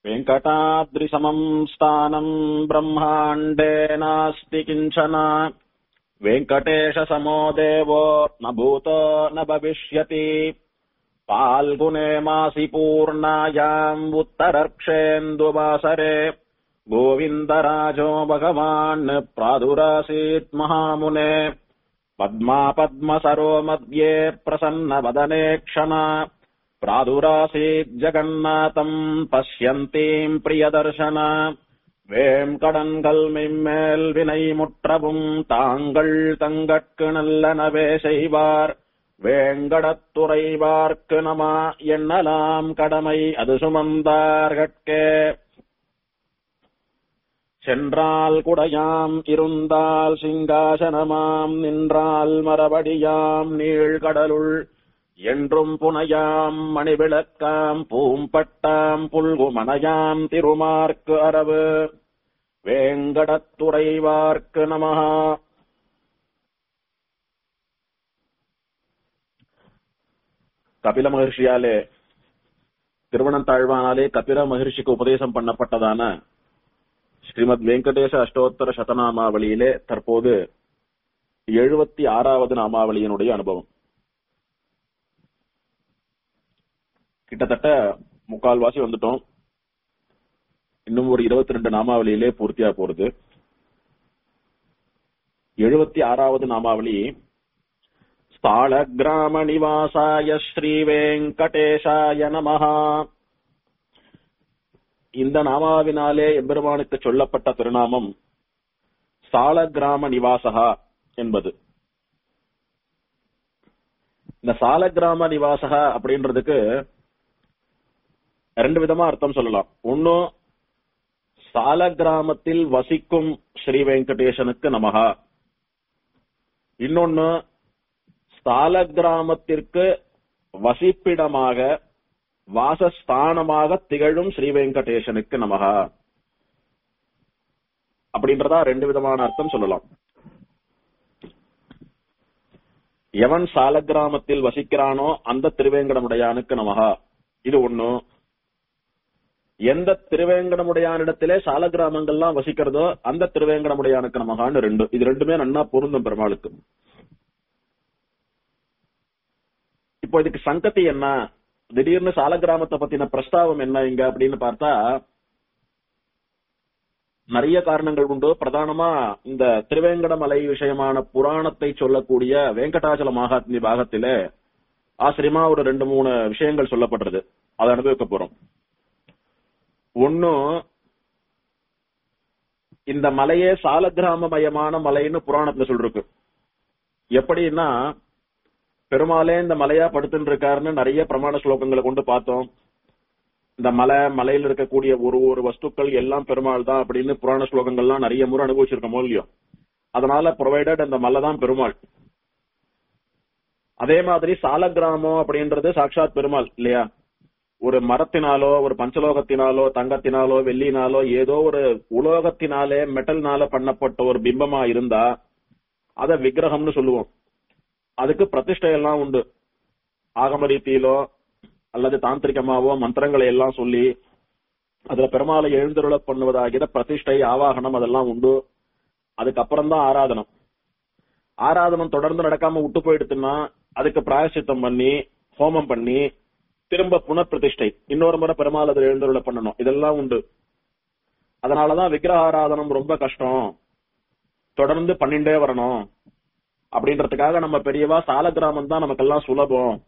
वेङ्कटाद्रिसमम् स्थानम् ब्रह्माण्डे नास्ति किञ्चन वेङ्कटेशसमो देवो न भूतो न भविष्यति फाल्गुने मासि पूर्णायाम् उत्तरर्क्षेन्दुवासरे गोविन्दराजो भगवान् प्रादुरासीत् महामुने पद्मा पद्मसरो मध्ये प्रसन्नवदने क्षण प्रादुरासीत् जगन्नाथम् पश्यन्तीम् प्रियदर्शन வேம்கடன்கள் மிம்மேல் வினை முற்றவும் தாங்கள் தங்கட்கு நல்லனவே செய்வார் வேங்கடத்துறைவார்க்கு நமா எண்ணலாம் கடமை அது சுமந்தார்கட்கே சென்றால் குடையாம் இருந்தால் சிங்காசனமாம் நின்றால் மரபடியாம் நீழ்கடலுள் என்றும் புனையாம் மணிவிளக்காம் பூம்பட்டாம் புல்குமனையாம் திருமார்க்கு அரவு வேங்கடத்துறைவார்க்கு நமஹா கபில மகர்ஷியாலே திருவனந்தாழ்வானாலே கபில மகர்ஷிக்கு உபதேசம் பண்ணப்பட்டதான ஸ்ரீமத் வெங்கடேச அஷ்டோத்தர சதநாமாவளியிலே தற்போது எழுபத்தி ஆறாவது நாமாவளியினுடைய அனுபவம் கிட்டத்தட்ட முக்கால்வாசி வந்துட்டோம் இன்னும் ஒரு இருபத்தி ரெண்டு நாமாவளியிலே பூர்த்தியா போறது எழுபத்தி ஆறாவது நாமாவளி ஸ்தாள கிராம நிவாசாய ஸ்ரீ வெங்கடேஷாய நமஹா இந்த நாமாவினாலே எம்பெருமானுக்கு சொல்லப்பட்ட திருநாமம் சால கிராம நிவாசகா என்பது இந்த சால கிராம நிவாசகா அப்படின்றதுக்கு ரெண்டு விதமா அர்த்தம் சொல்லலாம் ஒன்னு சால கிராமத்தில் வசிக்கும் ஸ்ரீ வெங்கடேசனுக்கு நமகா இன்னொன்னு சால கிராமத்திற்கு வசிப்பிடமாக வாசஸ்தானமாக திகழும் ஸ்ரீ வெங்கடேசனுக்கு நமகா அப்படின்றதா ரெண்டு விதமான அர்த்தம் சொல்லலாம் எவன் சால கிராமத்தில் வசிக்கிறானோ அந்த திருவேங்கடமுடையானுக்கு நமகா இது ஒண்ணு எந்த திருவேங்கடமுடையானிடத்திலே சால கிராமங்கள்லாம் வசிக்கிறதோ அந்த திருவேங்கடமுடையானுக்கு நமகான்னு ரெண்டு இது ரெண்டுமே நன்னா பொருந்தும் பெருமாளுக்கு இப்போ இதுக்கு சங்கதி என்ன திடீர்னு சால கிராமத்தை பத்தின பிரஸ்தாவம் என்ன இங்க அப்படின்னு பார்த்தா நிறைய காரணங்கள் உண்டு பிரதானமா இந்த திருவேங்கடமலை விஷயமான புராணத்தை சொல்லக்கூடிய வெங்கடாச்சல மகாத்மி பாகத்திலே ஆசிரியமா ஒரு ரெண்டு மூணு விஷயங்கள் சொல்லப்படுறது அதை அனுபவிக்க போறோம் ஒன்னும் இந்த மலையே சால கிராமமயமான மலைன்னு புராணத்துல சொல்லிருக்கு எப்படின்னா பெருமாளே இந்த மலையா படுத்துட்டு இருக்காருன்னு நிறைய பிரமாண ஸ்லோகங்களை கொண்டு பார்த்தோம் இந்த மலை மலையில இருக்கக்கூடிய ஒரு ஒரு வஸ்துக்கள் எல்லாம் பெருமாள் தான் அப்படின்னு புராண ஸ்லோகங்கள்லாம் நிறைய முறை அனுபவிச்சிருக்கோமோ இல்லையோ அதனால ப்ரொவைடட் அந்த மலை தான் பெருமாள் அதே மாதிரி சால கிராமம் அப்படின்றது சாட்சாத் பெருமாள் இல்லையா ஒரு மரத்தினாலோ ஒரு பஞ்சலோகத்தினாலோ தங்கத்தினாலோ வெள்ளினாலோ ஏதோ ஒரு உலோகத்தினாலே மெட்டல்னால பண்ணப்பட்ட ஒரு பிம்பமா இருந்தா அத விக்கிரகம்னு சொல்லுவோம் அதுக்கு பிரதிஷ்டை எல்லாம் உண்டு ஆகம ரீதியிலோ அல்லது தாந்திரிகமாவோ மந்திரங்களை எல்லாம் சொல்லி அதுல பெருமாளை எழுந்தருள பண்ணுவதாகிற பிரதிஷ்டை ஆவாகனம் அதெல்லாம் உண்டு அதுக்கப்புறம் தான் ஆராதனம் ஆராதனம் தொடர்ந்து நடக்காம விட்டு போயிடுத்துன்னா அதுக்கு பிராயசித்தம் பண்ணி ஹோமம் பண்ணி திரும்ப புனப்பிரதிஷ்டை இன்னொரு முறை பெருமாள் அதில் எழுந்தருள பண்ணணும் இதெல்லாம் உண்டு அதனாலதான் விக்கிரக ஆராதனம் ரொம்ப கஷ்டம் தொடர்ந்து பண்ணிண்டே வரணும் அப்படின்றதுக்காக நம்ம பெரியவா சால கிராமம் தான் நமக்கெல்லாம் சுலபம்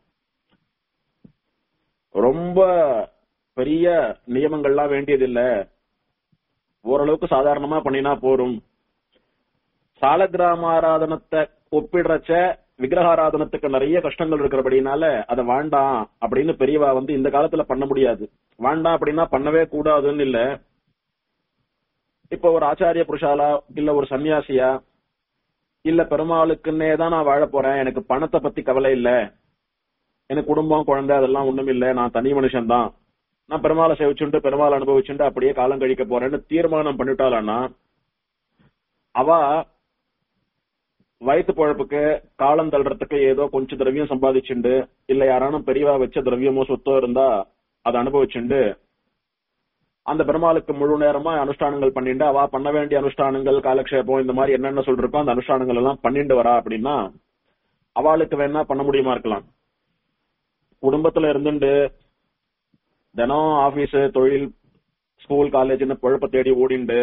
ரொம்ப பெரிய நியமங்கள்லாம் வேண்டியதில்ல ஓரளவுக்கு சாதாரணமா பண்ணினா போரும் சால கிராம ஆராதனத்தை ஒப்பிடுறச்ச விக்கிரகாராதனத்துக்கு நிறைய கஷ்டங்கள் இருக்கிறபடினால அதை வேண்டாம் அப்படின்னு பெரியவா வந்து இந்த காலத்துல பண்ண முடியாது வேண்டாம் அப்படின்னா பண்ணவே கூடாதுன்னு இல்ல இப்ப ஒரு ஆச்சாரிய புருஷாலா இல்ல ஒரு சன்னியாசியா இல்ல பெருமாளுக்குன்னே தான் நான் வாழ போறேன் எனக்கு பணத்தை பத்தி கவலை இல்ல எனக்கு குடும்பம் குழந்தை அதெல்லாம் ஒண்ணும் இல்ல நான் தனி மனுஷன் தான் நான் பெருமாளை சேவிச்சுட்டு பெருமாள் அனுபவிச்சுட்டு அப்படியே காலம் கழிக்க போறேன்னு தீர்மானம் பண்ணிட்டாளான்னா அவ வயிற்று பழப்புக்கு காலம் தள்ளுறதுக்கு ஏதோ கொஞ்சம் திரவியம் சம்பாதிச்சுண்டு இல்ல யாரானும் பெரியவா வச்ச திரவியமோ சொத்தோ இருந்தா அதை அனுபவிச்சுண்டு அந்த பெருமாளுக்கு முழு நேரமா அனுஷ்டானங்கள் பண்ணிட்டு அவ பண்ண வேண்டிய அனுஷ்டானங்கள் காலக்ஷேபம் இந்த மாதிரி என்னென்ன சொல்றப்போ அந்த அனுஷ்டானங்கள் எல்லாம் பண்ணிட்டு வரா அப்படின்னா அவளுக்கு வேணா பண்ண முடியுமா இருக்கலாம் குடும்பத்துல இருந்துட்டு தினம் ஆபீஸ் தொழில் ஸ்கூல் காலேஜ்னு பொழப்ப தேடி ஓடிண்டு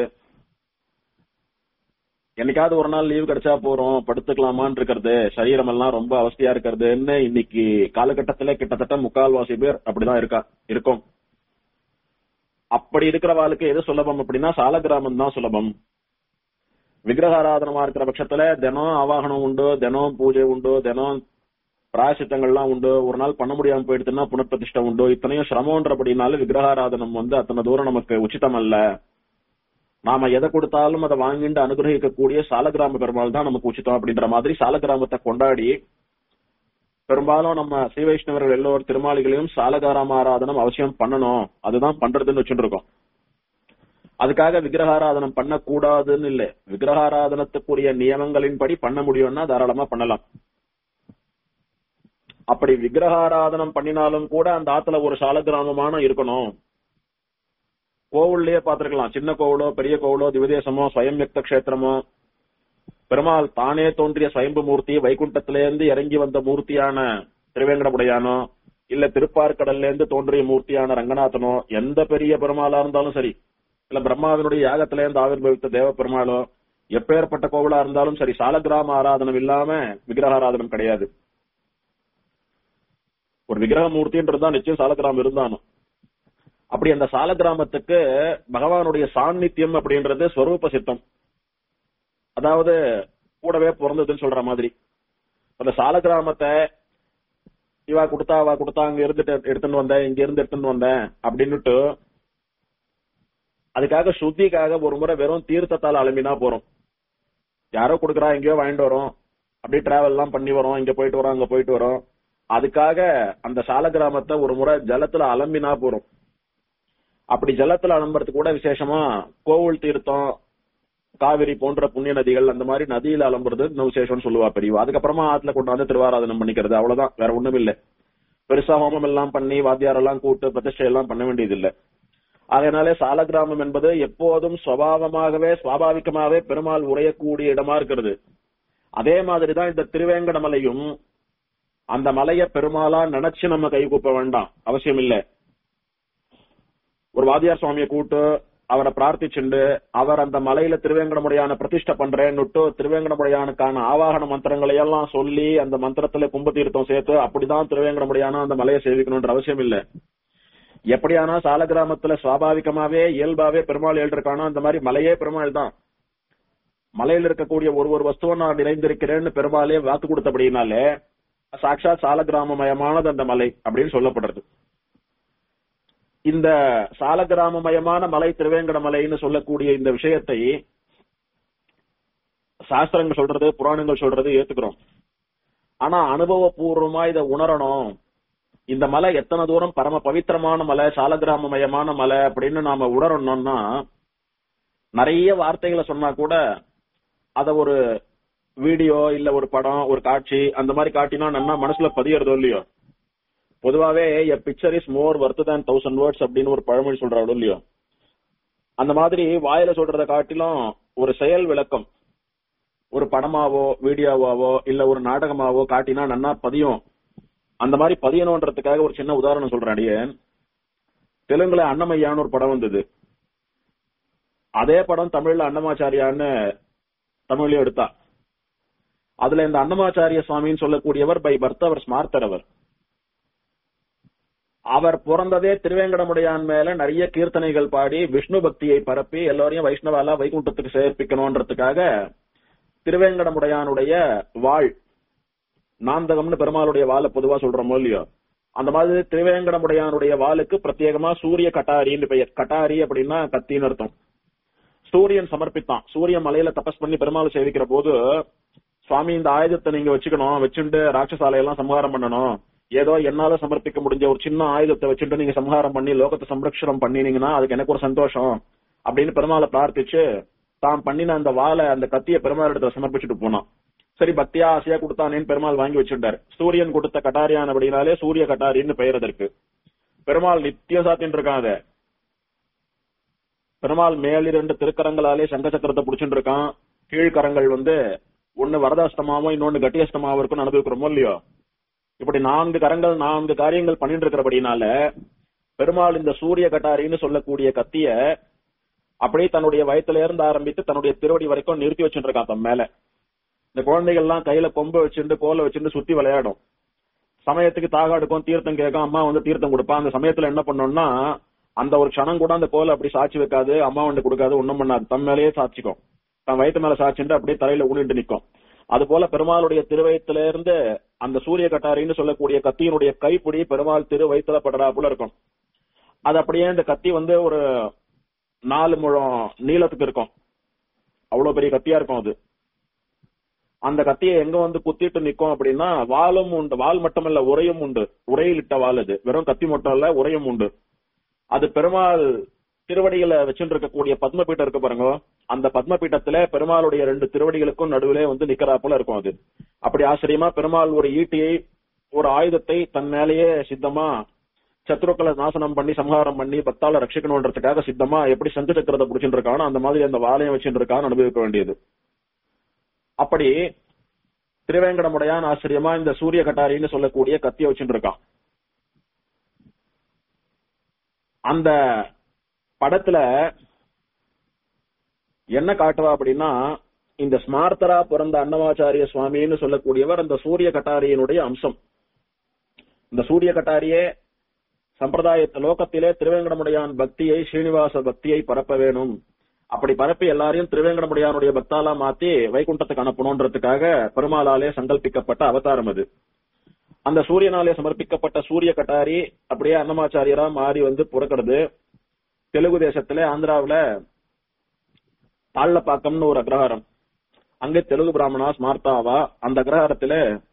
என்னைக்காவது ஒரு நாள் லீவ் கிடைச்சா போறோம் படுத்துக்கலாமான்னு இருக்கிறது சரீரம் எல்லாம் ரொம்ப அவஸ்தையா இருக்கிறதுன்னு இன்னைக்கு காலகட்டத்துல கிட்டத்தட்ட முக்கால்வாசி பேர் அப்படிதான் இருக்கா இருக்கும் அப்படி இருக்கிறவாளுக்கு எது சுலபம் அப்படின்னா சாலகிராமம் தான் சுலபம் விக்கிரகாராதனமா இருக்கிற பட்சத்துல தினம் ஆவாகனம் உண்டு தினம் பூஜை உண்டு தினம் பிராயசித்தங்கள்லாம் உண்டு ஒரு நாள் பண்ண முடியாம போயிடுதுன்னா புனப்பிரதிஷ்டை உண்டு இத்தனையும் சிரமன்றபடினால விக்கிரகாராதனம் வந்து அத்தனை தூரம் நமக்கு உச்சிதம் அல்ல நாம எதை கொடுத்தாலும் அதை வாங்கிட்டு அனுகிரகிக்கக்கூடிய சாலகிராம பெருமாள் தான் நமக்கு உச்சிதம் அப்படின்ற மாதிரி சாலகிராமத்தை கொண்டாடி பெரும்பாலும் நம்ம ஸ்ரீ வைஷ்ணவர்கள் எல்லோரும் திருமாளிகளையும் சாலகாராம ஆராதனம் அவசியம் பண்ணணும் அதுதான் பண்றதுன்னு வச்சுட்டு இருக்கோம் அதுக்காக விக்கிரகாராதனம் பண்ணக்கூடாதுன்னு இல்ல விக்கிரகாராதனத்துக்குரிய நியமங்களின்படி பண்ண முடியும்னா தாராளமா பண்ணலாம் அப்படி விக்கிரகாராதனம் பண்ணினாலும் கூட அந்த ஆத்துல ஒரு சாலகிராமமான இருக்கணும் கோவில்லயே பாத்துருக்கலாம் சின்ன கோவிலோ பெரிய கோவிலோ திவதேசமோ ஸ்வயம் யுக்த கஷேத்திரமோ பெருமாள் தானே தோன்றிய ஸ்வயம்பு மூர்த்தி வைகுண்டத்திலேருந்து இறங்கி வந்த மூர்த்தியான திருவேங்கடமுடையானோ இல்ல திருப்பார்கடல்ல இருந்து தோன்றிய மூர்த்தியான ரங்கநாதனோ எந்த பெரிய பெருமாளா இருந்தாலும் சரி இல்ல பிரம்மாவினுடைய யாகத்தில இருந்து ஆவிர்வவித்த தேவ பெருமாளோ எப்பேற்பட்ட கோவிலா இருந்தாலும் சரி சாலகிராம ஆராதனம் இல்லாம விக்கிரகாராதனம் கிடையாது ஒரு விக்கிரக மூர்த்தின்றதுதான் நிச்சயம் சாலகிராமம் இருந்தாலும் அப்படி அந்த சாலகிராமத்துக்கு பகவானுடைய சாநித்தியம் அப்படின்றது ஸ்வரூப சித்தம் அதாவது கூடவே பிறந்ததுன்னு சொல்ற மாதிரி அந்த சாலகிராமத்தை இவா கொடுத்தா அவா கொடுத்தா அங்க இருந்துட்டு எடுத்துன்னு வந்தேன் இங்க இருந்து எடுத்துன்னு வந்தேன் அப்படின்னுட்டு அதுக்காக சுத்திக்காக ஒரு முறை வெறும் தீர்த்தத்தால் அலம்பினா போறோம் யாரோ கொடுக்குறா எங்கேயோ வாங்கிட்டு வரோம் அப்படியே டிராவல் எல்லாம் பண்ணி வரோம் இங்க போயிட்டு வரோம் அங்க போயிட்டு வரோம் அதுக்காக அந்த சால கிராமத்தை ஒரு முறை ஜலத்துல அலம்பினா போறோம் அப்படி ஜலத்துல அலம்புறதுக்கு கூட விசேஷமா கோவில் தீர்த்தம் காவிரி போன்ற புண்ணிய நதிகள் அந்த மாதிரி நதியில அலம்புறது இன்னும் விசேஷம்னு சொல்லுவா பெரியவா அதுக்கப்புறமா ஆத்துல கொண்டாந்து திருவாராதனம் பண்ணிக்கிறது அவ்வளவுதான் வேற ஒண்ணும் இல்ல பெருசா ஹோமம் எல்லாம் பண்ணி வாத்தியார் எல்லாம் கூட்டு பிரதிஷ்டை எல்லாம் பண்ண வேண்டியது இல்ல அதனாலே சாலகிராமம் என்பது எப்போதும் சுவாவமாகவே சுவாபாவிகமாகவே பெருமாள் உரையக்கூடிய இடமா இருக்கிறது அதே மாதிரிதான் இந்த திருவேங்கடமலையும் அந்த மலைய பெருமாளா நினைச்சு நம்ம கை கூப்ப வேண்டாம் அவசியம் இல்ல ஒரு வாதியார் சுவாமியை கூட்டு அவரை பிரார்த்திச்சுண்டு அவர் அந்த மலையில திருவேங்கடமுடையான பிரதிஷ்டை பண்றேன்னுட்டு திருவேங்கடமுடையானுக்கான ஆவாகன மந்திரங்களை எல்லாம் சொல்லி அந்த மந்திரத்துல கும்ப தீர்த்தம் சேர்த்து அப்படிதான் திருவேங்கடமுடையான அந்த மலையை சேவிக்கணும்ன்ற அவசியம் இல்ல எப்படியானா சால கிராமத்துல சுவாபாவிகமாவே இயல்பாவே பெருமாள் எழுதிருக்கானோ அந்த மாதிரி மலையே பெருமாள் தான் மலையில இருக்கக்கூடிய ஒரு ஒரு வஸ்துவை நான் நிறைந்திருக்கிறேன்னு பெருமாளே வாக்கு கொடுத்தபடினாலே சாட்சாத் சால கிராமமயமானது அந்த மலை அப்படின்னு சொல்லப்படுறது இந்த சால கிராமமயமான மலை திருவேங்கட மலைன்னு சொல்லக்கூடிய இந்த விஷயத்தை சாஸ்திரங்கள் சொல்றது புராணங்கள் சொல்றது ஏத்துக்கிறோம் ஆனா அனுபவபூர்வமா இதை உணரணும் இந்த மலை எத்தனை தூரம் பரம பவித்திரமான மலை சாலகிராமமயமான மலை அப்படின்னு நாம உணரணும்னா நிறைய வார்த்தைகளை சொன்னா கூட அத ஒரு வீடியோ இல்ல ஒரு படம் ஒரு காட்சி அந்த மாதிரி காட்டினா நல்லா மனசுல பதியறதோ இல்லையோ பொதுவாவே a picture is more worth than thousand words அப்படின்னு ஒரு பழமொழி சொல்றாரு இல்லையோ அந்த மாதிரி வாயில சொல்றத காட்டிலும் ஒரு செயல் விளக்கம் ஒரு படமாவோ வீடியோவாவோ இல்ல ஒரு நாடகமாவோ காட்டினா நன்னா பதியும் அந்த மாதிரி பதியணுன்றதுக்காக ஒரு சின்ன உதாரணம் சொல்றேன் அடியேன் தெலுங்குல அன்னமையான்னு ஒரு படம் வந்தது அதே படம் தமிழ்ல அன்னமாச்சாரியான்னு தமிழ்லயும் எடுத்தா அதுல இந்த அன்னமாச்சாரிய சுவாமின்னு சொல்லக்கூடியவர் பை பர்த் அவர் ஸ்மார்த்தர் அவர் அவர் பிறந்ததே திருவேங்கடமுடையான் மேல நிறைய கீர்த்தனைகள் பாடி விஷ்ணு பக்தியை பரப்பி எல்லாரையும் வைஷ்ணவாலா வைகுண்டத்துக்கு சேர்ப்பிக்கணும்ன்றதுக்காக திருவேங்கடமுடையானுடைய வாழ் நாந்தகம்னு பெருமாளுடைய வாழை பொதுவா சொல்றோமோ இல்லையோ அந்த மாதிரி திருவேங்கடமுடையானுடைய வாளுக்கு பிரத்யேகமா சூரிய கட்டாரின்னு பெயர் கட்டாரி அப்படின்னா கத்தின்னு அர்த்தம் சூரியன் சமர்ப்பித்தான் சூரியன் மலையில தபஸ் பண்ணி பெருமாள் சேவிக்கிற போது சுவாமி இந்த ஆயுதத்தை நீங்க வச்சுக்கணும் வச்சுட்டு ராட்சசாலையெல்லாம் சம்ஹாரம் பண்ணணும் ஏதோ என்னால சமர்ப்பிக்க முடிஞ்ச ஒரு சின்ன ஆயுதத்தை வச்சுட்டு நீங்க சம்ஹாரம் பண்ணி லோகத்தை சம்ரக்ஷணம் பண்ணினீங்கன்னா அதுக்கு எனக்கு ஒரு சந்தோஷம் அப்படின்னு பெருமாளை பிரார்த்திச்சு தான் பண்ணின அந்த வாளை அந்த கத்திய பெருமாள் இடத்துல சமர்ப்பிச்சுட்டு போனான் சரி பக்தியா ஆசையா கொடுத்தானேன்னு பெருமாள் வாங்கி வச்சுட்டாரு சூரியன் கொடுத்த கட்டாரியான் அப்படின்னாலே சூரிய கட்டாரின்னு பெயர் அதற்கு பெருமாள் நித்தியம் சாத்தின்னு இருக்கான் அதை பெருமாள் மேலிரண்டு திருக்கரங்களாலே சங்க சக்கரத்தை புடிச்சுட்டு இருக்கான் கீழ்கரங்கள் வந்து ஒண்ணு வரதாஷ்டமாவும் இன்னொன்னு கட்டியஷ்டமாவும் இருக்கும்னு அனுபவிக்கிறோமோ இல்லையோ இப்படி நான்கு கரங்கள் நான்கு காரியங்கள் பண்ணிட்டு இருக்கிறபடினால பெருமாள் இந்த சூரிய கட்டாரின்னு சொல்லக்கூடிய கத்திய அப்படியே தன்னுடைய வயத்துல இருந்து ஆரம்பித்து தன்னுடைய திருவடி வரைக்கும் நிறுத்தி வச்சுட்டு இருக்கான் தன் மேல இந்த குழந்தைகள் எல்லாம் கையில கொம்பு வச்சுட்டு கோலை வச்சுட்டு சுத்தி விளையாடும் சமயத்துக்கு தாகாடுக்கும் தீர்த்தம் கேட்கும் அம்மா வந்து தீர்த்தம் கொடுப்பா அந்த சமயத்துல என்ன பண்ணோம்னா அந்த ஒரு க்ஷணம் கூட அந்த கோலை அப்படி சாட்சி வைக்காது அம்மா வந்து கொடுக்காது ஒண்ணும் பண்ணாது தம் மேலேயே சாட்சிக்கும் தன் வயிற்று மேல சாட்சிட்டு அப்படியே தலையில ஊனிட்டு நிக்கும் அது போல பெருமாளுடைய திருவயத்துல இருந்து அந்த சூரிய கட்டாரின்னு சொல்லக்கூடிய கத்தியினுடைய கைப்பிடி பெருமாள் திரு வயிற்றுல படுறாப்புல இருக்கும் அது அப்படியே இந்த கத்தி வந்து ஒரு நாலு முழம் நீளத்துக்கு இருக்கும் அவ்வளவு பெரிய கத்தியா இருக்கும் அது அந்த கத்தியை எங்க வந்து குத்திட்டு நிக்கும் அப்படின்னா வாலும் உண்டு வால் மட்டுமல்ல உரையும் உண்டு உரையில் இட்ட வால் அது வெறும் கத்தி மட்டும் இல்ல உரையும் உண்டு அது பெருமாள் திருவடிகளை வச்சுட்டு இருக்கக்கூடிய பத்மபீட்டம் இருக்கு பாருங்க அந்த பத்மபீட்டத்துல பெருமாளுடைய ரெண்டு திருவடிகளுக்கும் நடுவிலே வந்து நிக்கறாப்புல இருக்கும் அது அப்படி ஆச்சரியமா பெருமாள் ஒரு ஈட்டியை ஒரு ஆயுதத்தை தன் மேலேயே சித்தமா சத்ருக்களை நாசனம் பண்ணி சம்ஹாரம் பண்ணி பக்தால ரட்சிக்கணுன்றதுக்காக சித்தமா எப்படி சங்கு சக்கரத்தை புடிச்சுட்டு இருக்கானோ அந்த மாதிரி அந்த வாழையும் வச்சுட்டு இருக்கான்னு அனுபவிக்க வேண்டியது அப்படி திருவேங்கடமுடையான் ஆச்சரியமா இந்த சூரிய கட்டாரின்னு சொல்லக்கூடிய கத்திய வச்சுட்டு இருக்கான் அந்த படத்துல என்ன காட்டுவா அப்படின்னா இந்த ஸ்மார்த்தரா பிறந்த அன்னமாச்சாரிய சுவாமின்னு சொல்லக்கூடியவர் அந்த சூரிய கட்டாரியினுடைய அம்சம் இந்த சூரிய கட்டாரியே சம்பிரதாய லோகத்திலே திருவேங்கடமுடையான் பக்தியை ஸ்ரீனிவாச பக்தியை பரப்ப வேணும் அப்படி பரப்பி எல்லாரையும் திருவேங்கடமுடையானுடைய பக்தாலா மாத்தி வைகுண்டத்துக்கு அனுப்பணுன்றதுக்காக பெருமாளாலே சங்கல்பிக்கப்பட்ட அவதாரம் அது அந்த சூரியனாலே சமர்ப்பிக்கப்பட்ட சூரிய கட்டாரி அப்படியே அன்னமாச்சாரியரா மாறி வந்து புறக்கிறது தெலுங்கு தேசத்துல ஆந்திராவுல தாழ்லப்பாக்கம்னு ஒரு அக்ரஹாரம் அங்கே தெலுங்கு பிராமணா ஸ்மார்த்தாவா அந்த அக்ரஹாரத்துல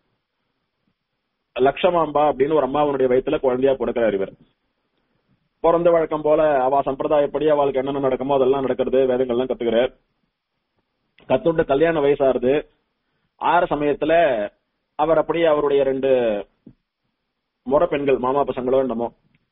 லட்சமாம்பா அப்படின்னு ஒரு அம்மாவனுடைய வயித்துல குழந்தையா பிறக்கிறார் இவர் பிறந்த வழக்கம் போல அவ சம்பிரதாயப்படி அவளுக்கு என்னென்ன நடக்குமோ அதெல்லாம் நடக்கிறது வேதங்கள்லாம் கத்துக்கிறார் கத்துட்டு கல்யாண வயசாருது ஆற சமயத்துல அவர் அப்படியே அவருடைய ரெண்டு முறை பெண்கள் மாமா பசங்களோ என்னமோ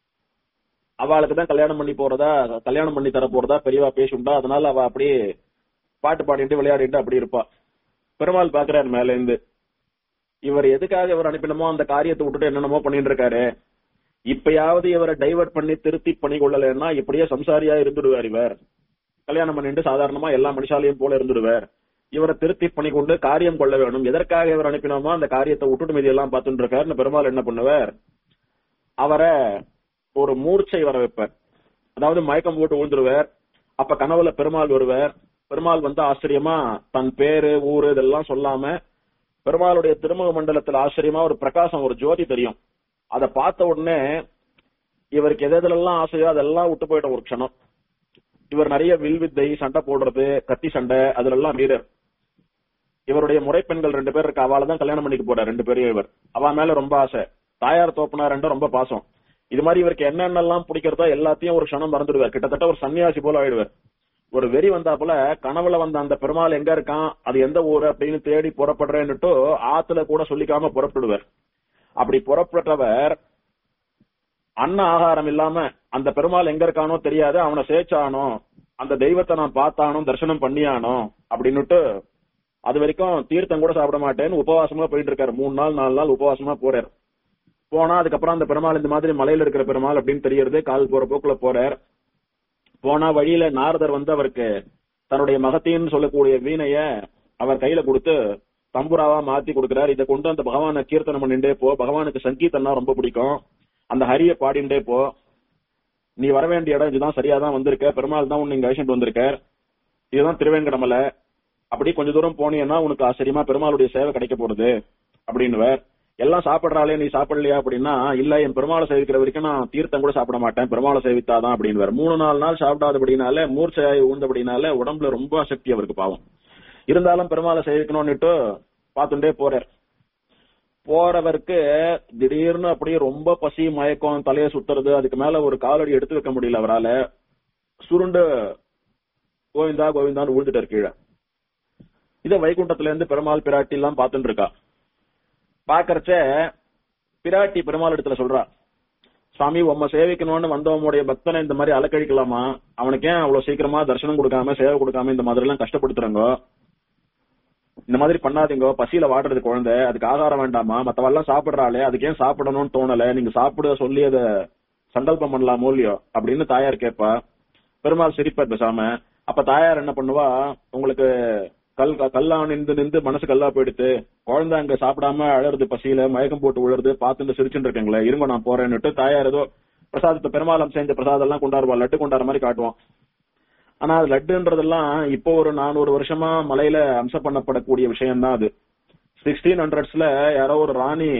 அவளுக்கு தான் கல்யாணம் பண்ணி போறதா கல்யாணம் பண்ணி தர போறதா பெரியவா பேசுண்டா அதனால அவ அப்படியே பாட்டு பாடிட்டு விளையாடிட்டு அப்படி இருப்பா பெருமாள் பாக்குறாரு மேல இருந்து இவர் எதுக்காக இவர் அனுப்பினமோ அந்த காரியத்தை விட்டுட்டு என்னென்னமோ பண்ணிட்டு இருக்காரு இப்பயாவது இவரை டைவர்ட் பண்ணி திருத்தி பண்ணி கொள்ளலைன்னா இப்படியே சம்சாரியா இருந்துடுவார் இவர் கல்யாணம் பண்ணிட்டு சாதாரணமா எல்லா மனுஷாலையும் போல இருந்துடுவார் இவரை திருத்தி பண்ணி கொண்டு காரியம் கொள்ள வேணும் எதற்காக இவர் அனுப்பினோமோ அந்த காரியத்தை விட்டுட்டு மீதி எல்லாம் பார்த்துட்டு இருக்காரு பெருமாள் என்ன பண்ணுவார் அவரை ஒரு மூர்ச்சை வர வைப்பார் அதாவது மயக்கம் போட்டு விழுந்துருவார் அப்ப கனவுல பெருமாள் வருவார் பெருமாள் வந்து ஆச்சரியமா தன் பேரு ஊரு இதெல்லாம் சொல்லாம பெருமாளுடைய திருமுக மண்டலத்துல ஆச்சரியமா ஒரு பிரகாசம் ஒரு ஜோதி தெரியும் அதை பார்த்த உடனே இவருக்கு எது எதுலெல்லாம் ஆசையோ அதெல்லாம் விட்டு போயிட்ட ஒரு க்ஷணம் இவர் நிறைய வில் வித்தை சண்டை போடுறது கத்தி சண்டை அதுல எல்லாம் வீரர் இவருடைய முறைப்பெண்கள் ரெண்டு பேர் இருக்கு அவளை தான் கல்யாணம் பண்ணிக்க போறார் ரெண்டு பேரும் இவர் அவ மேல ரொம்ப ஆசை தாயார் தோப்பனார் ரெண்டும் ரொம்ப பாசம் இது மாதிரி இவருக்கு என்னென்னலாம் பிடிக்கிறதோ எல்லாத்தையும் ஒரு க்ஷணம் மறந்துடுவார் கிட்டத்தட்ட ஒரு சன்னியாசி போல ஆயிடுவார் ஒரு வெறி வந்தா போல கனவுல வந்த அந்த பெருமாள் எங்க இருக்கான் அது எந்த ஊரு அப்படின்னு தேடி புறப்படுறேன்னுட்டு ஆத்துல கூட சொல்லிக்காம புறப்படுவார் அப்படி புறப்பட்டவர் அன்ன ஆகாரம் இல்லாம அந்த பெருமாள் எங்க இருக்கானோ தெரியாது அவனை சேச்சானோ அந்த தெய்வத்தை நான் பார்த்தானோ தரிசனம் பண்ணியானோ அப்படின்னுட்டு அது வரைக்கும் தீர்த்தம் கூட சாப்பிட மாட்டேன்னு உபவாசமா போயிட்டு இருக்காரு மூணு நாள் நாலு நாள் உபவாசமா போறாரு போனா அதுக்கப்புறம் அந்த பெருமாள் இந்த மாதிரி மலையில இருக்கிற பெருமாள் அப்படின்னு தெரியறது கால் போற போக்குல போறார் போனா வழியில நாரதர் வந்து அவருக்கு தன்னுடைய மகத்தின்னு சொல்லக்கூடிய வீணைய அவர் கையில கொடுத்து தம்புராவா மாத்தி கொடுக்கிறார் இதை கொண்டு அந்த பகவானை கீர்த்தனம் பண்ணிட்டே போ பகவானுக்கு சங்கீதம்னா ரொம்ப பிடிக்கும் அந்த ஹரிய பாடிண்டே போ நீ வர வேண்டிய இடம் இதுதான் சரியா தான் வந்திருக்க பெருமாள் தான் உன்னை இங்க அழைச்சிட்டு வந்திருக்கார் இதுதான் திருவேங்கடமலை அப்படி கொஞ்ச தூரம் போனீங்கன்னா உனக்கு ஆச்சரியமா பெருமாளுடைய சேவை கிடைக்க போறது அப்படின்னுவர் எல்லாம் சாப்பிடுறாளே நீ சாப்பிடலையா அப்படின்னா இல்ல என் பெருமாளை சேவிக்கிற வரைக்கும் நான் தீர்த்தம் கூட சாப்பிட மாட்டேன் பெருமாளை சேவித்தாதான் அப்படின்னு மூணு நாலு நாள் சாப்பிடாதபடினால மூர்ச்சையாய் ஊழ்ந்தபடினால உடம்புல ரொம்ப அசக்தி அவருக்கு பாவம் இருந்தாலும் பெருமாளை சேவிக்கணும்னுட்டு பார்த்துட்டே போறார் போறவருக்கு திடீர்னு அப்படியே ரொம்ப பசி மயக்கம் தலைய சுத்துறது அதுக்கு மேல ஒரு காலடி எடுத்து வைக்க முடியல அவரால சுருண்டு கோவிந்தா கோவிந்தான்னு விழுந்துட்டார் கீழே இத வைகுண்டத்துல இருந்து பெருமாள் பிராட்டி எல்லாம் பார்த்துட்டு இருக்கா பாக்கறச்ச பிராட்டி பெருமாள் இடத்துல சொல்றா சாமி உம்ம சேவிக்கணும்னு வந்தவனுடைய பக்தனை இந்த மாதிரி அலக்கழிக்கலாமா அவனுக்கு ஏன் அவ்வளவு சீக்கிரமா தரிசனம் கொடுக்காம சேவை கொடுக்காம இந்த மாதிரி எல்லாம் கஷ்டப்படுத்துறாங்க இந்த மாதிரி பண்ணாதீங்க பசியில வாடுறது குழந்தை அதுக்கு ஆகாரம் வேண்டாமா மத்தவெல்லாம் சாப்பிடுறாளே அதுக்கு ஏன் சாப்பிடணும்னு தோணல நீங்க சாப்பிட சொல்லி அத சங்கல்பம் பண்ணலாமோ இல்லையோ அப்படின்னு தாயார் கேட்பா பெருமாள் சிரிப்பார் பேசாம அப்ப தாயார் என்ன பண்ணுவா உங்களுக்கு கல் கல்லா நின்று நின்று மனசு கல்லா போயிடுத்து குழந்தை அங்க சாப்பிடாம அழறது பசியில மயக்கம் போட்டு விழுறது பார்த்துட்டு சிரிச்சுட்டு இருக்கீங்களே இருங்க நான் போறேன்னுட்டு தாயார் ஏதோ பிரசாதத்தை பெருமாளம் செஞ்ச பிரசாதம் எல்லாம் கொண்டாடுவா லட்டு கொண்டாடுற மாதிரி காட்டுவான் ஆனா அது லட்டுன்றதெல்லாம் இப்போ ஒரு நானூறு வருஷமா மலையில அம்சம் பண்ணப்படக்கூடிய விஷயம் தான் அது சிக்ஸ்டீன் ஹண்ட்ரட்ஸ்ல யாரோ ஒரு ராணி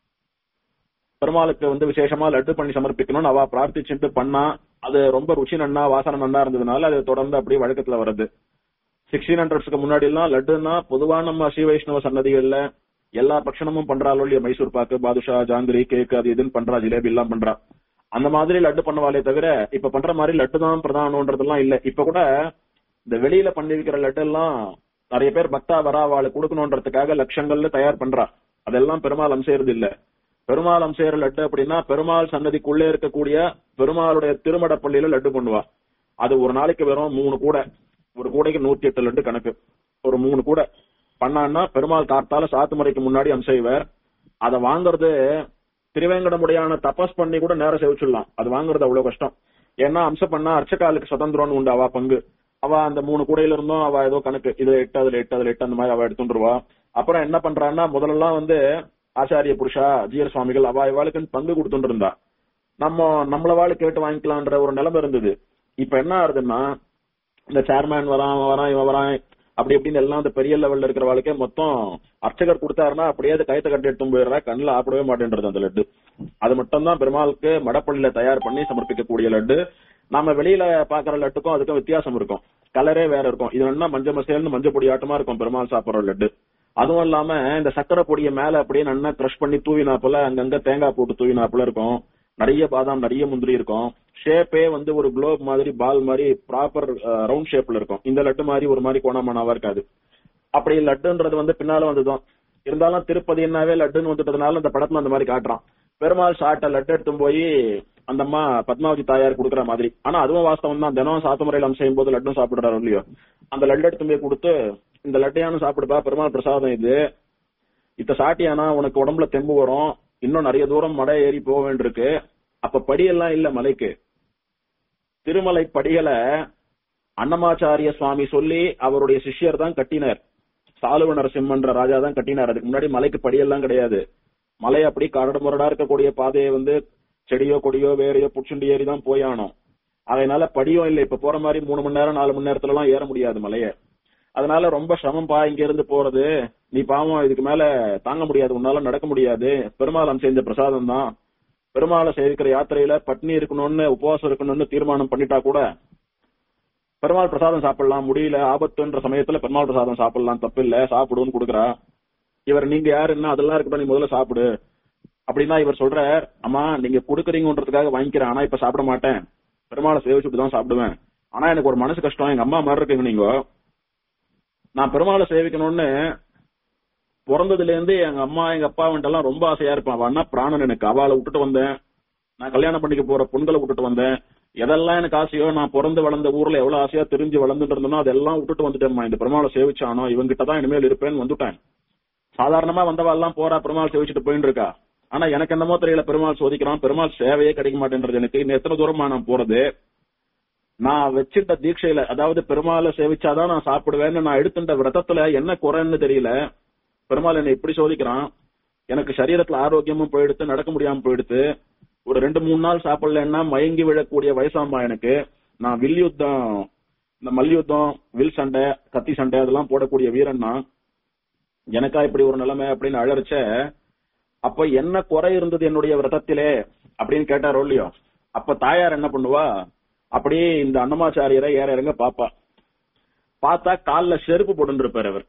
பெருமாளுக்கு வந்து விசேஷமா லட்டு பண்ணி சமர்ப்பிக்கணும்னு அவ பிரார்த்திச்சுட்டு பண்ணா அது ரொம்ப ருச்சி நன்னா வாசனை நன்னா இருந்ததுனால அது தொடர்ந்து அப்படியே வழக்கத்துல வருது சிக்ஸ்டீன் ஹண்ட்ரட்ஸ்க்கு முன்னாடி எல்லாம் லட்டுன்னா பொதுவா நம்ம ஸ்ரீ வைஷ்ணவ சன்னதிகள்ல எல்லா பட்சணமும் பண்றாளோ இல்லையா மைசூர் பாக்கு பாதுஷா ஜாங்கிரி கேக் அது இதுன்னு பண்றா ஜிலேபி எல்லாம் பண்றா அந்த மாதிரி லட்டு பண்ணுவாளே தவிர இப்ப பண்ற மாதிரி லட்டு தான் பிரதானம்ன்றதெல்லாம் இல்ல இப்ப கூட இந்த வெளியில பண்ணி வைக்கிற லட்டு எல்லாம் நிறைய பேர் பக்தா வரா அவளுக்கு கொடுக்கணுன்றதுக்காக லட்சங்கள்ல தயார் பண்றா அதெல்லாம் பெருமாள் அம்சேறது இல்ல பெருமாள் அம்சேற லட்டு அப்படின்னா பெருமாள் சன்னதிக்குள்ளே இருக்கக்கூடிய பெருமாளுடைய திருமட பள்ளியில லட்டு பண்ணுவா அது ஒரு நாளைக்கு வெறும் மூணு கூட ஒரு கூடைக்கு நூத்தி எட்டு லட்டு கணக்கு ஒரு மூணு கூட பண்ணான்னா பெருமாள் காத்தால சாத்து முறைக்கு முன்னாடி அம்சைவர் அதை வாங்குறது திருவேங்கடமுடையான தபஸ் பண்ணி கூட நேரம் சேவிச்சிடலாம் அது வாங்குறது அவ்வளவு கஷ்டம் ஏன்னா அம்சம் பண்ணா அர்ச்சகாலுக்கு சுதந்திரம்னு உண்டு அவ பங்கு அவ அந்த மூணு கூடையில இருந்தும் அவ ஏதோ கணக்கு இதுல எட்டு அதுல எட்டு அதுல எட்டு அந்த மாதிரி அவ எடுத்துருவா அப்புறம் என்ன பண்றான்னா முதல்லலாம் வந்து ஆச்சாரிய புருஷா ஜீர சுவாமிகள் அவ இவாளுக்குன்னு பங்கு கொடுத்துட்டு இருந்தா நம்ம நம்மள வாழ் கேட்டு வாங்கிக்கலான்ற ஒரு நிலைமை இருந்தது இப்ப என்ன ஆகுதுன்னா இந்த சேர்மேன் வரான் அவன் வரான் இவன் வரான் அப்படி இப்படின்னு எல்லாம் அந்த பெரிய லெவல்ல இருக்கிற வாழ்க்கை மொத்தம் அர்ச்சகர் கொடுத்தாருன்னா அப்படியே அது கைத்த கட்டி எடுத்து போயிடுறா கண்ணில் ஆப்பிடவே மாட்டேன்றது அந்த லட்டு அது மட்டும் தான் பெருமாளுக்கு மடப்பள்ளியில தயார் பண்ணி சமர்ப்பிக்கக்கூடிய லட்டு நாம வெளியில பாக்குற லட்டுக்கும் அதுக்கும் வித்தியாசம் இருக்கும் கலரே வேற இருக்கும் இது என்ன மஞ்சள் மசேல்னு மஞ்சள் பொடி ஆட்டமா இருக்கும் பெருமாள் சாப்பிடுற லட்டு அதுவும் இல்லாம இந்த சக்கரை பொடியை மேல அப்படியே நல்லா க்ரஷ் பண்ணி தூவினாப்புல அங்கங்க தேங்காய் போட்டு தூவினாப்புல இருக்கும் நிறைய பாதாம் நிறைய முந்திரி இருக்கும் ஷேப்பே வந்து ஒரு குளோப் மாதிரி பால் மாதிரி ப்ராப்பர் ரவுண்ட் ஷேப்ல இருக்கும் இந்த லட்டு மாதிரி ஒரு மாதிரி கோணமானாவா இருக்காது அப்படி லட்டுன்றது வந்து பின்னால வந்துதான் இருந்தாலும் திருப்பதினாவே லட்டுன்னு வந்துட்டதுனால அந்த படத்துல அந்த மாதிரி காட்டுறான் பெருமாள் சாட்ட லட்டு எடுத்து போய் அந்த அம்மா பத்மாவதி தாயார் கொடுக்குற மாதிரி ஆனா அதுவும் வாஸ்தவம் தான் தினம் சாத்து முறையில் அம்சம் போது லட்டும் சாப்பிடுறாரு இல்லையோ அந்த லட்டு எடுத்து போய் கொடுத்து இந்த லட்டையானு சாப்பிடுப்பா பெருமாள் பிரசாதம் இது இத்த சாட்டியானா உனக்கு உடம்புல தெம்பு வரும் இன்னும் நிறைய தூரம் மடை ஏறி போக வேண்டியிருக்கு அப்ப படியெல்லாம் இல்ல மலைக்கு திருமலை படிகளை அன்னமாச்சாரிய சுவாமி சொல்லி அவருடைய சிஷ்யர் தான் கட்டினார் சாலுவ நரசிம்மன்ற ராஜா தான் கட்டினார் அதுக்கு முன்னாடி மலைக்கு படியெல்லாம் கிடையாது மலை அப்படி கரடு முரடா இருக்கக்கூடிய பாதையை வந்து செடியோ கொடியோ வேறையோ புச்சுண்டி ஏறி தான் போயானோம் அதனால படியும் இல்லை இப்ப போற மாதிரி மூணு மணி நேரம் நாலு மணி நேரத்துல எல்லாம் ஏற முடியாது மலைய அதனால ரொம்ப சிரமம்பா இங்க இருந்து போறது நீ பாவம் இதுக்கு மேல தாங்க முடியாது உன்னால நடக்க முடியாது பெருமாளம் செஞ்ச பிரசாதம் தான் பெருமாளை சேவிக்கிற யாத்திரையில பட்னி இருக்கணும்னு உபவாசம் இருக்கணும்னு தீர்மானம் பண்ணிட்டா கூட பெருமாள் பிரசாதம் சாப்பிடலாம் முடியல ஆபத்துன்ற சமயத்துல பெருமாள் பிரசாதம் சாப்பிடலாம் தப்பு இல்ல சாப்பிடுன்னு கொடுக்குறா இவர் நீங்க யாருன்னா அதெல்லாம் இருக்கட்டும் நீ முதல்ல சாப்பிடு அப்படின்னா இவர் சொல்றார் அம்மா நீங்க கொடுக்குறீங்கன்றதுக்காக வாங்கிக்கிறேன் ஆனா இப்ப சாப்பிட மாட்டேன் பெருமாளை சேவிச்சுட்டு தான் சாப்பிடுவேன் ஆனா எனக்கு ஒரு மனசு கஷ்டம் எங்க அம்மா மாதிரி இருக்குங்க நீங்க நான் பெருமாளை சேவிக்கணும்னு பிறந்ததுல இருந்து எங்க அம்மா எங்க அப்பா எல்லாம் ரொம்ப ஆசையா இருப்பேன் அவ அண்ணா பிராணன் எனக்கு அவளை விட்டுட்டு வந்தேன் நான் கல்யாணம் பண்ணிக்க போற பொண்களை விட்டுட்டு வந்தேன் எதெல்லாம் எனக்கு ஆசையோ நான் பிறந்து வளர்ந்த ஊர்ல எவ்வளவு ஆசையா தெரிஞ்சு வளர்ந்துட்டு இருந்தனோ அதெல்லாம் விட்டுட்டு வந்துட்டேன்மா இந்த பெருமாளை சேவிச்சானோ இவங்கிட்ட தான் இனிமேல் இருப்பேன்னு வந்துட்டேன் சாதாரணமா வந்தவா எல்லாம் போறா பெருமாள் சேவிச்சுட்டு போயின்னு இருக்கா ஆனா எனக்கு என்னமோ தெரியல பெருமாள் சோதிக்கிறான் பெருமாள் சேவையே கிடைக்க மாட்டேன்றது எனக்கு இன்னும் எத்தனை தூரமா நான் போறது நான் வச்சிட்ட தீட்சையில அதாவது பெருமாளை சேவிச்சாதான் நான் சாப்பிடுவேன்னு நான் எடுத்துட்ட விரதத்துல என்ன குறைன்னு தெரியல பெருமாள் என்னை இப்படி சோதிக்கிறான் எனக்கு சரீரத்துல ஆரோக்கியமும் போயிடுத்து நடக்க முடியாம போயிடுத்து ஒரு ரெண்டு மூணு நாள் சாப்பிடலன்னா மயங்கி விழக்கூடிய வயசாமா எனக்கு நான் வில் யுத்தம் இந்த மல்யுத்தம் வில் சண்டை கத்தி சண்டை அதெல்லாம் போடக்கூடிய வீரன் தான் எனக்கா இப்படி ஒரு நிலைமை அப்படின்னு அழறிச்ச அப்ப என்ன குறை இருந்தது என்னுடைய விரதத்திலே அப்படின்னு கேட்டாரோ இல்லையோ அப்ப தாயார் என்ன பண்ணுவா அப்படியே இந்த அன்னமாச்சாரியரை ஏற இறங்க பாப்பா பார்த்தா கால்ல செருப்பு போட்டு இருப்பாரு அவர்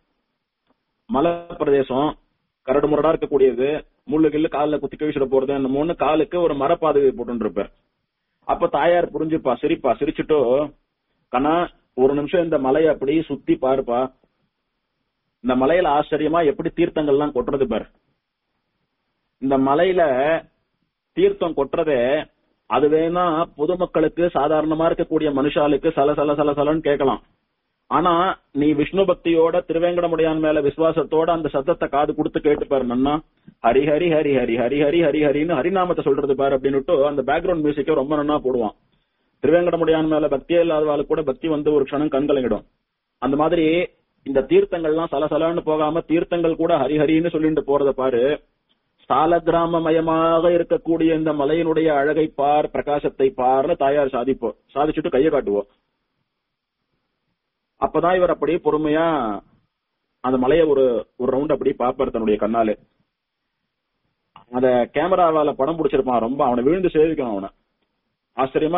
மலை பிரதேசம் கரடு முரடா இருக்கக்கூடியது முள்ளு கில்லு காலில் குத்தி கழிச்சிட போறது அந்த மூணு காலுக்கு ஒரு மரப்பாதவி போட்டு இருப்பார் அப்ப தாயார் புரிஞ்சுப்பா சிரிப்பா சிரிச்சுட்டோ கண்ணா ஒரு நிமிஷம் இந்த மலையை அப்படி சுத்தி பாருப்பா இந்த மலையில ஆச்சரியமா எப்படி தீர்த்தங்கள்லாம் கொட்டுறது பாரு இந்த மலையில தீர்த்தம் கொட்டுறதே அது வேணா பொதுமக்களுக்கு சாதாரணமா இருக்கக்கூடிய மனுஷாளுக்கு சல சல சல சலன்னு கேட்கலாம் ஆனா நீ விஷ்ணு பக்தியோட திருவேங்கடமுடையான் மேல விசுவாசத்தோட அந்த சத்தத்தை காது கொடுத்து கேட்டு பாரு நன்னா ஹரி ஹரி ஹரி ஹரி ஹரி ஹரி ஹரி ஹரின்னு ஹரிநாமத்தை சொல்றது பாரு அப்படின்னுட்டு அந்த பேக்ரவுண்ட் மியூசிக்கை ரொம்ப நன்னா போடுவான் திருவேங்கடமுடையான் மேல பக்தியே இல்லாதவாளுக்கு கூட பக்தி வந்து ஒரு க்ஷணம் கண்கலங்கிடும் அந்த மாதிரி இந்த தீர்த்தங்கள்லாம் சலசலன்னு போகாம தீர்த்தங்கள் கூட ஹரிஹரின்னு சொல்லிட்டு போறத பாரு சால கிராமமயமாக இருக்கக்கூடிய இந்த மலையினுடைய அழகை பார் பிரகாசத்தை பார்னு தாயார் சாதிப்போம் சாதிச்சுட்டு கையை காட்டுவோம் அப்பதான் இவர் அப்படியே பொறுமையா அந்த மலையை ஒரு ஒரு ரவுண்ட் அப்படியே பாப்பார் தன்னுடைய கண்ணாலே அத கேமராவால படம் பிடிச்சிருப்பான் ரொம்ப அவனை விழுந்து சேவிக்கணும் அவனை ஆச்சரியமா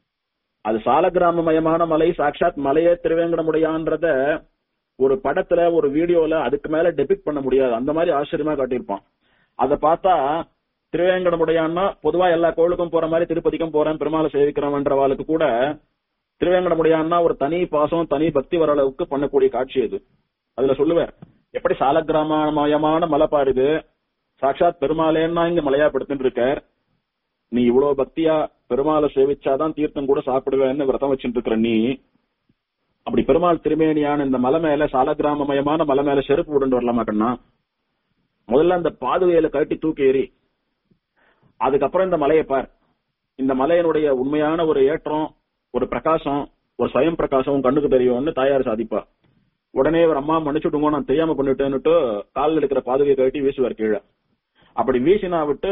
அது சால கிராமமயமான மலை சாட்சாத் மலையே திருவேங்கடமுடையான்றத ஒரு படத்துல ஒரு வீடியோல அதுக்கு மேல டெபிக் பண்ண முடியாது அந்த மாதிரி ஆச்சரியமா காட்டியிருப்பான் அத பார்த்தா திருவேங்கடமுடையான்னா பொதுவா எல்லா கோவிலுக்கும் போற மாதிரி திருப்பதிக்கும் போறேன் பெருமாளை சேவிக்கிறவன்றவாளுக்கு கூட திருவேங்கடமுடையான்னா ஒரு தனி பாசம் தனி பக்தி வர அளவுக்கு பண்ணக்கூடிய காட்சி அது அதுல சொல்லுவேன் எப்படி சால கிராமமயமான மலை பாருது சாட்சாத் பெருமாளேன்னா இங்க மலையா படுத்துட்டு இருக்கார் நீ இவ்வளவு பக்தியா பெருமாளை சேவிச்சாதான் தீர்த்தம் கூட சாப்பிடுவேன்னு விரதம் வச்சுட்டு இருக்கிற நீ அப்படி பெருமாள் திருமேனியான இந்த மலை மேல சால கிராமமயமான மலை மேல செருப்பு விடுண்டு வரலாமா கண்ணா முதல்ல அந்த பாதுகையில கட்டி தூக்கி எறி அதுக்கப்புறம் இந்த மலையை பார் இந்த மலையினுடைய உண்மையான ஒரு ஏற்றம் ஒரு பிரகாசம் ஒரு ஸ்வயம் பிரகாசம் உன் கண்ணுக்கு தெரியும்னு தாயார் சாதிப்பா உடனே ஒரு அம்மா மன்னிச்சுடுங்க நான் தெரியாம பண்ணிட்டேன்னுட்டு காலில் இருக்கிற பாதுகை கட்டி வீசுவார் கீழே அப்படி வீசினா விட்டு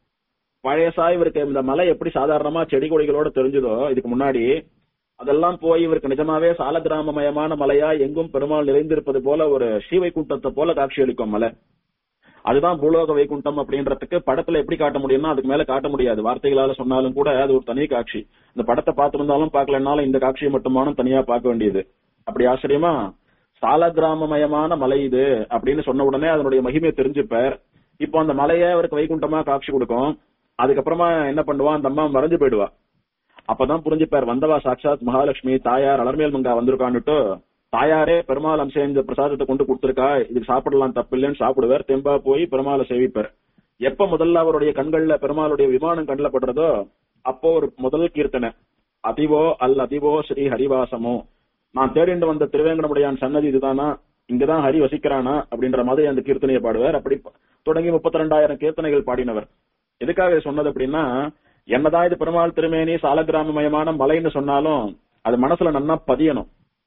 பழையசா இவருக்கு இந்த மலை எப்படி சாதாரணமா செடி கொடிகளோட தெரிஞ்சதோ இதுக்கு முன்னாடி அதெல்லாம் போய் இவருக்கு நிஜமாவே சால கிராமமயமான மலையா எங்கும் பெருமாள் நிறைந்திருப்பது போல ஒரு ஸ்ரீவைகுண்டத்தை போல காட்சி அளிக்கும் மலை அதுதான் பூலோக வைகுண்டம் அப்படின்றதுக்கு படத்துல எப்படி காட்ட முடியும்னா அதுக்கு மேல காட்ட முடியாது வார்த்தைகளால சொன்னாலும் கூட அது ஒரு தனி காட்சி இந்த படத்தை பார்த்திருந்தாலும் பார்க்கலனாலும் இந்த காட்சியை மட்டுமானும் தனியா பார்க்க வேண்டியது அப்படி ஆச்சரியமா சால கிராமமயமான மலை இது அப்படின்னு சொன்ன உடனே அதனுடைய மகிமையை தெரிஞ்சுப்பார் இப்போ அந்த மலையை அவருக்கு வைகுண்டமா காட்சி கொடுக்கும் அதுக்கப்புறமா என்ன பண்ணுவா அந்த அம்மா மறைஞ்சு போயிடுவா அப்பதான் புரிஞ்சுப்பார் வந்தவா சாட்சாத் மகாலட்சுமி தாயார் அலர்மேல் மங்கா வந்திருக்கான்னுட்டு தாயாரே பெருமாள் அம்சம் இந்த பிரசாதத்தை கொண்டு கொடுத்திருக்கா இதுக்கு சாப்பிடலாம் தப்பு இல்லைன்னு சாப்பிடுவார் தெம்பா போய் பெருமாளை சேவிப்பார் எப்ப முதல்ல அவருடைய கண்கள்ல பெருமாளுடைய விமானம் கண்ணில் படுறதோ அப்போ ஒரு முதல் கீர்த்தனை அதிவோ அல் அதிவோ ஸ்ரீ ஹரிவாசமோ நான் தேடிண்டு வந்த திருவேங்கடமுடையான் சன்னதி இதுதானா இங்கதான் ஹரி வசிக்கிறானா அப்படின்ற மாதிரி அந்த கீர்த்தனையை பாடுவார் அப்படி தொடங்கி முப்பத்தி ரெண்டாயிரம் கீர்த்தனைகள் பாடினவர் எதுக்காக இது சொன்னது அப்படின்னா என்னதான் இது பெருமாள் திருமேனி சாலக்கிராமமயமான மலைன்னு சொன்னாலும் அது மனசுல நன்னா பதியணும்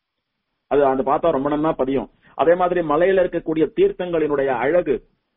அது அந்த பார்த்தா ரொம்ப நன்னா பதியும் அதே மாதிரி மலையில இருக்கக்கூடிய தீர்த்தங்களினுடைய அழகு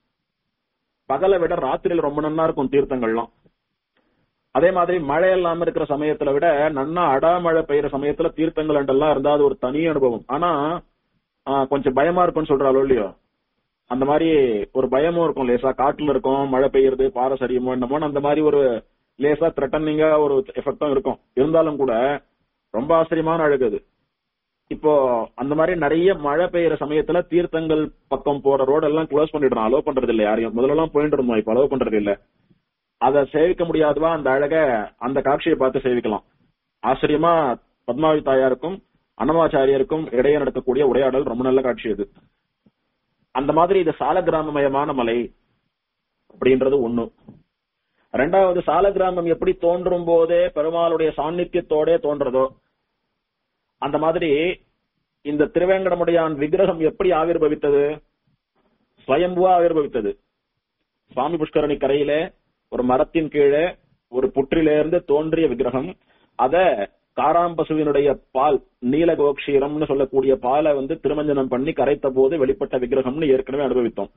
பகலை விட ராத்திரியில ரொம்ப நன்னா இருக்கும் தீர்த்தங்கள்லாம் அதே மாதிரி மழை இல்லாம இருக்கிற சமயத்துல விட நன்னா அடாமழை பெய்யற சமயத்துல தீர்த்தங்கள் எல்லாம் இருந்தா அது ஒரு தனி அனுபவம் ஆனா கொஞ்சம் பயமா இருக்கும்னு சொல்றாளோ இல்லையோ அந்த மாதிரி ஒரு பயமும் இருக்கும் லேசா காட்டுல இருக்கும் மழை பெய்யறது பாறை சரியுமோ என்னமோ அந்த மாதிரி ஒரு லேசா த்ரெட்டனிங்கா ஒரு எஃபெக்டும் இருக்கும் இருந்தாலும் கூட ரொம்ப ஆச்சரியமான அழகு அது இப்போ அந்த மாதிரி நிறைய மழை பெய்யற சமயத்துல தீர்த்தங்கள் பக்கம் போற ரோடு எல்லாம் க்ளோஸ் பண்ணிடுறோம் அலோவ் பண்றது இல்ல யாரையும் முதல்ல எல்லாம் போயிட்டு இருந்தோம் இப்ப அலோவ் பண்றது இல்ல அதை சேவிக்க முடியாதவா அந்த அழக அந்த காட்சியை பார்த்து சேவிக்கலாம் ஆச்சரியமா பத்மாவி தாயாருக்கும் அன்னமாச்சாரியருக்கும் இடையே நடக்கக்கூடிய உரையாடல் ரொம்ப நல்ல காட்சி அது அந்த மாதிரி இது சால கிராமமயமான மலை அப்படின்றது ஒண்ணு ரெண்டாவது சால கிராமம் எப்படி தோன்றும் போதே பெருமாளுடைய சாநித்தியத்தோட தோன்றதோ அந்த மாதிரி இந்த திருவேங்கடமுடையான் விக்கிரகம் எப்படி ஆவிர்வவித்தது ஸ்வயம்புவா ஆவிர்வவித்தது சுவாமி புஷ்கரணி கரையில ஒரு மரத்தின் கீழே ஒரு புற்றிலிருந்து தோன்றிய விக்கிரகம் அத காராம்பசுவினுடைய பால் நீலகோக்ஷீரம்னு சொல்லக்கூடிய பாலை வந்து திருமஞ்சனம் பண்ணி கரைத்த போது வெளிப்பட்ட விக்கிரகம்னு ஏற்கனவே அனுபவித்தோம்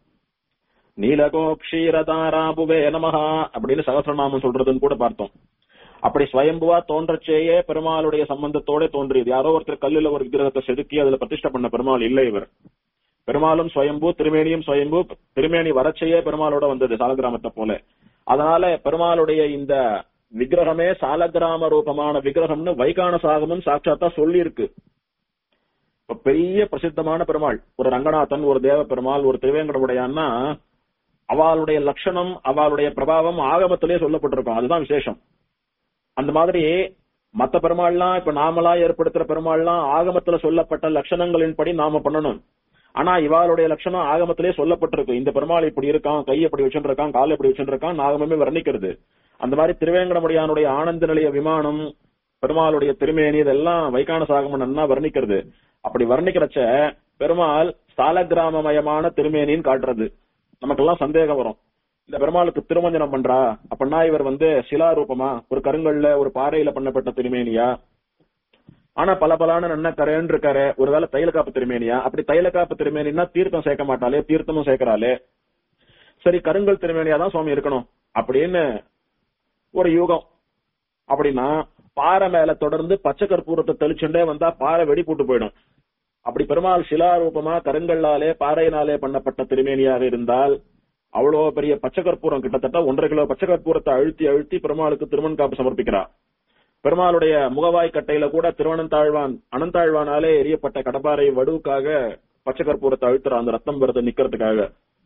நீலகோக்ஷீரதாராபுவே நமஹா அப்படின்னு சகசிரநாமம் சொல்றதுன்னு கூட பார்த்தோம் அப்படி ஸ்வயம்புவா தோன்றச்சேயே பெருமாளுடைய சம்பந்தத்தோட தோன்றியது யாரோ ஒருத்தர் கல்லுல ஒரு விக்கிரகத்தை செதுக்கி அதுல பிரதிஷ்டை பண்ண பெருமாள் இல்லை இவர் பெருமாளும் ஸ்வயம்பு திருமேனியும் ஸ்வயம்பு திருமேனி வரச்சையே பெருமாளோட வந்தது சாலகிராமத்தை போல அதனால பெருமாளுடைய இந்த விக்கிரகமே சாலகிராம ரூபமான விக்கிரகம்னு வைகான சாகமும் சாட்சாத்தா சொல்லி இருக்கு இப்ப பெரிய பிரசித்தமான பெருமாள் ஒரு ரங்கநாதன் ஒரு தேவ பெருமாள் ஒரு திருவேங்கடமுடையான்னா அவளுடைய லட்சணம் அவளுடைய பிரபாவம் ஆகமத்திலே சொல்லப்பட்டிருக்கும் அதுதான் விசேஷம் அந்த மாதிரி மத்த பெருமாள்லாம் இப்ப நாமளா ஏற்படுத்துற பெருமாள்லாம் ஆகமத்துல சொல்லப்பட்ட லட்சணங்களின்படி நாம பண்ணணும் ஆனா இவாளுடைய லட்சணம் ஆகமத்திலே சொல்லப்பட்டிருக்கு இந்த பெருமாள் இப்படி இருக்கான் கை எப்படி வச்சுருக்கான் கால் எப்படி வச்சுருக்கான் ஆகமமே வர்ணிக்கிறது அந்த மாதிரி திருவேங்கடமுடியானுடைய ஆனந்த நிலைய விமானம் பெருமாளுடைய திருமேனி இதெல்லாம் வைகான சாகமம் நன்னா வர்ணிக்கிறது அப்படி வர்ணிக்கிறச்ச பெருமாள் சால கிராமமயமான திருமேனின்னு காட்டுறது நமக்கெல்லாம் சந்தேகம் வரும் இந்த பெருமாளுக்கு திருமஞ்சனம் பண்றா அப்படின்னா இவர் வந்து சிலாரூபமா ஒரு கருங்கல்ல ஒரு பாறையில பண்ணப்பட்ட திருமேனியா ஆனா பல பலான நன்ன கரையன் இருக்காரு ஒருவேளை தைல காப்பு திருமேனியா அப்படி தைல காப்பு திருமேனின்னா தீர்த்தம் சேர்க்க மாட்டாளே தீர்த்தமும் சேர்க்கறாளே சரி கருங்கல் திருமேனியா தான் சுவாமி இருக்கணும் அப்படின்னு ஒரு யூகம் அப்படின்னா பாறை மேல தொடர்ந்து பச்சை கற்பூரத்தை தெளிச்சுட்டே வந்தா பாறை வெடி போட்டு போயிடும் அப்படி பெருமாள் சிலாரூபமா கருங்கல்லாலே பாறையினாலே பண்ணப்பட்ட திருமேனியாக இருந்தால் அவ்வளோ பெரிய பச்சை கற்பூரம் கிட்டத்தட்ட ஒன்றரை கிலோ பச்சை கற்பூரத்தை அழுத்தி அழுத்தி பெருமாளுக்கு திருமண் காப்பு சமர்ப்பிக்கிறார் பெருமாளுடைய முகவாய் கட்டையில கூட திருவனந்தாழ்வான் அனந்தாழ்வானாலே எரியப்பட்ட கடப்பாறை வடுவுக்காக பச்சை கற்பூரத்தை அழுத்துறா அந்த ரத்தம் வருது நிக்கிறதுக்காக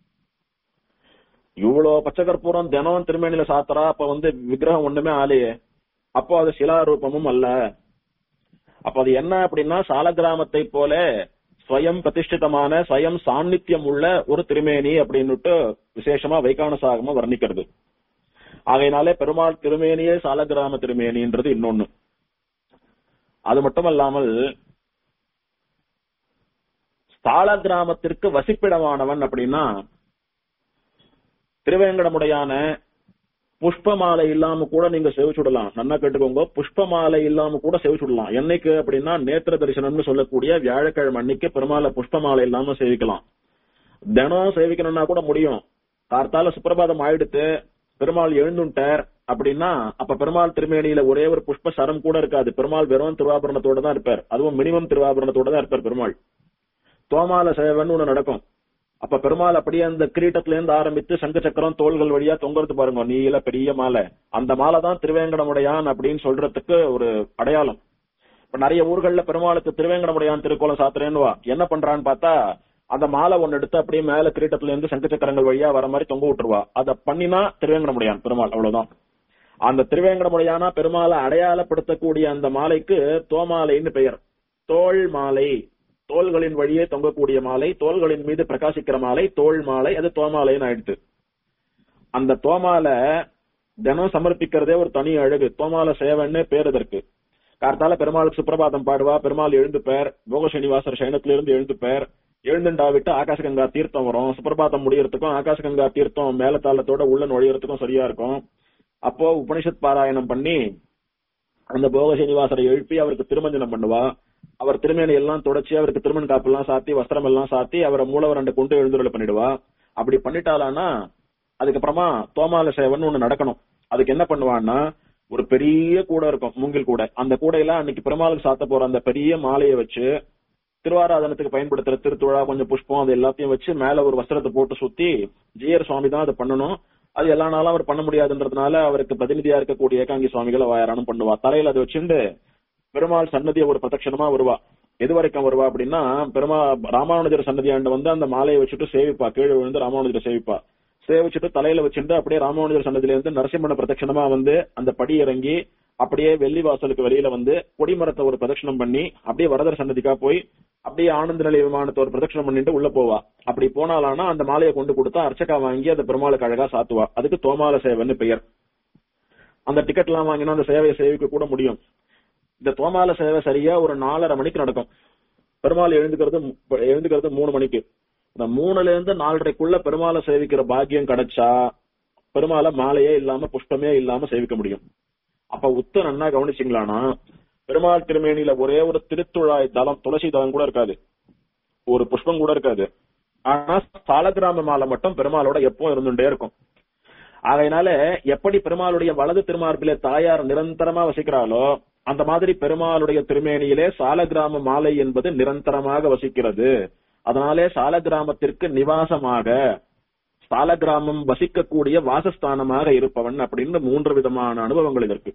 இவ்வளோ பச்சை கற்பூரம் தினம் திருமேனில சாத்துறா அப்ப வந்து விக்கிரகம் ஒண்ணுமே ஆலையே அப்போ அது சிலாரூபமும் அல்ல அப்ப அது என்ன அப்படின்னா சால கிராமத்தை போல ஸ்வயம் பிரதிஷ்டிதமான ஸ்வயம் சாநித்தியம் உள்ள ஒரு திருமேனி அப்படின்னுட்டு விசேஷமா வைகான சாகமா வர்ணிக்கிறது ஆகையினாலே பெருமாள் திருமேனியே சால கிராம திருமேனின்றது இன்னொன்னு அது மட்டுமல்லாமல் சால கிராமத்திற்கு வசிப்பிடமானவன் அப்படின்னா திருவேங்கடமுடையான புஷ்ப மாலை இல்லாம கூட நீங்க செவிச்சுடலாம் நல்லா கேட்டுக்கோங்க புஷ்ப மாலை இல்லாம கூட செவிச்சுடலாம் என்னைக்கு அப்படின்னா நேத்திர தரிசனம்னு சொல்லக்கூடிய வியாழக்கிழமை அன்னைக்கு பெருமாளை புஷ்ப மாலை இல்லாம சேவிக்கலாம் தினம் சேவிக்கணும்னா கூட முடியும் கார்த்தால சுப்பிரபாதம் ஆயிடுத்து பெருமாள் எழுந்துட்டார் அப்படின்னா அப்ப பெருமாள் திருமேனியில ஒரே ஒரு புஷ்ப சரம் கூட இருக்காது பெருமாள் வெறும் திருவாபரணத்தோட தான் இருப்பார் அதுவும் மினிமம் திருவாபரணத்தோட தான் இருப்பார் பெருமாள் தோமால சேவன் ஒண்ணு நடக்கும் அப்ப பெருமாள் அப்படியே அந்த கிரீட்டத்துல இருந்து ஆரம்பித்து சங்க சக்கரம் தோள்கள் வழியா தொங்குறது பாருங்க நீல பெரிய மாலை அந்த மாலை தான் திருவேங்கடமுடையான் அப்படின்னு சொல்றதுக்கு ஒரு அடையாளம் இப்ப நிறைய ஊர்கள்ல பெருமாளுக்கு திருவேங்கடமுடையான் திருக்கோலம் சாத்துறேன்னு வா என்ன பண்றான்னு பார்த்தா அந்த மாலை ஒன்னு எடுத்து அப்படியே மேல கிரீட்டத்துல இருந்து சங்க சக்கரங்கள் வழியா வர மாதிரி தொங்க விட்டுருவா அத பண்ணினா திருவேங்கடமுடையான் பெருமாள் அவ்வளவுதான் அந்த திருவேங்கடமுடையானா பெருமாளை அடையாளப்படுத்தக்கூடிய அந்த மாலைக்கு தோமாலைன்னு பெயர் தோல் மாலை தோள்களின் வழியே தொங்கக்கூடிய மாலை தோள்களின் மீது பிரகாசிக்கிற மாலை தோல் மாலை அது தோமாலைன்னு ஆயிடுது அந்த தோமாலை தினம் சமர்ப்பிக்கிறதே ஒரு தனி அழகு தோமால சேவன்னு பேர் இதற்கு கார்த்தால பெருமாளுக்கு சுப்பிரபாதம் பாடுவா பெருமாள் எழுந்து பேர் போக சனிவாசர் சயனத்துல இருந்து எழுந்து பேர் எழுந்துண்டா விட்டு ஆகாசகங்கா தீர்த்தம் வரும் சுப்பிரபாதம் முடியறதுக்கும் ஆகாசகங்கா தீர்த்தம் மேல தாளத்தோட உள்ள நுழையறதுக்கும் சரியா இருக்கும் அப்போ உபனிஷத் பாராயணம் பண்ணி அந்த போக சீனிவாசரை எழுப்பி அவருக்கு திருமஞ்சனம் பண்ணுவா அவர் திருமேனி எல்லாம் தொடச்சி அவருக்கு திருமண் காப்பு எல்லாம் சாத்தி வஸ்திரம் எல்லாம் சாத்தி அவரை மூலவரண்டை கொண்டு எழுந்துருளை பண்ணிடுவா அப்படி பண்ணிட்டாலானா அதுக்கப்புறமா தோமால சேவன் ஒண்ணு நடக்கணும் அதுக்கு என்ன பண்ணுவான்னா ஒரு பெரிய கூடை இருக்கும் மூங்கில் கூடை அந்த கூடையில அன்னைக்கு பெருமாளுக்கு சாத்த போற அந்த பெரிய மாலையை வச்சு திருவாராதனத்துக்கு பயன்படுத்துற திருத்துழா கொஞ்சம் புஷ்பம் அது எல்லாத்தையும் வச்சு மேல ஒரு வஸ்திரத்தை போட்டு சுத்தி ஜியர் சுவாமி தான் அதை பண்ணணும் அது எல்லா நாளும் அவர் பண்ண முடியாதுன்றதுனால அவருக்கு பிரதிநிதியா இருக்கக்கூடிய ஏகாங்கி சுவாமிகளை வாயாரானும் பண்ணுவா தலையில அதை வச்சுண்டு பெருமாள் சன்னதியை ஒரு பிரதட்சணமா வருவா எது வரைக்கும் வருவா அப்படின்னா பெருமா ராமானுஜர் சன்னதியாண்டு வந்து அந்த மாலையை வச்சுட்டு சேவிப்பா கீழே விழுந்து ராமானுஜரை சேவிப்பா சேவிச்சுட்டு தலையில வச்சுட்டு அப்படியே ராமானுஜர் சன்னதியில இருந்து நரசிம்மன பிரதட்சணமா வந்து அந்த படி இறங்கி அப்படியே வெள்ளி வாசலுக்கு வெளியில வந்து கொடிமரத்தை ஒரு பிரதட்சணம் பண்ணி அப்படியே வரதர் சன்னதிக்கா போய் அப்படியே ஆனந்த நிலைய விமானத்தை ஒரு பிரதட்சணம் பண்ணிட்டு உள்ள போவா அப்படி போனாலானா அந்த மாலையை கொண்டு கொடுத்தா அர்ச்சகா வாங்கி அந்த பெருமாளுக்கு அழகா சாத்துவா அதுக்கு தோமால சேவைன்னு பெயர் அந்த டிக்கெட் எல்லாம் வாங்கினா அந்த சேவையை சேவிக்க கூட முடியும் இந்த தோமால சேவை சரியா ஒரு நாலரை மணிக்கு நடக்கும் பெருமாள் எழுந்துக்கிறது மு- எழுந்துக்கிறது மூணு மணிக்கு இந்த மூணுல இருந்து நாலரைக்குள்ள பெருமாளை சேவிக்கிற பாக்கியம் கிடைச்சா பெருமாளை மாலையே இல்லாம புஷ்பமே இல்லாம சேவிக்க முடியும் அப்ப உத்து நன்னா கவனிச்சிங்களானா பெருமாள் திருமேனியில ஒரே ஒரு திருத்துழாய் தலம் துளசி தலம் கூட இருக்காது ஒரு புஷ்பம் கூட இருக்காது ஆனா சாலகிராம மாலை மட்டும் பெருமாளோட எப்பவும் இருந்துட்டே இருக்கும் ஆகையினால எப்படி பெருமாளுடைய வலது திருமார்பிலே தாயார் நிரந்தரமா வசிக்கிறாளோ அந்த மாதிரி பெருமாளுடைய திருமேனியிலே சாலகிராம மாலை என்பது நிரந்தரமாக வசிக்கிறது அதனாலே சாலகிராமத்திற்கு நிவாசமாக சாலகிராமம் வசிக்கக்கூடிய வாசஸ்தானமாக இருப்பவன் அப்படின்னு மூன்று விதமான அனுபவங்கள் இதற்கு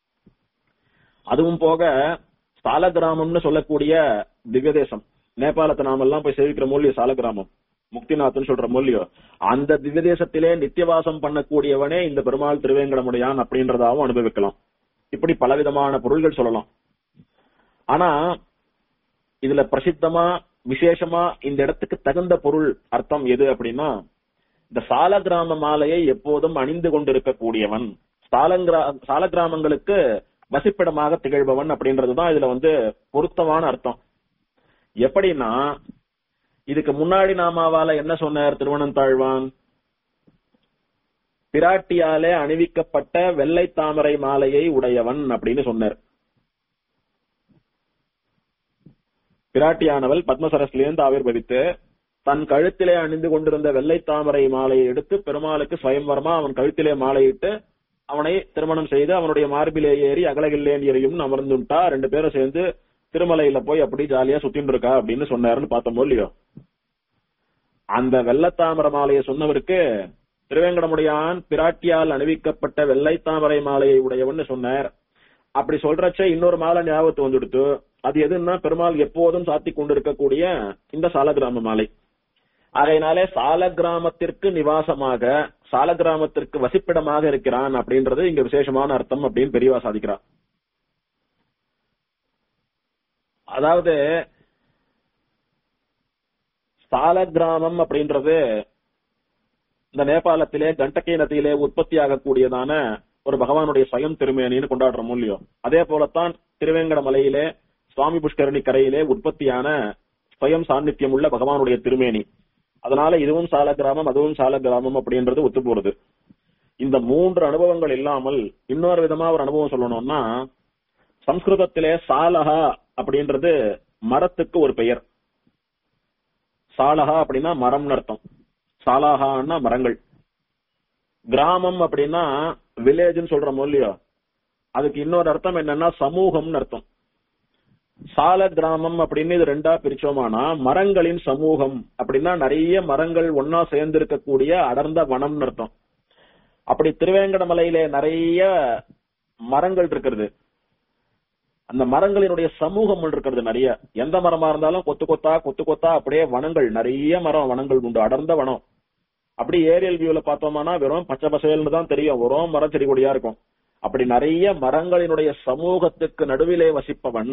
அதுவும் போக சாலகிராமம்னு சொல்லக்கூடிய திவ்யதேசம் நேபாளத்தை நாமெல்லாம் போய் சேவிக்கிற மூலிய சாலகிராமம் முக்திநாத்னு சொல்ற மூலியம் அந்த திவ்யதேசத்திலே நித்தியவாசம் பண்ணக்கூடியவனே இந்த பெருமாள் திருவேங்கடமுடையான் அப்படின்றதாவும் அனுபவிக்கலாம் இப்படி பலவிதமான பொருள்கள் சொல்லலாம் ஆனா இதுல பிரசித்தமா விசேஷமா இந்த இடத்துக்கு தகுந்த பொருள் அர்த்தம் எது அப்படின்னா இந்த சாலகிராம மாலையை எப்போதும் அணிந்து கொண்டிருக்கக்கூடியவன் சாலங்கிரா சாலகிராமங்களுக்கு வசிப்பிடமாக திகழ்பவன் அப்படின்றதுதான் இதுல வந்து பொருத்தமான அர்த்தம் எப்படின்னா இதுக்கு முன்னாடி நாமாவால என்ன சொன்னார் திருவனந்தாழ்வான் பிராட்டியாலே அணிவிக்கப்பட்ட வெள்ளை தாமரை மாலையை உடையவன் அப்படின்னு சொன்னார் பிராட்டியானவள் பத்மசரஸ்லேருந்து ஆவிர்வதித்து தன் கழுத்திலே அணிந்து கொண்டிருந்த வெள்ளை தாமரை மாலையை எடுத்து பெருமாளுக்கு சுயம்வரமா அவன் கழுத்திலே மாலையிட்டு அவனை திருமணம் செய்து அவனுடைய மார்பிலே ஏறி அகலகில்லேன் எறியும் அமர்ந்துட்டா ரெண்டு பேரும் சேர்ந்து திருமலையில போய் அப்படி ஜாலியா சுத்தின்னு இருக்கா அப்படின்னு சொன்னாருன்னு பார்த்தோமோ இல்லையோ அந்த வெள்ளத்தாமர மாலையை சொன்னவருக்கு திருவேங்கடமுடையான் பிராட்டியால் அணிவிக்கப்பட்ட வெள்ளை தாமரை மாலையை உடையவன்னு சொன்னார் அப்படி சொல்றச்ச இன்னொரு மாலை ஞாபகத்து வந்துடுத்து அது எதுன்னா பெருமாள் எப்போதும் சாத்தி கொண்டிருக்கக்கூடிய இந்த சாலகிராம மாலை ஆகையினாலே சாலகிராமத்திற்கு நிவாசமாக சாலகிராமத்திற்கு வசிப்பிடமாக இருக்கிறான் அப்படின்றது இங்க விசேஷமான அர்த்தம் அப்படின்னு பெரியவா சாதிக்கிறார் அதாவது சாலகிராமம் அப்படின்றது இந்த நேபாளத்திலே கண்டகி நதியிலே உற்பத்தி ஆகக்கூடியதான ஒரு பகவானுடைய ஸ்வயம் திருமேனின்னு கொண்டாடுறோம் இல்லையோ அதே போலத்தான் திருவேங்கட மலையிலே சுவாமி புஷ்கரணி கரையிலே உற்பத்தியான ஸ்வயம் சாநித்தியம் உள்ள பகவானுடைய திருமேனி அதனால இதுவும் சால கிராமம் அதுவும் சால கிராமம் அப்படின்றது ஒத்து போறது இந்த மூன்று அனுபவங்கள் இல்லாமல் இன்னொரு விதமா ஒரு அனுபவம் சொல்லணும்னா சம்ஸ்கிருதத்திலே சாலஹா அப்படின்றது மரத்துக்கு ஒரு பெயர் சாலஹா அப்படின்னா மரம்னு அர்த்தம் சாலாஹான்னா மரங்கள் கிராமம் அப்படின்னா வில்லேஜ்னு சொல்றோமோ இல்லையோ அதுக்கு இன்னொரு அர்த்தம் என்னன்னா சமூகம்னு அர்த்தம் சால கிராமம் அப்படின்னு இது ரெண்டா பிரிச்சோமானா மரங்களின் சமூகம் அப்படின்னா நிறைய மரங்கள் ஒன்னா சேர்ந்து இருக்கக்கூடிய அடர்ந்த வனம்னு அர்த்தம் அப்படி திருவேங்கடமலையிலே நிறைய மரங்கள் இருக்கிறது அந்த மரங்களினுடைய சமூகம் இருக்கிறது நிறைய எந்த மரமா இருந்தாலும் கொத்து கொத்தா கொத்து கொத்தா அப்படியே வனங்கள் நிறைய மரம் வனங்கள் உண்டு அடர்ந்த வனம் அப்படி ஏரியல் வியூல பார்த்தோம்னா வெறும் பச்சை பசேல்னு தான் தெரியும் வெறும் மரம் செடி கொடியா இருக்கும் அப்படி நிறைய மரங்களினுடைய சமூகத்துக்கு நடுவிலே வசிப்பவன்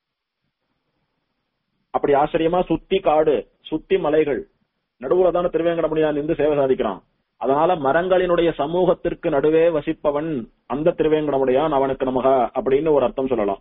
அப்படி ஆச்சரியமா சுத்தி காடு சுத்தி மலைகள் நடுவுல தானே திருவேங்கடமுடியான் நின்று சேவை சாதிக்கிறான் அதனால மரங்களினுடைய சமூகத்திற்கு நடுவே வசிப்பவன் அந்த திருவேங்கடமுடையான் அவனுக்கு நமக அப்படின்னு ஒரு அர்த்தம் சொல்லலாம்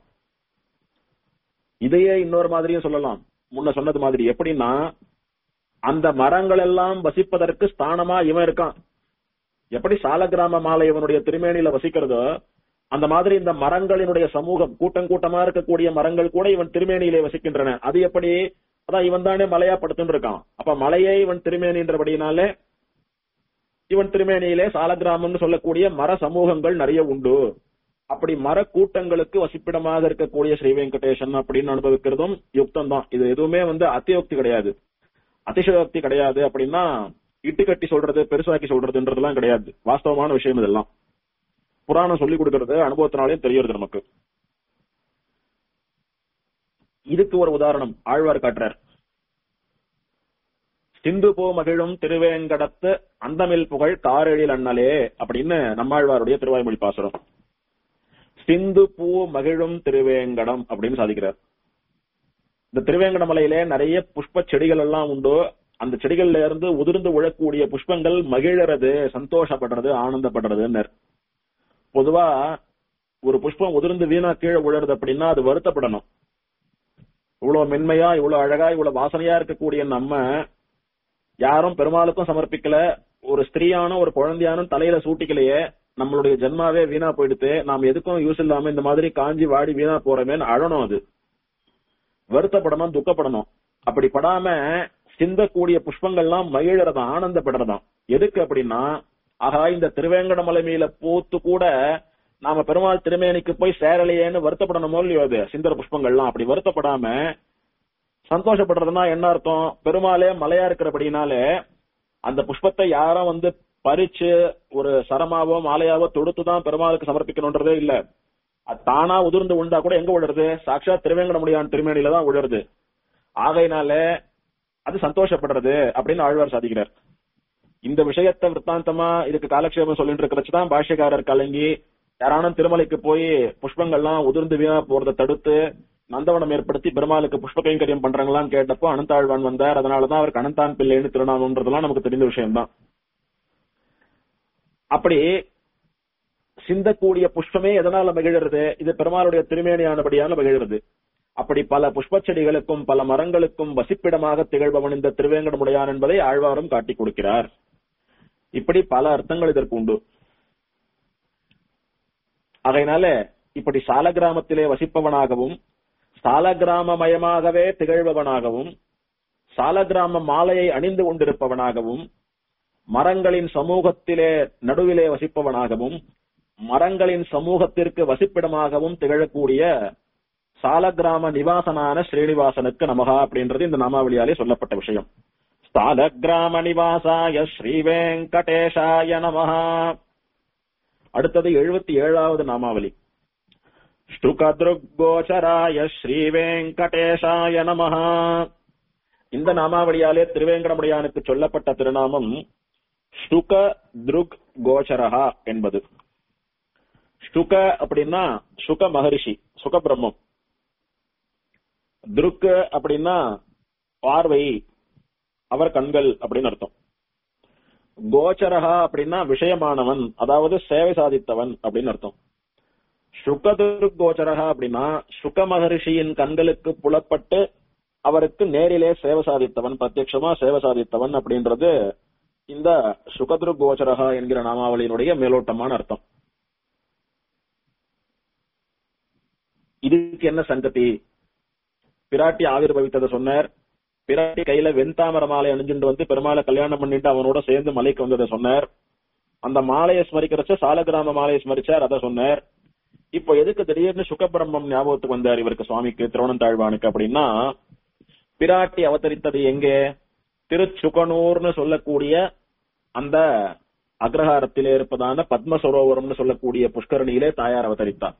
இதையே இன்னொரு மாதிரியும் சொல்லலாம் முன்ன சொன்னது மாதிரி எப்படின்னா அந்த மரங்கள் எல்லாம் வசிப்பதற்கு ஸ்தானமா இவன் இருக்கான் எப்படி சாலகிராம மாலை இவனுடைய திருமேனியில வசிக்கிறதோ அந்த மாதிரி இந்த மரங்களினுடைய சமூகம் கூட்டம் கூட்டமா இருக்கக்கூடிய மரங்கள் கூட இவன் திருமேனியிலே வசிக்கின்றன அது எப்படி அதான் இவன் தானே மலையா படுத்துன்னு இருக்கான் அப்ப மலையே இவன் திருமேனின்றபடினாலே இவன் திருமேனியிலே சாலகிராமம்னு சொல்லக்கூடிய மர சமூகங்கள் நிறைய உண்டு அப்படி மர கூட்டங்களுக்கு வசிப்பிடமாக இருக்கக்கூடிய ஸ்ரீ வெங்கடேசன் அப்படின்னு அனுபவிக்கிறதும் யுக்தம் தான் இது எதுவுமே வந்து அத்தியோக்தி கிடையாது அதிசயோக்தி கிடையாது அப்படின்னா இட்டு கட்டி சொல்றது பெருசாக்கி சொல்றதுன்றதுலாம் கிடையாது வாஸ்தவமான விஷயம் இதெல்லாம் புராணம் சொல்லி கொடுக்கறது அனுபவத்தினாலே தெரியறது நமக்கு இதுக்கு ஒரு உதாரணம் ஆழ்வார் காட்டுறார் சிந்து போ மகிழும் திருவேங்கடத்து அந்தமில் புகழ் காரெழில் அண்ணலே அப்படின்னு நம்மாழ்வாருடைய திருவாய்மொழி பாசுரம் சிந்து பூ மகிழும் திருவேங்கடம் அப்படின்னு சாதிக்கிறார் இந்த திருவேங்கட மலையிலே நிறைய புஷ்ப செடிகள் எல்லாம் உண்டு அந்த செடிகள்ல இருந்து உதிர்ந்து விழக்கூடிய புஷ்பங்கள் மகிழறது சந்தோஷப்படுறது ஆனந்தப்படுறதுன்னு பொதுவா ஒரு புஷ்பம் உதிர்ந்து வீணா கீழே விழுறது அப்படின்னா அது வருத்தப்படணும் இவ்வளவு மென்மையா இவ்வளவு அழகா இவ்வளவு வாசனையா இருக்கக்கூடிய நம்ம யாரும் பெருமாளுக்கும் சமர்ப்பிக்கல ஒரு ஸ்திரீயான ஒரு குழந்தையான தலையில சூட்டிக்கலையே நம்மளுடைய ஜென்மாவே வீணா போயிடுத்து நாம் எதுக்கும் யூஸ் இல்லாம இந்த மாதிரி காஞ்சி வாடி வீணா போறமேன்னு அழணும் அது வருத்தப்படணும் துக்கப்படணும் அப்படி படாம சிந்தக்கூடிய புஷ்பங்கள்லாம் மகிழறதாம் ஆனந்தப்படுறதாம் எதுக்கு அப்படின்னா ஆகா இந்த திருவேங்கடமலை மேல பூத்து கூட நாம பெருமாள் திருமேனிக்கு போய் சேரலையேன்னு வருத்தப்படணுமோ இல்லையோ அது சிந்தர புஷ்பங்கள்லாம் அப்படி வருத்தப்படாம சந்தோஷப்படுறதுன்னா என்ன அர்த்தம் பெருமாளே மலையா இருக்கிறபடினாலே அந்த புஷ்பத்தை யாரும் வந்து பறிச்சு ஒரு சரமாவோ மாலையாவோ தொடுத்துதான் பெருமாளுக்கு சமர்ப்பிக்கணும்ன்றதே இல்ல அது தானா உதிர்ந்து உண்டா கூட எங்க விழுறது சாட்சா திருவேங்கடமுடியான் திருமேனியில தான் விழுறது ஆகையினால அது சந்தோஷப்படுறது அப்படின்னு ஆழ்வார் சாதிக்கிறார் இந்த விஷயத்தை விற்த்தாந்தமா இதுக்கு காலக்ஷேபம் சொல்லிட்டு இருக்கிறச்சுதான் பாஷ்யக்காரர் கலங்கி யாரானும் திருமலைக்கு போய் புஷ்பங்கள்லாம் உதிர்ந்து வீணா போறதை தடுத்து நந்தவனம் ஏற்படுத்தி பெருமாளுக்கு புஷ்ப கைங்கரியம் பண்றாங்களான்னு கேட்டப்போ அனந்தாழ்வான் வந்தார் அதனாலதான் அவருக்கு அனந்தான் பிள்ளைன்னு திருநாமம்ன்றதெல்லாம் நமக்கு தெரிந்த விஷயம்தான் அப்படி சிந்தக்கூடிய புஷ்பமே எதனால மகிழறது இது பெருமாளுடைய திருமேனியானபடியால மகிழறது அப்படி பல புஷ்பச் செடிகளுக்கும் பல மரங்களுக்கும் வசிப்பிடமாக திகழ்பவன் இந்த திருவேங்கடமுடையான் என்பதை ஆழ்வாரும் காட்டிக் கொடுக்கிறார் இப்படி பல அர்த்தங்கள் இதற்கு உண்டு ஆகையினால இப்படி சால கிராமத்திலே வசிப்பவனாகவும் சால கிராமமயமாகவே திகழ்பவனாகவும் சால கிராம மாலையை அணிந்து கொண்டிருப்பவனாகவும் மரங்களின் சமூகத்திலே நடுவிலே வசிப்பவனாகவும் மரங்களின் சமூகத்திற்கு வசிப்பிடமாகவும் திகழக்கூடிய சாலக்கிராம நிவாசனான ஸ்ரீனிவாசனுக்கு நமகா அப்படின்றது இந்த நாமாவளியாலே சொல்லப்பட்ட விஷயம் சாலக்கிராம நிவாசாய ஸ்ரீவேங்கடேஷாய நமஹா அடுத்தது எழுபத்தி ஏழாவது நாமாவளி ஸ்டுகத்ருகோச்சராய ஸ்ரீவேங்கடேஷாய நமஹா இந்த நாமாவளியாலே திருவேங்கடமுடையானுக்கு சொல்லப்பட்ட திருநாமம் ஸ்டுக திருக் கோச்சரஹா என்பது ஸ்டுக அப்படின்னா சுக மகரிஷி சுக பிரம்மம் துருக்கு அப்படின்னா பார்வை அவர் கண்கள் அப்படின்னு அர்த்தம் கோச்சரஹா அப்படின்னா விஷயமானவன் அதாவது சேவை சாதித்தவன் அப்படின்னு அர்த்தம் சுகதுருக் கோச்சரஹா அப்படின்னா சுக மகரிஷியின் கண்களுக்கு புலப்பட்டு அவருக்கு நேரிலே சேவை சாதித்தவன் பிரத்யட்சமா சேவை சாதித்தவன் அப்படின்றது இந்த சுகதுரு கோச்சரகா என்கிற நாமாவளியினுடைய மேலோட்டமான அர்த்தம் இதுக்கு என்ன சங்கதி பிராட்டி ஆவிர்வவித்ததை சொன்னார் பிராட்டி கையில வெண்தாமர மாலை அணிஞ்சுட்டு வந்து பெருமாளை கல்யாணம் பண்ணிட்டு அவனோட சேர்ந்து மலைக்கு வந்ததை சொன்னார் அந்த மாலையை ஸ்மரிக்கிறச்ச சாலகிராம மாலையை ஸ்மரிச்சார் அதை சொன்னார் இப்போ எதுக்கு திடீர்னு சுகபிரம்மம் ஞாபகத்துக்கு வந்தார் இவருக்கு சுவாமிக்கு திருவனந்தாழ்வானுக்கு அப்படின்னா பிராட்டி அவதரித்தது எங்கே திருச்சுகனூர்னு சொல்லக்கூடிய அந்த அக்ரஹாரத்திலே இருப்பதான பத்ம சரோவரம்னு சொல்லக்கூடிய புஷ்கரணியிலே தாயார் அவதரித்தார்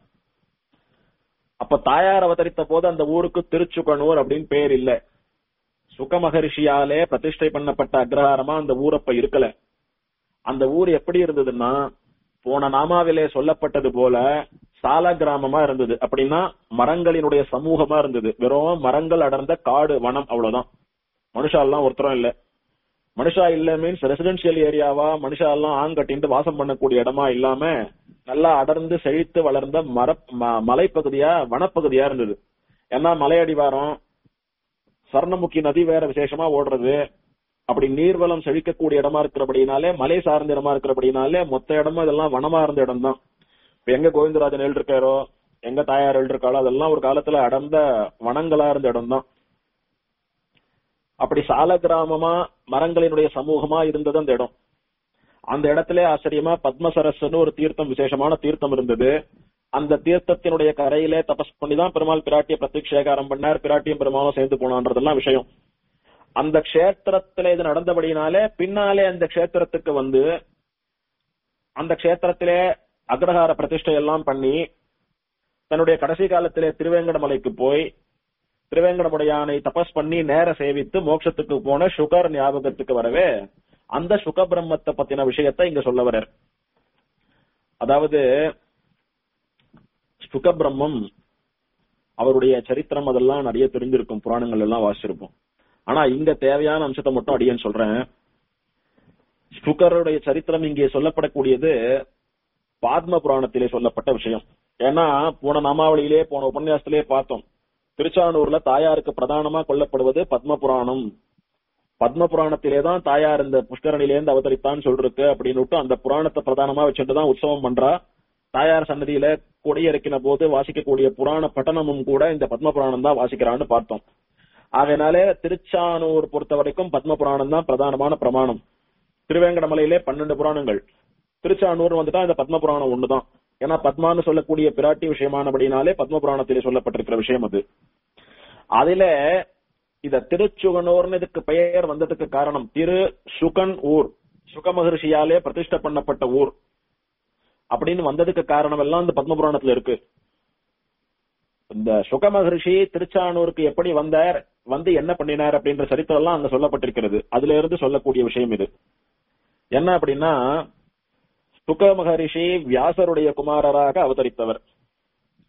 அப்ப தாயார் அவதரித்த போது அந்த ஊருக்கு திருச்சுகனூர் அப்படின்னு பேர் இல்ல சுக மகரிஷியாலே பிரதிஷ்டை பண்ணப்பட்ட அக்ரஹாரமா அந்த ஊர் அப்ப இருக்கல அந்த ஊர் எப்படி இருந்ததுன்னா போன நாமாவிலே சொல்லப்பட்டது போல சால கிராமமா இருந்தது அப்படின்னா மரங்களினுடைய சமூகமா இருந்தது வெறும் மரங்கள் அடர்ந்த காடு வனம் அவ்வளவுதான் மனுஷா எல்லாம் ஒருத்தரும் இல்ல மனுஷா இல்ல மீன்ஸ் ரெசிடென்சியல் ஏரியாவா மனுஷா எல்லாம் ஆங் கட்டிட்டு வாசம் பண்ணக்கூடிய இடமா இல்லாம நல்லா அடர்ந்து செழித்து வளர்ந்த மர ம- மலைப்பகுதியா வனப்பகுதியா இருந்தது ஏன்னா மலையடிவாரம் சர்ணமுகி நதி வேற விசேஷமா ஓடுறது அப்படி நீர்வளம் செழிக்கக்கூடிய இடமா இருக்கிறபடினாலே மலை சார்ந்த இடமா இருக்கிறபடினாலே மொத்த இடமும் இதெல்லாம் வனமா இருந்த இடம் தான் இப்ப எங்க கோவிந்தராஜன் எழுதிருக்காரோ எங்க தாயார் எழுதிருக்காளோ அதெல்லாம் ஒரு காலத்துல அடர்ந்த வனங்களா இருந்த இடம் தான் அப்படி சால கிராமமா மரங்களினுடைய சமூகமா இருந்தது அந்த இடம் அந்த இடத்துல ஆச்சரியமா பத்மசரஸ்னு ஒரு தீர்த்தம் விசேஷமான தீர்த்தம் இருந்தது அந்த தீர்த்தத்தினுடைய கரையிலே தபஸ் பண்ணிதான் பெருமாள் பிராட்டிய பிரத்யக்ஷேகாரம் பண்ணார் பிராட்டியும் பெருமாளும் சேர்ந்து போனான்றதெல்லாம் விஷயம் அந்த க்ஷேத்திரத்துல இது நடந்தபடினாலே பின்னாலே அந்த க்ஷேத்திரத்துக்கு வந்து அந்த க்ஷேத்திரத்திலே அக்ரஹார பிரதிஷ்டை எல்லாம் பண்ணி தன்னுடைய கடைசி காலத்திலே திருவேங்கடமலைக்கு போய் திருவேங்கடமுடையானை தபஸ் பண்ணி நேர சேவித்து மோட்சத்துக்கு போன சுகர் ஞாபகத்துக்கு வரவே அந்த சுக பிரம்மத்தை பத்தின விஷயத்தை இங்க சொல்ல வர்றார் அதாவது சுக பிரம்மம் அவருடைய சரித்திரம் அதெல்லாம் நிறைய தெரிஞ்சிருக்கும் புராணங்கள் எல்லாம் வாசிச்சிருப்போம் ஆனா இங்க தேவையான அம்சத்தை மட்டும் அடியேன் சொல்றேன் சுகருடைய சரித்திரம் இங்கே சொல்லப்படக்கூடியது பாத்ம புராணத்திலே சொல்லப்பட்ட விஷயம் ஏன்னா போன நாமாவளியிலே போன உபன்யாசத்திலே பார்த்தோம் திருச்சானூர்ல தாயாருக்கு பிரதானமா கொல்லப்படுவது பத்ம புராணம் பத்ம புராணத்திலே தான் தாயார் இந்த புஷ்கரணிலேருந்து அவதரித்தான்னு சொல்லிருக்கு அப்படின்னு அந்த புராணத்தை பிரதானமா வச்சுட்டு தான் உற்சவம் பண்றா தாயார் சன்னதியில கொடியறுக்கின போது வாசிக்கக்கூடிய புராண பட்டணமும் கூட இந்த பத்ம புராணம் தான் வாசிக்கிறான்னு பார்த்தோம் ஆகையினாலே திருச்சானூர் பொறுத்த வரைக்கும் பத்ம புராணம் தான் பிரதானமான பிரமாணம் திருவேங்கடமலையிலே பன்னெண்டு புராணங்கள் திருச்சானூர் வந்துட்டா இந்த பத்ம புராணம் ஒண்ணுதான் ஏன்னா பத்மான்னு சொல்லக்கூடிய பிராட்டி விஷயமானபடினாலே பத்ம புராணத்திலே சொல்லப்பட்டிருக்கிற விஷயம் அது அதுல இத திருச்சுகனூர்னு இதுக்கு பெயர் வந்ததுக்கு காரணம் திரு சுகன் ஊர் சுக மகர்ஷியாலே பிரதிஷ்டை பண்ணப்பட்ட ஊர் அப்படின்னு வந்ததுக்கு காரணம் எல்லாம் இந்த பத்ம புராணத்துல இருக்கு இந்த சுக மகர்ஷி திருச்சானூருக்கு எப்படி வந்தார் வந்து என்ன பண்ணினார் அப்படின்ற சரித்திரம் எல்லாம் அங்க சொல்லப்பட்டிருக்கிறது அதுல இருந்து சொல்லக்கூடிய விஷயம் இது என்ன அப்படின்னா சுக மகரிஷி வியாசருடைய குமாரராக அவதரித்தவர்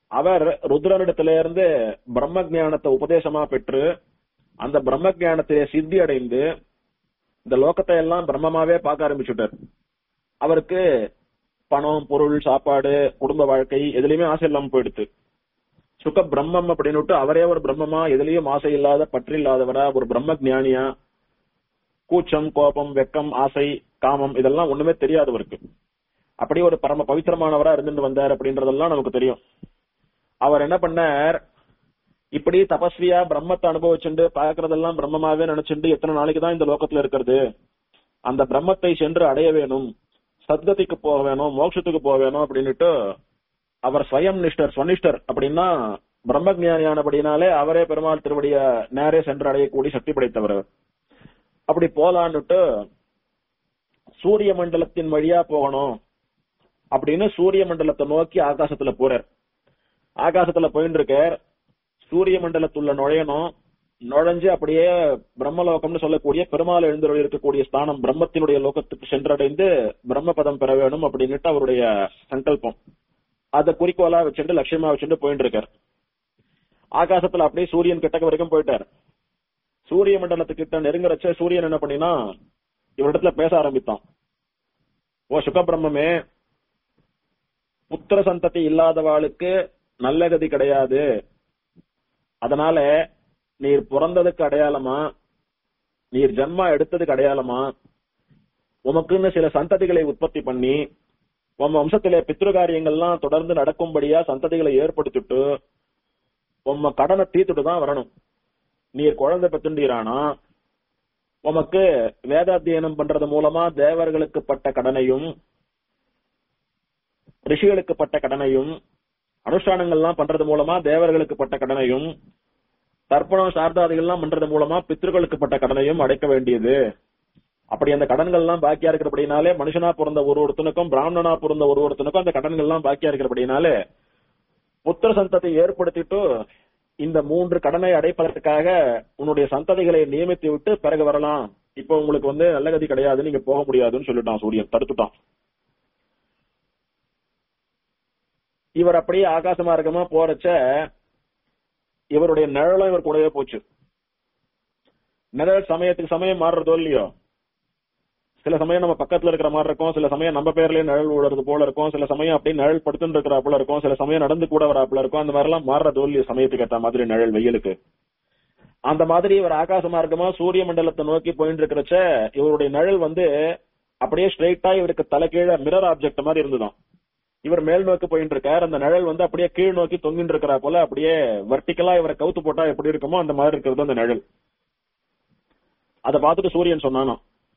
அவர் ருத்ரனிடத்தில இருந்து பிரம்ம ஞானத்தை உபதேசமா பெற்று அந்த பிரம்ம ஞானத்தை சித்தி அடைந்து இந்த லோகத்தை எல்லாம் பிரம்மமாவே பார்க்க ஆரம்பிச்சுட்டார் அவருக்கு பணம் பொருள் சாப்பாடு குடும்ப வாழ்க்கை எதுலயுமே ஆசை இல்லாம போயிடுத்து சுக பிரம்மம் அப்படின்னு அவரே ஒரு பிரம்மமா எதுலயும் ஆசை இல்லாத பற்று இல்லாதவரா ஒரு பிரம்ம ஞானியா கூச்சம் கோபம் வெக்கம் ஆசை காமம் இதெல்லாம் ஒண்ணுமே தெரியாதவருக்கு அப்படி ஒரு பரம பவித்திரமானவரா இருந்துட்டு வந்தார் அப்படின்றதெல்லாம் நமக்கு தெரியும் அவர் என்ன பண்ணார் இப்படி தபஸ்வியா பிரம்மத்தை அனுபவிச்சுண்டு பாக்குறதெல்லாம் பிரம்மமாவே நினைச்சுண்டு எத்தனை நாளைக்கு தான் இந்த லோகத்துல இருக்கிறது அந்த பிரம்மத்தை சென்று அடைய வேணும் சத்கதிக்கு போக வேணும் மோட்சத்துக்கு போக வேணும் அப்படின்னுட்டு அவர் ஸ்வயம் நிஷ்டர் ஸ்வனிஷ்டர் அப்படின்னா பிரம்ம ஞானியானபடினாலே அவரே பெருமாள் திருவடிய நேரே சென்று அடையக்கூடிய சக்தி படைத்தவர் அவர். அப்படி போலான்னுட்டு சூரிய மண்டலத்தின் வழியா போகணும் அப்படின்னு சூரிய மண்டலத்தை நோக்கி ஆகாசத்துல போறார் ஆகாசத்துல போயிட்டு இருக்கார் சூரிய மண்டலத்துள்ள நுழையணும் நுழைஞ்சு அப்படியே பிரம்மலோகம்னு சொல்லக்கூடிய பெருமாள் எழுந்தருள் இருக்கக்கூடிய ஸ்தானம் பிரம்மத்தினுடைய லோகத்துக்கு சென்றடைந்து பிரம்மபதம் பெற வேணும் அப்படின்னுட்டு அவருடைய சங்கல்பம் அத குறிக்கோளா வச்சுட்டு லட்சியமா வச்சுட்டு போயிட்டு இருக்கார் ஆகாசத்துல அப்படியே சூரியன் கிட்டக்க வரைக்கும் போயிட்டார் சூரிய மண்டலத்துக்கிட்ட நெருங்குறச்ச சூரியன் என்ன பண்ணினா இவரிடத்துல பேச ஆரம்பித்தான் ஓ சுகபிரம்மே புத்திர சந்ததி இல்லாதவாளுக்கு நல்ல கதி கிடையாது அதனால நீர் பிறந்ததுக்கு அடையாளமா நீர் ஜன்மா எடுத்ததுக்கு அடையாளமா உமக்குன்னு சில சந்ததிகளை உற்பத்தி பண்ணி உன் வம்சத்திலே பித்ருகாரியங்கள்லாம் தொடர்ந்து நடக்கும்படியா சந்ததிகளை ஏற்படுத்திட்டு உம்ம கடனை தீர்த்துட்டு தான் வரணும் நீர் குழந்தை பெத்துண்டீரானா உமக்கு வேதாத்தியனம் பண்றது மூலமா தேவர்களுக்கு பட்ட கடனையும் ரிஷிகளுக்கு பட்ட கடனையும் அனுஷ்டானங்கள்லாம் பண்றது மூலமா தேவர்களுக்கு பட்ட கடனையும் தர்ப்பணம் சார்தாதிகள்லாம் பண்றது மூலமா பித்ருக்களுக்கு பட்ட கடனையும் அடைக்க வேண்டியது அப்படி அந்த கடன்கள் எல்லாம் பாக்கியா இருக்கிறபடினாலே மனுஷனா பிறந்த ஒரு ஒருத்தனுக்கும் பிராமணனா பிறந்த ஒரு ஒருத்தனுக்கும் அந்த கடன்கள் எல்லாம் பாக்கியா இருக்கிறபடினாலே புத்திர சந்தத்தை ஏற்படுத்திட்டு இந்த மூன்று கடனை அடைப்பதற்காக உன்னுடைய சந்ததிகளை நியமித்து விட்டு பிறகு வரலாம் இப்போ உங்களுக்கு வந்து நல்ல கதி கிடையாது நீங்க போக முடியாதுன்னு சொல்லிட்டான் சூரியன் தடுத்துட்டான் இவர் அப்படியே ஆகாச மார்க்கமா போறச்ச இவருடைய நிழலும் இவர் கூடவே போச்சு நிழல் சமயத்துக்கு சமயம் மாறுறதோ இல்லையோ சில சமயம் நம்ம பக்கத்துல இருக்கிற மாதிரி இருக்கும் சில சமயம் நம்ம பேர்லயே நிழல் விடுறது போல இருக்கும் சில சமயம் அப்படியே நிழல் படுத்துட்டு இருக்கிறாப்புல இருக்கும் சில சமயம் நடந்து கூட வராப்புல இருக்கும் அந்த மாதிரி எல்லாம் மாறுறதோ இல்லையோ சமயத்துக்கு ஏற்ற மாதிரி நிழல் வெயிலுக்கு அந்த மாதிரி இவர் ஆகாச மார்க்கமா சூரிய மண்டலத்தை நோக்கி போயிட்டு இருக்கிறச்ச இவருடைய நிழல் வந்து அப்படியே ஸ்ட்ரைட்டா இவருக்கு தலைகீழ மிரர் ஆப்ஜெக்ட் மாதிரி இருந்துதான் இவர் மேல் நோக்கி போயிட்டு இருக்கார் அந்த நிழல் வந்து அப்படியே கீழ் நோக்கி தொங்கிட்டு இருக்கிறா போல அப்படியே வெர்டிக்கலா இவரை கவுத்து போட்டா எப்படி இருக்குமோ அந்த மாதிரி இருக்கிறது அந்த நிழல் அதை பார்த்துட்டு சூரியன் சொன்னானோ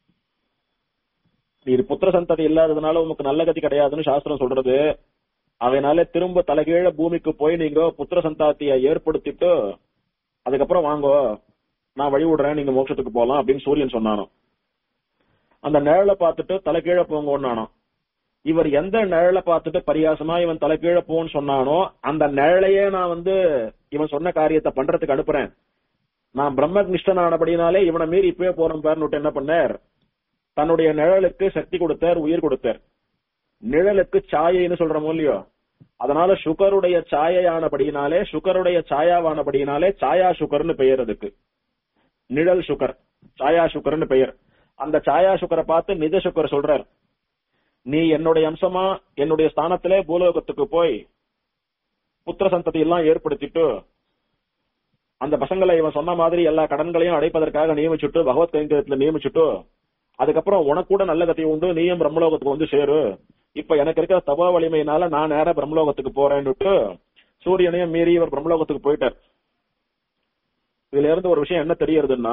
நீர் புத்திர சந்ததி இல்லாததுனால உமக்கு நல்ல கதி கிடையாதுன்னு சாஸ்திரம் சொல்றது அதனால திரும்ப தலைகீழ பூமிக்கு போய் நீங்க புத்திர சந்தாத்திய ஏற்படுத்திட்டு அதுக்கப்புறம் வாங்கோ நான் வழி விடுறேன் நீங்க மோட்சத்துக்கு போலாம் அப்படின்னு சூரியன் சொன்னானோ அந்த நிழலை பார்த்துட்டு தலைகீழ போங்கன்னானோ இவர் எந்த நிழலை பார்த்துட்டு பரியாசமா இவன் தலைகீழ போன்னு சொன்னானோ அந்த நிழலையே நான் வந்து இவன் சொன்ன காரியத்தை பண்றதுக்கு அனுப்புறேன் நான் பிரம்ம நிஷ்டனானபடினாலே இவனை மீறி இப்பவே போறேன் பாருன்னு என்ன பண்ணார் தன்னுடைய நிழலுக்கு சக்தி கொடுத்தார் உயிர் கொடுத்தார் நிழலுக்கு சாயைன்னு சொல்றோமோ இல்லையோ அதனால சுகருடைய சாயையானபடியினாலே சுகருடைய சாயாவானபடியினாலே சாயா சுகர்னு பெயர் அதுக்கு நிழல் சுகர் சாயா சுகர்னு பெயர் அந்த சாயா சுகரை பார்த்து நிஜ சுகர் சொல்றார் நீ என்னுடைய அம்சமா என்னுடைய ஸ்தானத்திலே பூலோகத்துக்கு போய் புத்திர சந்ததி எல்லாம் ஏற்படுத்திட்டு அந்த பசங்களை இவன் சொன்ன மாதிரி எல்லா கடன்களையும் அடைப்பதற்காக நியமிச்சுட்டு பகவத் கைங்கரியத்துல நியமிச்சுட்டு அதுக்கப்புறம் உனக்கு கூட நல்ல கதை உண்டு நீயும் பிரம்மலோகத்துக்கு வந்து சேரு இப்ப எனக்கு இருக்கிற தபா வலிமையினால நான் நேரா பிரம்மலோகத்துக்கு போறேன்னுட்டு சூரியனையும் மீறி இவர் பிரம்மலோகத்துக்கு போயிட்டார் இதுல இருந்து ஒரு விஷயம் என்ன தெரியறதுன்னா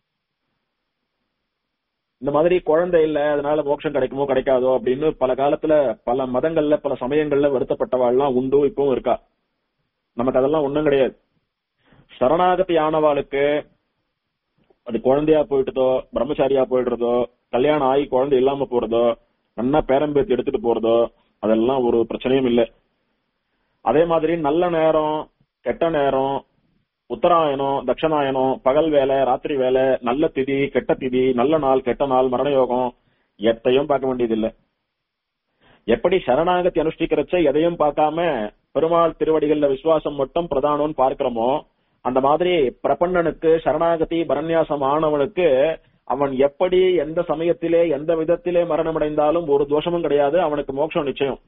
இந்த மாதிரி குழந்தை இல்ல அதனால மோட்சம் கிடைக்குமோ கிடைக்காதோ அப்படின்னு பல காலத்துல பல மதங்கள்ல பல சமயங்கள்ல வருத்தப்பட்டவாள்லாம் உண்டு இப்பவும் இருக்கா நமக்கு அதெல்லாம் ஒண்ணும் கிடையாது சரணாகதி ஆனவாளுக்கு அது குழந்தையா போயிட்டதோ பிரம்மச்சாரியா போயிடுறதோ கல்யாணம் ஆகி குழந்தை இல்லாம போறதோ நன்னா பேரம்பேத்தி எடுத்துட்டு போறதோ அதெல்லாம் ஒரு பிரச்சனையும் இல்லை அதே மாதிரி நல்ல நேரம் கெட்ட நேரம் உத்தராயணம் தட்சணாயனம் பகல் வேலை ராத்திரி வேலை நல்ல திதி கெட்ட திதி நல்ல நாள் கெட்ட நாள் மரண யோகம் எத்தையும் பார்க்க வேண்டியதில்லை எப்படி சரணாகதி அனுஷ்டிக்கிறச்ச எதையும் பார்க்காம பெருமாள் திருவடிகள்ல விசுவாசம் மட்டும் பிரதானம்னு பார்க்கிறோமோ அந்த மாதிரி பிரபன்னனுக்கு சரணாகதி பரநியாசம் ஆனவனுக்கு அவன் எப்படி எந்த சமயத்திலே எந்த விதத்திலே மரணமடைந்தாலும் ஒரு தோஷமும் கிடையாது அவனுக்கு மோட்சம் நிச்சயம்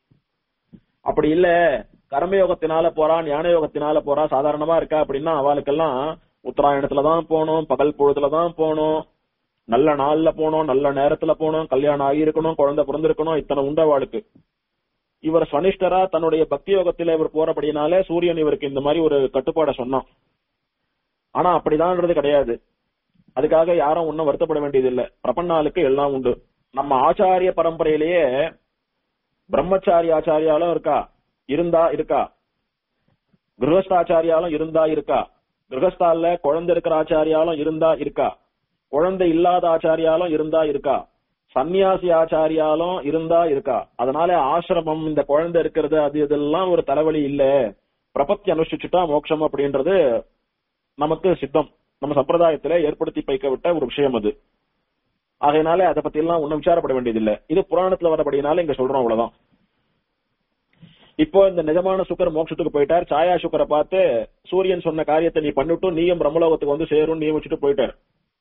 அப்படி இல்ல கர்மயோகத்தினால போறா ஞான யோகத்தினால போறா சாதாரணமா இருக்கா அப்படின்னா அவளுக்கெல்லாம் உத்தராயணத்துலதான் போகணும் பகல் பொழுதுலதான் போகணும் நல்ல நாள்ல போகணும் நல்ல நேரத்துல போகணும் கல்யாணம் ஆகியிருக்கணும் குழந்தை பிறந்திருக்கணும் இத்தனை உண்டு அவளுக்கு இவர் ஸ்வனிஷ்டரா தன்னுடைய பக்தி யோகத்தில இவர் போறபடினாலே சூரியன் இவருக்கு இந்த மாதிரி ஒரு கட்டுப்பாடை சொன்னான் ஆனா அப்படிதான்ன்றது கிடையாது அதுக்காக யாரும் ஒன்னும் வருத்தப்பட வேண்டியது இல்ல பிரபன்னாளுக்கு எல்லாம் உண்டு நம்ம ஆச்சாரிய பரம்பரையிலேயே பிரம்மச்சாரி ஆச்சாரியாலும் இருக்கா இருந்தா இருக்கா கிரகஸ்தாச்சாரியாலும் இருந்தா இருக்கா கிரகஸ்தால குழந்தை இருக்கிற ஆச்சாரியாலும் இருந்தா இருக்கா குழந்தை இல்லாத ஆச்சாரியாலும் இருந்தா இருக்கா சன்னியாசி ஆச்சாரியாலும் இருந்தா இருக்கா அதனால ஆசிரமம் இந்த குழந்தை இருக்கிறது அது இதெல்லாம் ஒரு தலைவலி இல்ல பிரபத்தி அனுஷ்டிச்சுட்டா மோட்சம் அப்படின்றது நமக்கு சித்தம் நம்ம சம்பிரதாயத்தில ஏற்படுத்தி வைக்க விட்ட ஒரு விஷயம் அது ஆகையினால அதை பத்தி எல்லாம் ஒன்னும் விசாரப்பட வேண்டியதில்லை இது புராணத்துல வரபடினால இங்க சொல்றோம் அவ்வளவுதான் இப்போ இந்த நிஜமான சுக்கர் மோட்சத்துக்கு போயிட்டார் சாயா சுக்கரை பார்த்து சூரியன் சொன்ன காரியத்தை நீ பண்ணிட்டு நீயும் பிரம்மலோகத்துக்கு வந்து சேரும் நியமிச்சுட்டு போயிட்டார்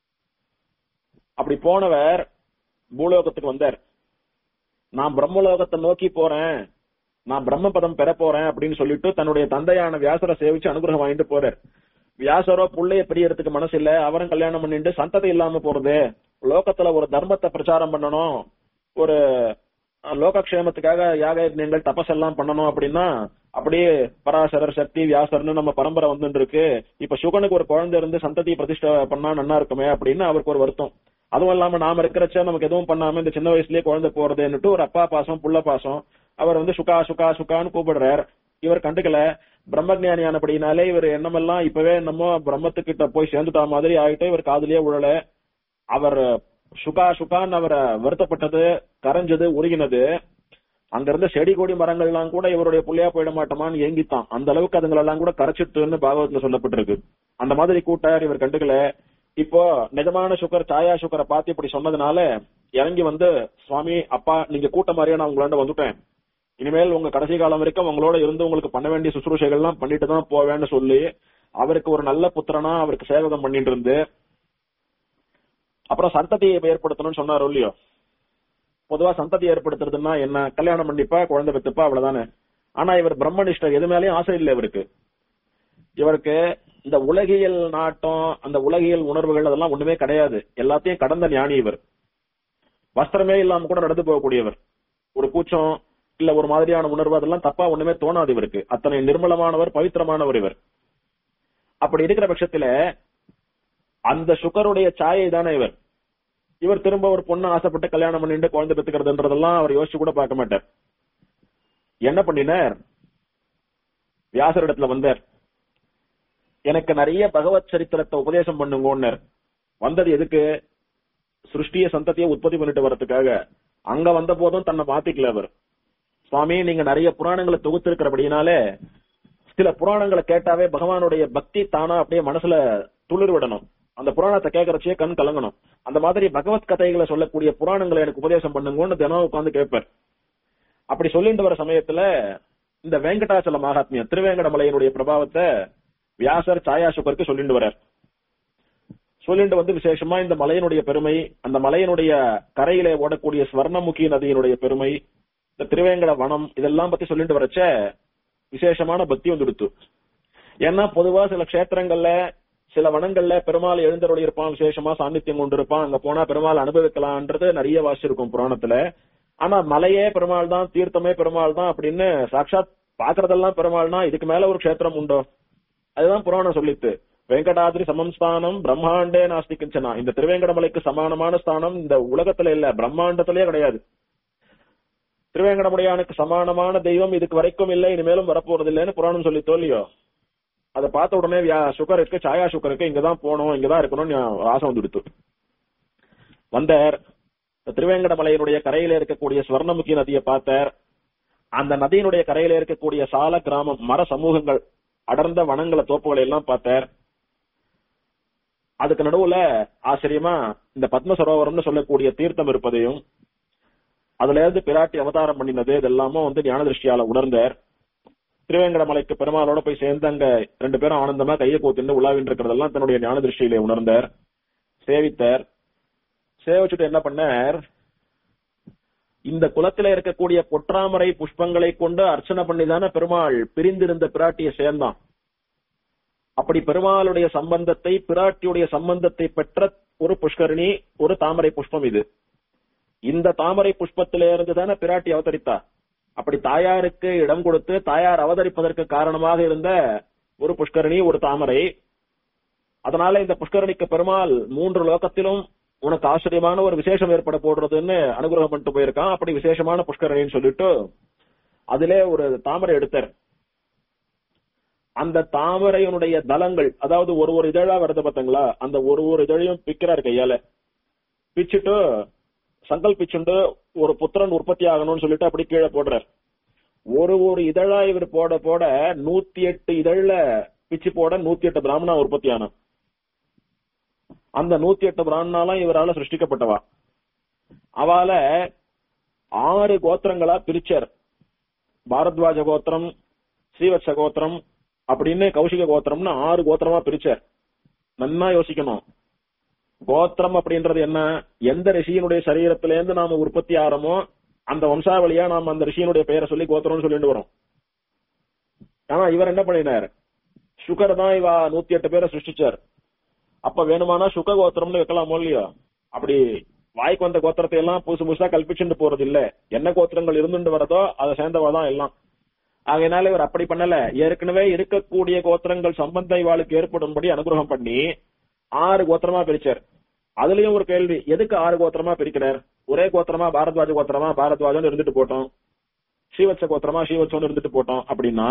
அப்படி போனவர் பூலோகத்துக்கு வந்தார் நான் பிரம்மலோகத்தை நோக்கி போறேன் நான் பிரம்ம பதம் பெற போறேன் அப்படின்னு சொல்லிட்டு தன்னுடைய தந்தையான வியாசரை சேவிச்சு அனுகிரகம் வாங்கிட்டு போறார் வியாசரோ புள்ளைய பிரியறதுக்கு மனசு இல்ல அவரும் கல்யாணம் பண்ணிட்டு சந்ததி இல்லாம போறது லோகத்துல ஒரு தர்மத்தை பிரச்சாரம் பண்ணணும் ஒரு அஹ், லோகக்ஷேமத்துக்காக யாக யஜ்ஞங்கள் தபஸ் எல்லாம் பண்ணணும் அப்படின்னா அப்படியே பராசரர் சக்தி வியாசர்னு நம்ம பரம்பரை வந்துட்டு இருக்கு இப்ப சுகனுக்கு ஒரு குழந்தை இருந்து சந்ததி பிரதிஷ்டை பண்ணா நன்னா இருக்குமே அப்படின்னு அவருக்கு ஒரு வருத்தம் அதுவும் இல்லாம நாம இருக்கிறச்ச நமக்கு எதுவும் பண்ணாம இந்த சின்ன வயசுலயே குழந்தை போறதுன்னுட்டு ஒரு அப்பா பாசம் புள்ள பாசம் அவர் வந்து சுகா சுகா சுகான்னு கூப்பிடுறார் இவர் கண்டுக்கல பிரம்மஜானி ஆனபடினாலே இவர் எண்ணமெல்லாம் இப்பவே நம்ம பிரம்மத்துக்கிட்ட போய் சேர்ந்துட்டா மாதிரி ஆயிட்டு இவர் காதுலயே உழல அவர் சுகா சுகான்னு அவரை வருத்தப்பட்டது கரைஞ்சது உருகினது அங்க இருந்த செடி கொடி மரங்கள்லாம் கூட இவருடைய புள்ளையா போயிட மாட்டோமான்னு ஏங்கித்தான் அந்த அளவுக்கு அதுங்களெல்லாம் கூட கரைச்சிட்டுன்னு பாகவத்துல சொல்லப்பட்டிருக்கு அந்த மாதிரி கூட்டார் இவர் கண்டுக்கல இப்போ நிஜமான சுகர் சாயா சுகரை பார்த்து இப்படி சொன்னதுனால இறங்கி வந்து சுவாமி அப்பா நீங்க கூட்ட மாதிரியே நான் உங்களாண்ட வந்துட்டேன் இனிமேல் உங்க கடைசி காலம் வரைக்கும் உங்களோட இருந்து உங்களுக்கு பண்ண வேண்டிய சுசுரூஷைகள்லாம் பண்ணிட்டு தான் போவேன்னு சொல்லி அவருக்கு ஒரு நல்ல புத்திரனா அவருக்கு சேவகம் பண்ணிட்டு இருந்து அப்புறம் சந்ததியை ஏற்படுத்தணும்னு சொன்னார் இல்லையோ பொதுவா சந்ததி ஏற்படுத்துறதுன்னா என்ன கல்யாணம் பண்ணிப்பா குழந்தை பெத்துப்பா அவ்வளவுதானே ஆனா இவர் பிரம்மனிஷ்டர் எது மேலயும் ஆசை இல்லை இவருக்கு இவருக்கு இந்த உலகியல் நாட்டம் அந்த உலகியல் உணர்வுகள் அதெல்லாம் ஒண்ணுமே கிடையாது எல்லாத்தையும் கடந்த ஞானி இவர் வஸ்திரமே இல்லாம கூட நடந்து போகக்கூடியவர் ஒரு கூச்சம் இல்ல ஒரு மாதிரியான உணர்வு அதெல்லாம் தப்பா ஒண்ணுமே தோணாது இவருக்கு அத்தனை நிர்மலமானவர் பவித்திரமானவர் இவர் அப்படி இருக்கிற பட்சத்துல அந்த சுகருடைய சாயை தானே இவர் இவர் திரும்ப ஒரு பொண்ணு ஆசைப்பட்டு கல்யாணம் பண்ணிட்டு குழந்தை பெத்துக்கிறதுன்றதெல்லாம் அவர் யோசிச்சு கூட பார்க்க மாட்டார் என்ன பண்ணினார் வியாசரிடத்துல வந்தார் எனக்கு நிறைய பகவத் சரித்திரத்தை உபதேசம் பண்ணுங்கன்னர் வந்தது எதுக்கு சிருஷ்டிய சந்ததியை உற்பத்தி பண்ணிட்டு வர்றதுக்காக அங்க வந்த போதும் தன்னை மாத்திக்கல அவர் சுவாமி நீங்க நிறைய புராணங்களை தொகுத்திருக்கிறபடினாலே சில புராணங்களை கேட்டாவே பகவானுடைய பக்தி தானா அப்படியே மனசுல துளிர் விடணும் அந்த புராணத்தை கேட்கறச்சே கண் கலங்கணும் அந்த மாதிரி பகவத் கதைகளை சொல்லக்கூடிய புராணங்களை எனக்கு உபதேசம் பண்ணுங்கன்னு தினம் உட்கார்ந்து கேட்பார் அப்படி சொல்லிட்டு வர சமயத்துல இந்த வெங்கடாச்சல மகாத்மியம் திருவேங்கடமலையினுடைய பிரபாவத்தை வியாசர் சாயா சுகருக்கு சொல்லிட்டு வர்றார் சொல்லிட்டு வந்து விசேஷமா இந்த மலையினுடைய பெருமை அந்த மலையினுடைய கரையிலே ஓடக்கூடிய ஸ்வர்ணமுகி நதியினுடைய பெருமை இந்த திருவேங்கட வனம் இதெல்லாம் பத்தி சொல்லிட்டு வரச்ச விசேஷமான பக்தி வந்துடுத்து ஏன்னா பொதுவா சில க்ஷேத்திரங்கள்ல சில வனங்கள்ல பெருமாள் எழுந்தருளி இருப்பான் விசேஷமா சாநித்தியம் கொண்டு இருப்பான் அங்க போனா பெருமாள் அனுபவிக்கலாம்ன்றது நிறைய வாசிச்சிருக்கும் புராணத்துல ஆனா மலையே பெருமாள் தான் தீர்த்தமே பெருமாள் தான் அப்படின்னு சாட்சாத் பாக்குறதெல்லாம் பெருமாள்னா இதுக்கு மேல ஒரு க்ஷேத்திரம் உண்டோ அதுதான் புராணம் சொல்லித்து வெங்கடாதிரி சமம் ஸ்தானம் பிரம்மாண்டே நாஸ்தி கிஞ்சனா இந்த திருவேங்கடமலைக்கு சமானமான ஸ்தானம் இந்த உலகத்துல இல்ல பிரம்மாண்டத்திலேயே கிடையாது திருவேங்கடமுடையானுக்கு சமானமான தெய்வம் இதுக்கு வரைக்கும் இல்லை இனிமேலும் வரப்போறது இல்லைன்னு புராணம் சொல்லி தோல்லியோ அதை பார்த்த உடனே வியா- சுகருக்கு சாயா சுகருக்கு இங்கதான் போகணும் இங்கதான் இருக்கணும்னு ஆசை வந்துடுத்து வந்தார் இந்த திருவேங்கடமலையினுடைய கரையில இருக்கக்கூடிய ஸ்வர்ணமுகி நதியை பார்த்தார் அந்த நதியினுடைய கரையில இருக்கக்கூடிய சால கிராமம் மர சமூகங்கள் அடர்ந்த வனங்கள தோப்புகளை எல்லாம் பார்த்தார் அதுக்கு நடுவுல ஆச்சரியமா இந்த பத்ம சரோவரம்னு சொல்லக்கூடிய தீர்த்தம் இருப்பதையும் அதுல இருந்து பிராட்டி அவதாரம் பண்ணினது இதெல்லாமும் வந்து ஞான திருஷ்டியால உணர்ந்தார் திருவேங்கடமலைக்கு பெருமாளோட போய் சேர்ந்து அங்க ரெண்டு பேரும் ஆனந்தமா கையை கோத்துண்டு உலாவின்னு இருக்கிறதெல்லாம் தன்னுடைய ஞான திருஷ்டியிலே உணர்ந்தார் சேவித்தார் சேவிச்சுட்டு என்ன பண்ணார் இந்த குலத்தில இருக்கக்கூடிய பொற்றாமரை புஷ்பங்களை கொண்டு அர்ச்சனை பண்ணிதானே பெருமாள் பிரிந்திருந்த பிராட்டியை சேர்ந்தான் அப்படி பெருமாளுடைய சம்பந்தத்தை பிராட்டியுடைய சம்பந்தத்தை பெற்ற ஒரு புஷ்கரணி ஒரு தாமரை புஷ்பம் இது இந்த தாமரை புஷ்பத்தில இருந்து தானே பிராட்டி அவதரித்தா அப்படி தாயாருக்கு இடம் கொடுத்து தாயார் அவதரிப்பதற்கு காரணமாக இருந்த ஒரு புஷ்கரணி ஒரு தாமரை அதனால இந்த புஷ்கரணிக்கு பெருமாள் மூன்று லோகத்திலும் உனக்கு ஆச்சரியமான ஒரு விசேஷம் ஏற்பட போடுறதுன்னு அனுகிரகம் பண்ணிட்டு போயிருக்கான் அப்படி விசேஷமான புஷ்கரணின்னு சொல்லிட்டு அதிலே ஒரு தாமரை எடுத்தார் அந்த தாமரையினுடைய தலங்கள் அதாவது ஒரு ஒரு இதழா வருது பாத்தீங்களா அந்த ஒரு ஒரு இதழையும் பிக்கிறார் கையால பிச்சுட்டு சங்கல்பிச்சுண்டு ஒரு புத்திரன் உற்பத்தி ஆகணும்னு சொல்லிட்டு அப்படி கீழே போடுறார் ஒரு ஒரு இதழா இவர் போட போட நூத்தி எட்டு இதழ்ல பிச்சு போட நூத்தி எட்டு பிராமணா உற்பத்தி ஆனான் அந்த நூத்தி எட்டு பிராமணாலாம் இவரால சிருஷ்டிக்கப்பட்டவா அவள ஆறு கோத்திரங்களா பிரிச்சார் பாரத்வாஜ கோத்திரம் ஸ்ரீவத்ச கோத்திரம் அப்படின்னு கௌஷிக கோத்திரம்னு ஆறு கோத்திரமா பிரிச்சார் நன்னா யோசிக்கணும் கோத்திரம் அப்படின்றது என்ன எந்த ரிஷியினுடைய சரீரத்திலேருந்து நாம உற்பத்தி ஆறோமோ அந்த வம்சாவளியா நாம அந்த ரிஷியினுடைய பெயரை சொல்லி கோத்திரம்னு சொல்லிட்டு வரோம் ஆனா இவர் என்ன பண்ணினார் சுகர் தான் இவ நூத்தி எட்டு பேரை சிருஷ்டிச்சார் அப்ப வேணுமானா சுக கோத்திரம்னு வைக்கலாமோ இல்லையோ அப்படி வாய்க்கு வந்த கோத்திரத்தை எல்லாம் புதுசு புதுசா கல்பிச்சுட்டு போறது இல்ல என்ன கோத்திரங்கள் இருந்துட்டு வரதோ அதை சேர்ந்தவா தான் எல்லாம் ஆகையினால இவர் அப்படி பண்ணல ஏற்கனவே இருக்கக்கூடிய கோத்திரங்கள் சம்பந்த இவாளுக்கு ஏற்படும்படி அனுகிரகம் பண்ணி ஆறு கோத்திரமா பிரிச்சார் அதுலயும் ஒரு கேள்வி எதுக்கு ஆறு கோத்திரமா பிரிக்கிறார் ஒரே கோத்திரமா பாரத்வாஜ கோத்திரமா பாரத்வாஜன் இருந்துட்டு போட்டோம் ஸ்ரீவத்ச கோத்திரமா ஸ்ரீவத்சம் இருந்துட்டு போட்டோம் அப்படின்னா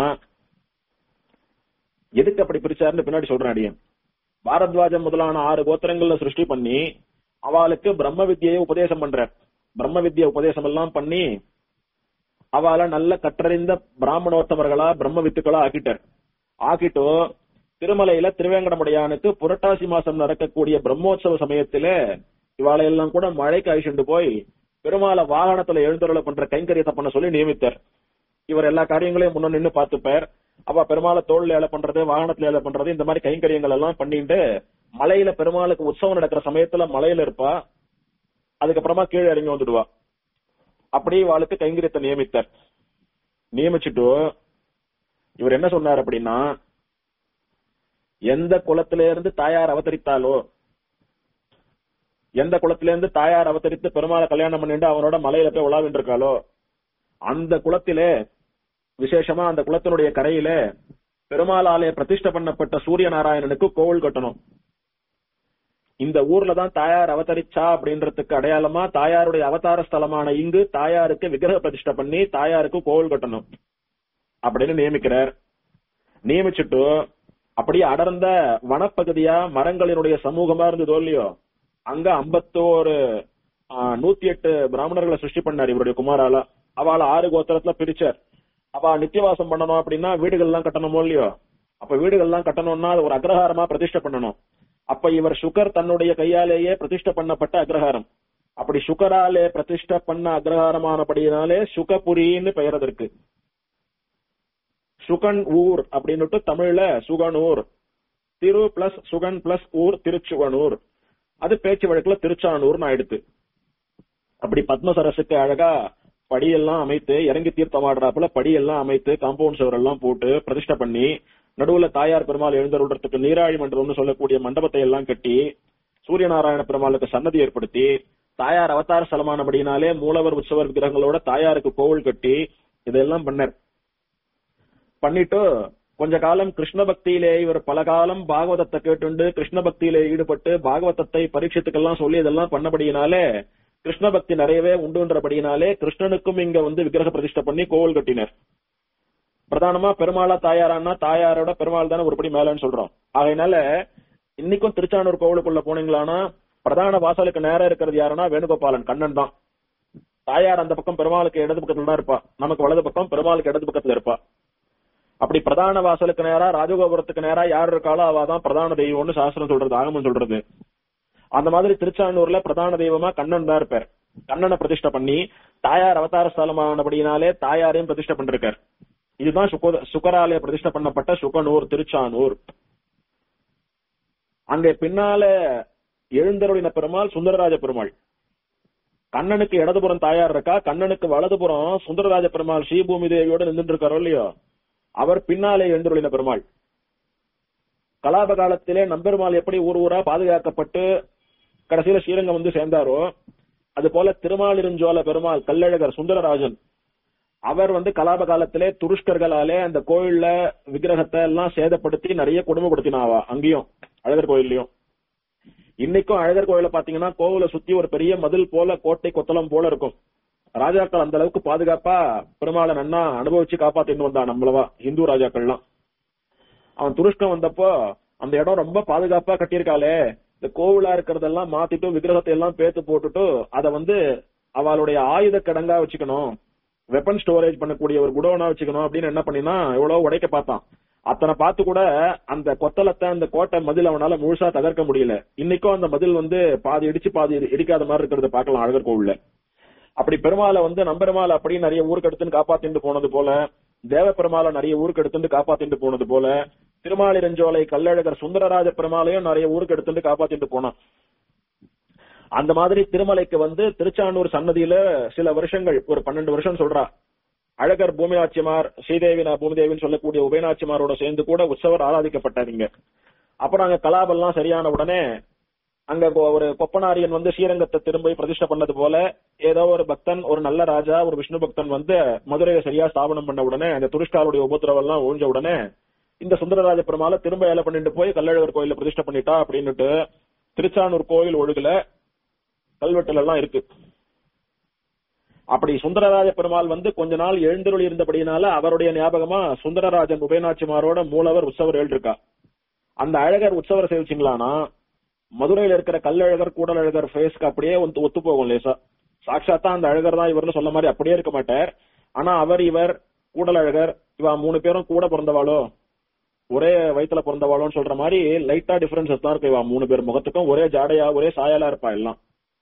எதுக்கு அப்படி பிரிச்சாருன்னு பின்னாடி சொல்றேன் அடியன் பாரத்வாஜம் முதலான ஆறு கோத்திரங்கள்ல சிருஷ்டி பண்ணி அவளுக்கு பிரம்ம வித்தியை உபதேசம் பண்றார் பிரம்ம வித்திய உபதேசம் எல்லாம் பண்ணி அவளை நல்ல கற்றறிந்த பிராமணோத்தமர்களா பிரம்ம வித்துக்களா ஆக்கிட்டார் ஆக்கிட்டு திருமலையில திருவேங்கடமுடையானுக்கு புரட்டாசி மாசம் நடக்கக்கூடிய பிரம்மோற்சவ சமயத்தில இவாளை எல்லாம் கூட மழைக்கு அழிச்சுண்டு போய் பெருமாளை வாகனத்துல எழுந்தருளை பண்ற கைங்கரியத்தை பண்ண சொல்லி நியமித்தார் இவர் எல்லா காரியங்களையும் முன்ன நின்னு பார்த்துப்பார் அவ பெருமாளை தோல்ல ஏழை பண்றது வாகனத்துல ஏழை பண்றது இந்த மாதிரி கைங்கரியங்கள் எல்லாம் பண்ணிட்டு மலையில பெருமாளுக்கு உற்சவம் நடக்கிற சமயத்துல மலையில இருப்பா அதுக்கப்புறமா கீழே இறங்கி வந்துடுவா அப்படி இவாளுக்கு கைங்கரியத்தை நியமித்தார் நியமிச்சுட்டு இவர் என்ன சொன்னார் அப்படின்னா எந்த குலத்தில இருந்து தாயார் அவதரித்தாலோ எந்த குலத்தில இருந்து தாயார் அவதரித்து பெருமாளை கல்யாணம் பண்ணிட்டு அவனோட மலையில போய் உலாவிட்டு இருக்காளோ அந்த குலத்திலே விசேஷமா அந்த குலத்தினுடைய கரையில பெருமாளாலே பிரதிஷ்டை பண்ணப்பட்ட சூரிய நாராயணனுக்கு கோவில் கட்டணும் இந்த ஊர்ல தான் தாயார் அவதரிச்சா அப்படின்றதுக்கு அடையாளமா தாயாருடைய அவதார ஸ்தலமான இங்கு தாயாருக்கு விக்கிரக பிரதிஷ்டை பண்ணி தாயாருக்கு கோவில் கட்டணும் அப்படின்னு நியமிக்கிறார் நியமிச்சுட்டு அப்படியே அடர்ந்த வனப்பகுதியா மரங்களினுடைய சமூகமா இருந்ததோ இல்லையோ அங்க ஐம்பத்தோரு நூத்தி எட்டு பிராமணர்களை சிருஷ்டி பண்ணார் இவருடைய குமாரால அவளை ஆறு கோத்திரத்துல பிரிச்சார் அவ நித்தியவாசம் பண்ணணும் அப்படின்னா வீடுகள்லாம் கட்டணுமோ இல்லையோ அப்ப வீடுகள்லாம் கட்டணும்னா அது ஒரு அக்ரஹாரமா பிரதிஷ்டை பண்ணணும் அப்ப இவர் சுகர் தன்னுடைய கையாலேயே பிரதிஷ்டை பண்ணப்பட்ட அக்ரஹாரம் அப்படி சுகராலே பிரதிஷ்டை பண்ண அக்ரஹாரமானபடியினாலே சுகபுரின்னு பெயர் அதற்கு சுகன் ஊர் அப்படின்னுட்டு தமிழ்ல சுகனூர் திரு பிளஸ் சுகன் பிளஸ் ஊர் திருச்சுவனூர் அது பேச்சு வழக்குல திருச்சானூர்னு ஆயிடுத்து அப்படி பத்மசரசுக்கு அழகா படியெல்லாம் அமைத்து இறங்கி தீர்த்தமாடுறாப்புல படியெல்லாம் அமைத்து காம்பவுண்ட் சுவர் எல்லாம் போட்டு பிரதிஷ்டை பண்ணி நடுவுல தாயார் பெருமாள் எழுந்தருள்றதுக்கு நீராழி மண்டபம்னு சொல்லக்கூடிய மண்டபத்தை எல்லாம் கட்டி சூரியநாராயண பெருமாளுக்கு சன்னதி ஏற்படுத்தி தாயார் அவதார ஸ்தலமானபடினாலே மூலவர் உற்சவர் விக்கிரகங்களோட தாயாருக்கு கோவில் கட்டி இதெல்லாம் பண்ணார் பண்ணிட்டு கொஞ்ச காலம் கிருஷ்ண பக்தியிலே இவர் பல காலம் பாகவதத்தை கேட்டுண்டு கிருஷ்ண பக்தியிலே ஈடுபட்டு பாகவதத்தை பரீட்சத்துக்கெல்லாம் சொல்லி இதெல்லாம் பண்ணபடியினாலே கிருஷ்ண பக்தி நிறையவே உண்டுன்றபடியினாலே கிருஷ்ணனுக்கும் இங்க வந்து விக்கிரக பிரதிஷ்டை பண்ணி கோவில் கட்டினர் பிரதானமா பெருமாளா தாயாரான்னா தாயாரோட பெருமாள் தானே ஒருபடி மேலன்னு சொல்றோம் ஆகையினால இன்னைக்கும் திருச்சானூர் கோவிலுக்குள்ள போனீங்களானா பிரதான வாசலுக்கு நேரம் இருக்கிறது யாருன்னா வேணுகோபாலன் கண்ணன் தான் தாயார் அந்த பக்கம் பெருமாளுக்கு இடது பக்கத்துல தான் இருப்பா நமக்கு வலது பக்கம் பெருமாளுக்கு இடது பக்கத்துல இருப்பா அப்படி பிரதான வாசலுக்கு நேரா ராஜகோபுரத்துக்கு நேரா யார் இருக்காளோ அவ தான் பிரதான தெய்வம்னு சாஸ்திரம் சொல்றது ஆகமம் சொல்றது அந்த மாதிரி திருச்சானூர்ல பிரதான தெய்வமா கண்ணன் தான் இருப்பார் கண்ணனை பிரதிஷ்டை பண்ணி தாயார் அவதார ஸ்தலமானபடினாலே தாயாரையும் பிரதிஷ்டை பண்ணிருக்கார் இதுதான் சுக சுக்கராலய பிரதிஷ்டை பண்ணப்பட்ட சுகனூர் திருச்சானூர் அங்கே பின்னால எழுந்தருளின பெருமாள் சுந்தரராஜ பெருமாள் கண்ணனுக்கு இடதுபுறம் தாயார் இருக்கா கண்ணனுக்கு வலதுபுறம் சுந்தரராஜ பெருமாள் ஸ்ரீபூமி தேவியோட நின்றுட்டு இருக்காரோ இல்லையோ அவர் பின்னாலே எழுந்தருளின பெருமாள் கலாப காலத்திலே நம்பெருமாள் எப்படி ஊர் ஊரா பாதுகாக்கப்பட்டு கடைசியில ஸ்ரீரங்கம் வந்து சேர்ந்தாரோ அது போல திருமாலிருஞ்சோல பெருமாள் கல்லழகர் சுந்தரராஜன் அவர் வந்து கலாப காலத்திலே துருஷ்கர்களாலே அந்த கோயில்ல விக்கிரகத்தை எல்லாம் சேதப்படுத்தி நிறைய கொடுமைப்படுத்தினாவா அங்கேயும் அழகர் கோயில்லையும் இன்னைக்கும் அழகர் கோயில பாத்தீங்கன்னா கோவிலை சுத்தி ஒரு பெரிய மதில் போல கோட்டை கொத்தளம் போல இருக்கும் ராஜாக்கள் அந்த அளவுக்கு பாதுகாப்பா பெருமாளை நன்னா அனுபவிச்சு காப்பாத்திட்டு வந்தான் நம்மளவா இந்து ராஜாக்கள்லாம் அவன் துருஷ்கம் வந்தப்போ அந்த இடம் ரொம்ப பாதுகாப்பா கட்டியிருக்காளே இந்த கோவிலா இருக்கிறதெல்லாம் மாத்திட்டு விக்கிரகத்தை எல்லாம் பேத்து போட்டுட்டு அத வந்து அவளுடைய ஆயுத கிடங்கா வச்சுக்கணும் வெப்பன் ஸ்டோரேஜ் பண்ணக்கூடிய ஒரு குடோனா வச்சுக்கணும் அப்படின்னு என்ன பண்ணினா எவ்வளவு உடைக்க பார்த்தான் அத்தனை பார்த்து கூட அந்த கொத்தளத்தை அந்த கோட்டை மதில் அவனால முழுசா தகர்க்க முடியல இன்னைக்கும் அந்த மதில் வந்து பாதி இடிச்சு பாதி இடிக்காத மாதிரி இருக்கிறத பார்க்கலாம் அழகர் கோவில்ல அப்படி பெருமாளை வந்து நம்பெருமாள் அப்படி நிறைய ஊருக்கு எடுத்துன்னு காப்பாத்திட்டு போனது போல தேவ பெருமாளை நிறைய ஊருக்கு எடுத்துட்டு காப்பாத்திட்டு போனது போல திருமாலிரஞ்சோலை கல்லழகர் சுந்தரராஜ பெருமாளையும் நிறைய ஊருக்கு எடுத்துட்டு காப்பாத்திட்டு போனான் அந்த மாதிரி திருமலைக்கு வந்து திருச்சானூர் சன்னதியில சில வருஷங்கள் ஒரு பன்னெண்டு வருஷம் சொல்றா அழகர் பூமிநாச்சிமார் ஸ்ரீதேவி நான் பூமிதேவின்னு சொல்லக்கூடிய உபயநாச்சிமாரோட சேர்ந்து கூட உற்சவர் ஆராதிக்கப்பட்டாருங்க அப்புறம் அங்க கலாபெல்லாம் சரியான உடனே அங்க கொ- ஒரு கொப்பனாரியன் வந்து ஸ்ரீரங்கத்தை திரும்ப பிரதிஷ்டை பண்ணது போல ஏதோ ஒரு பக்தன் ஒரு நல்ல ராஜா ஒரு விஷ்ணு பக்தன் வந்து மதுரையை சரியா ஸ்தாபனம் பண்ண உடனே அந்த துருஷ்காருடைய உபத்திரவம் எல்லாம் ஒழிஞ்ச உடனே இந்த சுந்தரராஜ பெருமாளை திரும்ப ஏல பண்ணிட்டு போய் கல்லழகர் கோயில பிரதிஷ்டை பண்ணிட்டா அப்படின்னுட்டு திருச்சானூர் கோயில் ஒழுகுல கல்வெட்டுல எல்லாம் இருக்கு அப்படி சுந்தரராஜ பெருமாள் வந்து கொஞ்ச நாள் எழுந்தருளி இருந்தபடினால அவருடைய ஞாபகமா சுந்தரராஜன் உபயநாச்சிமாரோட மூலவர் உற்சவர் இருக்கா அந்த அழகர் உற்சவர் சேவிச்சிங்களானா மதுரையில இருக்கிற கல்லழகர் கூடலழகர் ஃபேஸ்க்கு அப்படியே ஒத்து ஒத்து போகும் லேசா சாட்சாத்தா அந்த அழகர் தான் இவர்னு சொல்ல மாதிரி அப்படியே இருக்க மாட்டார் ஆனா அவர் இவர் கூடலழகர் இவா மூணு பேரும் கூட பிறந்தவாளோ ஒரே வயித்துல பிறந்தவாளோன்னு சொல்ற மாதிரி லைட்டா டிஃபரன்சஸ் தான் இருக்கு இவா மூணு பேர் முகத்துக்கும் ஒரே ஜாடையா ஒரே சாயலா இருப்பா எல்லாம்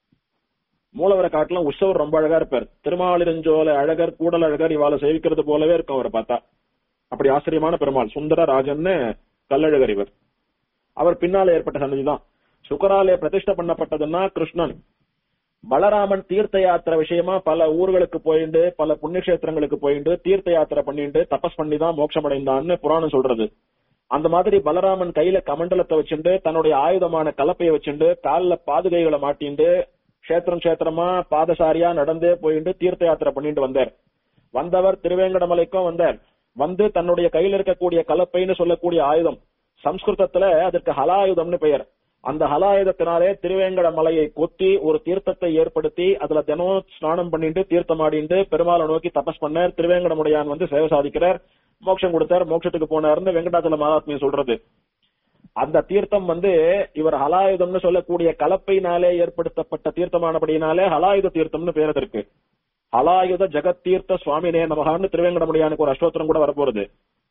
மூலவரை காட்டிலும் உற்சவர் ரொம்ப அழகா இருப்பார் திருமாலிருஞ்சோல அழகர் கூடல் அழகர் இவாளை சேவிக்கிறது போலவே இருக்கும் அவரை பார்த்தா அப்படி ஆச்சரியமான பெருமாள் சுந்தர ராஜன்னு கல்லழகர் இவர் அவர் பின்னால ஏற்பட்ட சன்னதிதான் சுக்கராலய பிரதிஷ்டை பண்ணப்பட்டதுன்னா கிருஷ்ணன் பலராமன் தீர்த்த யாத்திரை விஷயமா பல ஊர்களுக்கு போயிண்டு பல புண்ணியக்ஷேத்திரங்களுக்கு போயிண்டு தீர்த்த யாத்திரை பண்ணிட்டு தபஸ் பண்ணி தான் மோட்சம் அடைந்தான்னு புராணம் சொல்றது அந்த மாதிரி பலராமன் கையில கமண்டலத்தை வச்சுண்டு தன்னுடைய ஆயுதமான கலப்பையை வச்சுண்டு கால்ல பாதுகைகளை மாட்டிண்டு கஷேத்திரம் கஷேத்திரமா பாதசாரியா நடந்தே போயிட்டு தீர்த்த யாத்திரை பண்ணிட்டு வந்தார் வந்தவர் திருவேங்கடமலைக்கும் வந்தார் வந்து தன்னுடைய கையில் இருக்கக்கூடிய கலப்பைன்னு சொல்லக்கூடிய ஆயுதம் சம்ஸ்கிருதத்துல அதற்கு ஹலாயுதம்னு பெயர் அந்த ஹலாயுதத்தினாலே திருவேங்கட மலையை கொத்தி ஒரு தீர்த்தத்தை ஏற்படுத்தி அதுல தினம் ஸ்நானம் பண்ணிட்டு தீர்த்தமாடிண்டு பெருமாளை நோக்கி தபஸ் பண்ணார் திருவேங்கடமுடையான் வந்து சேவை சாதிக்கிறார் மோட்சம் கொடுத்தார் மோட்சத்துக்கு போனார்னு வெங்கடாச்சல மகாத்மியம் சொல்றது அந்த தீர்த்தம் வந்து இவர் ஹலாயுதம்னு சொல்லக்கூடிய கலப்பையினாலே ஏற்படுத்தப்பட்ட தீர்த்தமானபடியினாலே ஹலாயுத தீர்த்தம்னு பேர் இருக்கு ஹலாயுத ஜெகத் தீர்த்த சுவாமினே நமகான்னு திருவேங்கடமுடியானுக்கு ஒரு அஷ்டோத்திரம் கூட வரப்போறது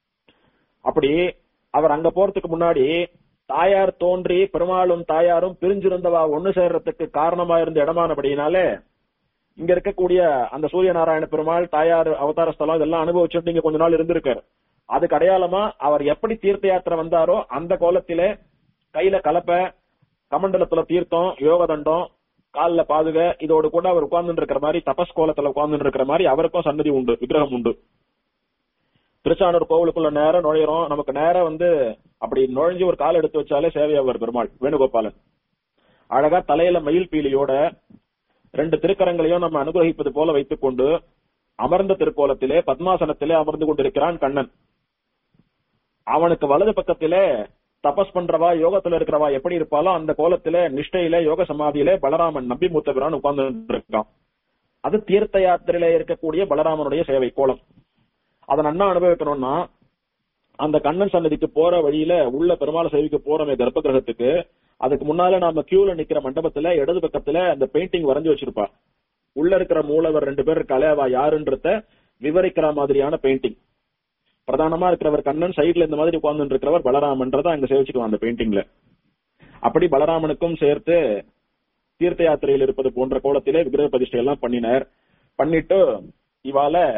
அப்படி அவர் அங்க போறதுக்கு முன்னாடி தாயார் தோன்றி பெருமாளும் தாயாரும் பிரிஞ்சிருந்தவா ஒண்ணு சேர்றதுக்கு காரணமா இருந்த இடமானபடியினாலே இங்க இருக்கக்கூடிய அந்த சூரிய நாராயண பெருமாள் தாயார் அவதார ஸ்தலம் இதெல்லாம் அனுபவிச்சுட்டு இங்க கொஞ்ச நாள் இருந்திருக்காரு அதுக்கு அடையாளமா அவர் எப்படி தீர்த்த யாத்திரை வந்தாரோ அந்த கோலத்திலே கையில கலப்பை கமண்டலத்துல தீர்த்தம் யோகதண்டம் கால்ல பாதுக இதோடு கூட அவர் உட்கார்ந்து இருக்கிற மாதிரி தபஸ் கோலத்துல உட்கார்ந்து இருக்கிற மாதிரி அவருக்கும் சன்னதி உண்டு விக்கிரகம் உண்டு திருச்சானூர் கோவிலுக்குள்ள நேரம் நுழையிறோம் நமக்கு நேரம் வந்து அப்படி நுழைஞ்சு ஒரு கால் எடுத்து வச்சாலே சேவையாவர் பெருமாள் வேணுகோபாலன் அழகா தலையில மயில் பீலியோட ரெண்டு திருக்கரங்களையும் நம்ம அனுகிரகிப்பது போல வைத்துக் கொண்டு அமர்ந்த திருக்கோலத்திலே பத்மாசனத்திலே அமர்ந்து கொண்டிருக்கிறான் கண்ணன் அவனுக்கு வலது பக்கத்திலே தபஸ் பண்றவா யோகத்துல இருக்கிறவா எப்படி இருப்பாலோ அந்த கோலத்திலே நிஷ்டையில யோக சமாதியிலே பலராமன் நம்பி மூத்தபிரான் உட்கார்ந்து இருக்கான் அது தீர்த்த யாத்திரையில இருக்கக்கூடிய பலராமனுடைய சேவை கோலம் அதை நன்னா அனுபவிக்கணும்னா அந்த கண்ணன் சன்னதிக்கு போற வழியில உள்ள பெருமாள் சேவிக்க போறோமே கர்ப்ப கிரகத்துக்கு அதுக்கு முன்னால நாம கியூல நிக்கிற மண்டபத்துல இடது பக்கத்துல அந்த பெயிண்டிங் வரைஞ்சு வச்சிருப்பா உள்ள இருக்கிற மூலவர் ரெண்டு பேர் இருக்காளே அவ யாருன்றத விவரிக்கிற மாதிரியான பெயிண்டிங் பிரதானமா இருக்கிறவர் கண்ணன் சைடுல இந்த மாதிரி உட்கார்ந்து இருக்கிறவர் பலராமன்றத அங்க சேவிச்சுக்கலாம் அந்த பெயிண்டிங்ல அப்படி பலராமனுக்கும் சேர்த்து தீர்த்த யாத்திரையில் இருப்பது போன்ற கோலத்திலே விக்கிரக பிரதிஷ்டை எல்லாம் பண்ணினார் பண்ணிட்டு இவால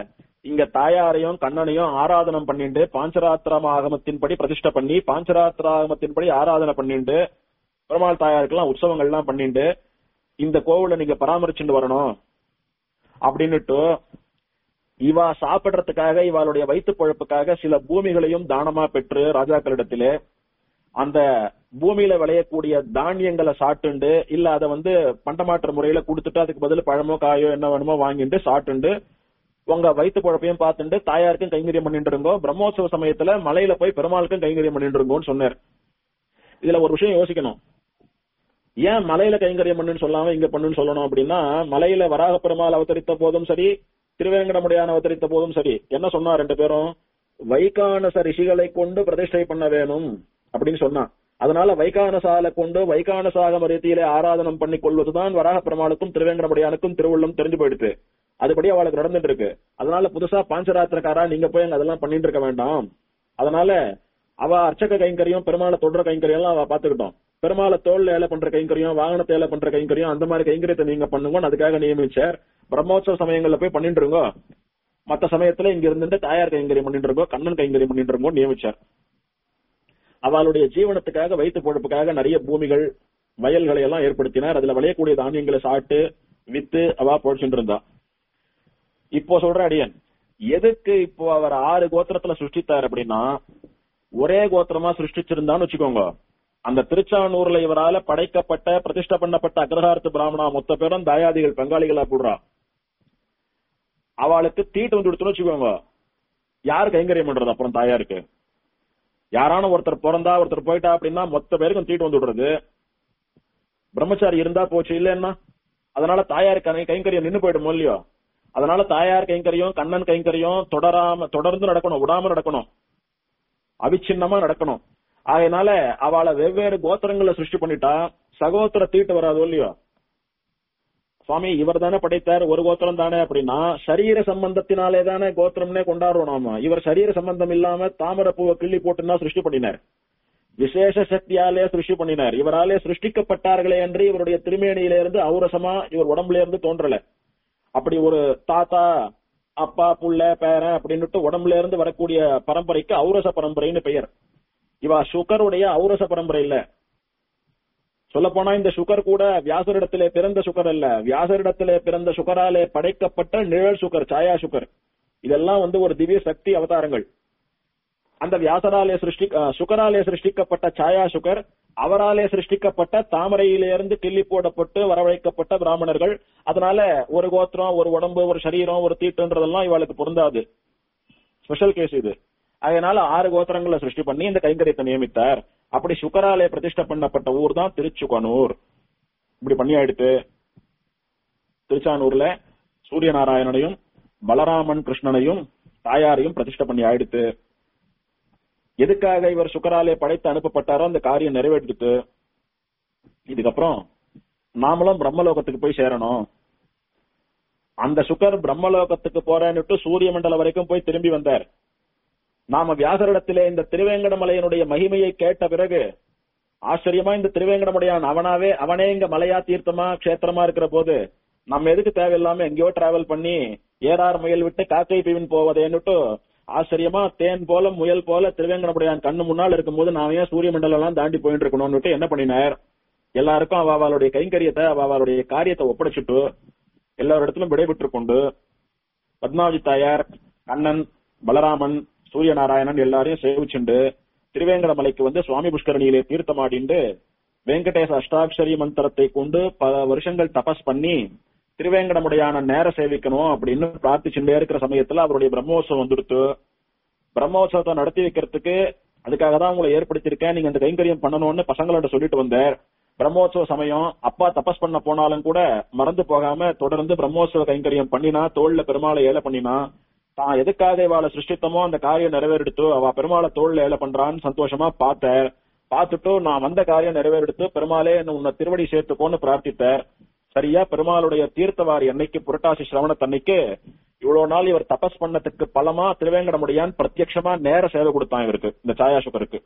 இங்க தாயாரையும் கண்ணனையும் ஆராதனம் பண்ணிட்டு பாஞ்சராத்திரம் ஆகமத்தின்படி பிரதிஷ்டை பண்ணி பாஞ்சராத்திர ஆகமத்தின்படி ஆராதனை பண்ணிட்டு பெருமாள் தாயாருக்கெல்லாம் உற்சவங்கள்லாம் பண்ணிட்டு இந்த கோவில நீங்க பராமரிச்சுட்டு வரணும் அப்படின்னுட்டு இவா சாப்பிடுறதுக்காக இவாளுடைய வயிற்று பொழப்புக்காக சில பூமிகளையும் தானமா பெற்று ராஜாக்களிடத்திலே அந்த பூமியில விளையக்கூடிய தானியங்களை சாப்பிட்டுண்டு இல்ல அதை வந்து பண்டமாற்ற முறையில கொடுத்துட்டு அதுக்கு பதில் பழமோ காயோ என்ன வேணுமோ வாங்கிட்டு சாப்பிட்டுண்டு உங்க வயிற்று பொழப்பையும் பார்த்துட்டு தாயாருக்கும் கைங்கரியம் பண்ணிட்டு இருங்கோ பிரம்மோற்சவ சமயத்துல மலையில போய் பெருமாளுக்கும் கைங்கரியம் பண்ணிட்டு இருங்கோன்னு சொன்னார் இதுல ஒரு விஷயம் யோசிக்கணும் ஏன் மலையில கைங்கரியம் பண்ணுன்னு சொல்லாம இங்க பண்ணுன்னு சொல்லணும் அப்படின்னா மலையில வராக பெருமாள் அவதரித்த போதும் சரி திருவேங்கடமுடியான அவதரித்த போதும் சரி என்ன சொன்னா ரெண்டு பேரும் வைகானச ரிஷிகளை கொண்டு பிரதிஷ்டை பண்ண வேணும் அப்படின்னு சொன்னான் அதனால வைகானசால கொண்டு வைகானசாகம ரீதியிலே ஆராதனம் பண்ணி கொள்வதுதான் வராக பெருமாளுக்கும் திருவேங்கடமுடியானுக்கும் திருவுள்ளம் தெரிஞ்சு போயிடுது அதுபடி அவளுக்கு நடந்துட்டு இருக்கு அதனால புதுசா பாஞ்சராத்திரக்காரா நீங்க போய் அங்க அதெல்லாம் பண்ணிட்டு இருக்க வேண்டாம் அதனால அவ அர்ச்சக கைங்கரியம் பெருமாளை தொடர கைங்கரியம் எல்லாம் அவ பாத்துக்கிட்டோம் பெருமாளை தோல்ல ஏல பண்ற கைங்கரியம் வாகனத்தை ஏல பண்ற கைங்கரியம் அந்த மாதிரி கைங்கரியத்தை நீங்க பண்ணுங்கன்னு அதுக்காக நியமிச்சார் பிரம்மோற்சவ சமயங்கள்ல போய் பண்ணிட்டு இருங்கோ மத்த சமயத்துல இங்க இருந்துட்டு தாயார் கைங்கரியம் பண்ணிட்டு இருக்கோம் கண்ணன் கைங்கரியம் பண்ணிட்டு இருக்கோம் நியமிச்சார் அவளுடைய ஜீவனத்துக்காக வயிற்று பொழப்புக்காக நிறைய பூமிகள் வயல்களை எல்லாம் ஏற்படுத்தினார் அதுல விளையக்கூடிய தானியங்களை சாப்பிட்டு வித்து அவ பொழைச்சுட்டு இருந்தா இப்போ சொல்ற அடியன் எதுக்கு இப்போ அவர் ஆறு கோத்திரத்துல சிருஷ்டித்தார் அப்படின்னா ஒரே கோத்திரமா சிருஷ்டிச்சிருந்தான்னு வச்சுக்கோங்க அந்த திருச்சானூர்ல இவரால படைக்கப்பட்ட பிரதிஷ்டை பண்ணப்பட்ட அக்ரஹாரத்து பிராமணா மொத்த பேரும் தாயாதிகள் பங்காளிகளா கூடுறா அவளுக்கு தீட்டு வந்து கொடுத்துன்னு வச்சுக்கோங்க யாரு கைங்கரியம் பண்றது அப்புறம் தாயாருக்கு யாரான ஒருத்தர் பிறந்தா ஒருத்தர் போயிட்டா அப்படின்னா மொத்த பேருக்கும் தீட்டு வந்து விடுறது பிரம்மச்சாரி இருந்தா போச்சு இல்லைன்னா அதனால தாயார் கை- கைங்கரியம் நின்னு போயிடும் இல்லையோ அதனால தாயார் கைங்கரியம் கண்ணன் கைங்கரியம் தொடராம தொடர்ந்து நடக்கணும் விடாம நடக்கணும் அவிச்சின்னமா நடக்கணும் அதனால அவளை வெவ்வேறு கோத்திரங்களை சிருஷ்டி பண்ணிட்டா சகோத்திர தீட்டு வராதோ இல்லையோ சுவாமி இவர் தானே படைத்தார் ஒரு கோத்திரம் தானே அப்படின்னா சரீர சம்பந்தத்தினாலே தானே கோத்திரம்னே கொண்டாடுறோம் நாம இவர் சரீர சம்பந்தம் இல்லாம தாமரை பூவை கிள்ளி போட்டுன்னா சிருஷ்டி பண்ணினார் விசேஷ சக்தியாலே சிருஷ்டி பண்ணினார் இவராலே சிருஷ்டிக்கப்பட்டார்களே என்று இவருடைய திருமேனியில இருந்து ஔரசமா இவர் உடம்புல இருந்து தோன்றல அப்படி ஒரு தாத்தா அப்பா புள்ள பேரன் அப்படின்னுட்டு உடம்புல இருந்து வரக்கூடிய பரம்பரைக்கு ஔரச பரம்பரைன்னு பெயர் இவா சுகருடைய ஔரச பரம்பரை இல்ல சொல்ல போனா இந்த சுகர் கூட வியாசரிடத்திலே பிறந்த சுகர் அல்ல வியாசரிடத்திலே பிறந்த சுகராலே படைக்கப்பட்ட நிழல் சுகர் சாயா சுகர் இதெல்லாம் வந்து ஒரு திவ்ய சக்தி அவதாரங்கள் அந்த வியாசராலே சிருஷ்டி அஹ், சுகராலே சிருஷ்டிக்கப்பட்ட சாயா சுகர் அவராலே சிருஷ்டிக்கப்பட்ட தாமரையிலிருந்து கிள்ளி போடப்பட்டு வரவழைக்கப்பட்ட பிராமணர்கள் அதனால ஒரு கோத்திரம் ஒரு உடம்பு ஒரு சரீரம் ஒரு தீட்டுன்றதெல்லாம் இவளுக்கு பொருந்தாது ஸ்பெஷல் கேஸ் இது அதனால ஆறு கோத்திரங்களை சிருஷ்டி பண்ணி இந்த கைங்கரியத்தை நியமித்தார் அப்படி சுக்கராலே பிரதிஷ்டை பண்ணப்பட்ட ஊர் தான் திருச்சுக்கனூர் இப்படி பண்ணி ஆயிடுத்து திருச்சானூர்ல சூரிய நாராயணனையும் பலராமன் கிருஷ்ணனையும் தாயாரையும் பிரதிஷ்டை பண்ணி ஆயிடுத்து எதுக்காக இவர் சுக்கராலே படைத்து அனுப்பப்பட்டாரோ அந்த காரியம் நிறைவேற்றிட்டு இதுக்கப்புறம் நாமளும் பிரம்மலோகத்துக்கு போய் சேரணும் அந்த சுக்கர் பிரம்மலோகத்துக்கு போறேன்னுட்டு சூரிய மண்டலம் வரைக்கும் போய் திரும்பி வந்தார் நாம வியாசரிடத்திலே இந்த திருவேங்கடமலையனுடைய மகிமையை கேட்ட பிறகு ஆச்சரியமா இந்த திருவேங்கடமுடையான் அவனாவே அவனே இங்க மலையா தீர்த்தமா க்ஷேத்திரமா இருக்கிற போது நம்ம எதுக்கு தேவையில்லாம எங்கேயோ டிராவல் பண்ணி ஏறார் முயல் விட்டு காக்கை பீவின் போவதேன்னுட்டு ஆச்சரியமா தேன் போல முயல் போல திருவேங்கடமுடையான் கண்ணு முன்னால் இருக்கும்போது நாம ஏன் சூரிய மண்டலம் எல்லாம் தாண்டி போயிட்டு இருக்கணும்னுட்டு என்ன பண்ணினார் எல்லாருக்கும் அவ அவளுடைய கைங்கரியத்தை அவ அவளுடைய காரியத்தை ஒப்படைச்சிட்டு எல்லாரிடத்திலும் விடைபெற்றுக் கொண்டு பத்மாவதி தாயார் கண்ணன் பலராமன் சூரிய நாராயணன் எல்லாரையும் சேவிச்சுண்டு திருவேங்கடமலைக்கு வந்து சுவாமி புஷ்கரணியிலே தீர்த்தமாடிண்டு வெங்கடேச அஷ்டாட்சரி மந்திரத்தை கொண்டு பல வருஷங்கள் தபஸ் பண்ணி திருவேங்கடமுடையான நேர சேவிக்கணும் அப்படின்னு பிரார்த்திச்சுட்டே இருக்கிற சமயத்துல அவருடைய பிரம்மோற்சவம் வந்துடுத்து பிரம்மோற்சவத்தை நடத்தி வைக்கிறதுக்கு அதுக்காக தான் உங்களை ஏற்படுத்தியிருக்கேன் நீங்க அந்த கைங்கரியம் பண்ணணும்னு பசங்களோட சொல்லிட்டு வந்தார் பிரம்மோற்சவ சமயம் அப்பா தபஸ் பண்ண போனாலும் கூட மறந்து போகாம தொடர்ந்து பிரம்மோற்சவ கைங்கரியம் பண்ணினா தோல்ல பெருமாளை ஏல பண்ணினா தான் எதுக்காக இவாளை சிருஷ்டித்தமோ அந்த காரியம் நிறைவேறிடுத்து அவ பெருமாளை தோல்ல ஏல பண்றான்னு சந்தோஷமா பார்த்தார் பார்த்துட்டு நான் வந்த காரியம் நிறைவேறிடுத்து பெருமாளே என்ன உன்னை திருவடி சேர்த்துக்கோன்னு பிரார்த்தித்தார் சரியா பெருமாளுடைய தீர்த்தவாரி அன்னைக்கு புரட்டாசி சிரவணத்தன்னைக்கு இவ்வளவு நாள் இவர் தபஸ் பண்ணதுக்கு பலமா திருவேங்கடமுடியான் பிரத்யட்சமா நேர சேவை கொடுத்தான் இவருக்கு இந்த சாயாசுகருக்கு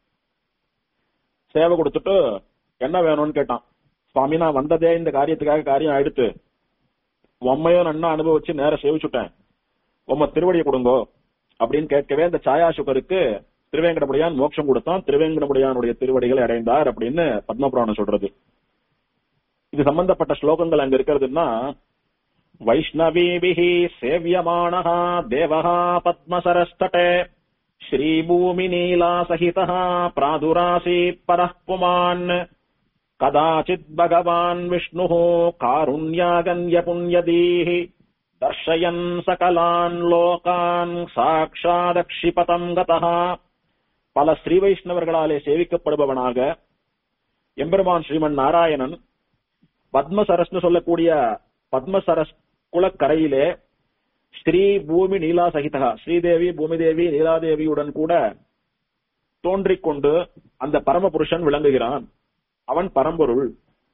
சேவை கொடுத்துட்டு என்ன வேணும்னு கேட்டான் சுவாமி நான் வந்ததே இந்த காரியத்துக்காக காரியம் ஆயிடுத்து உண்மையும் நன்னா அனுபவிச்சு நேர சேவிச்சுட்டேன் உம்ம திருவடியை கொடுங்கோ அப்படின்னு கேட்கவே அந்த சாயாசுகருக்கு திருவேங்கடமுடியான் மோட்சம் கொடுத்தான் திருவேங்கடமுடியானுடைய திருவடிகளை அடைந்தார் அப்படின்னு பத்மபுராணம் சொல்றது இது சம்பந்தப்பட்ட ஸ்லோகங்கள் அங்க இருக்கிறதுன்னா வைஷ்ணவீபிः சேவியமானः தேவः பத்மசரஸ்தटे श्रीभूमिनीलासहितः प्रादुरासीत् परः पुमान् कदाचित् भगवान् विष्णुः कारुण्यागन्य पुण्यदीः दर्शयन् सकलान् லோகான் சாட்சாதக்ஷிபதம் கதः பல ஸ்ரீ வைஷ்ணவர்களாலே சேவிக்கப்படுபவனாக எம்பெருமான் ஸ்ரீமன் நாராயணன் பத்மசரஸ்னு சொல்லக்கூடிய பத்மசரஸ் குளக்கரையிலே ஸ்ரீ பூமி நீலா சகிதா ஸ்ரீதேவி பூமிதேவி நீலாதேவியுடன் கூட தோன்றிக் கொண்டு அந்த பரமபுருஷன் விளங்குகிறான் அவன் பரம்பொருள்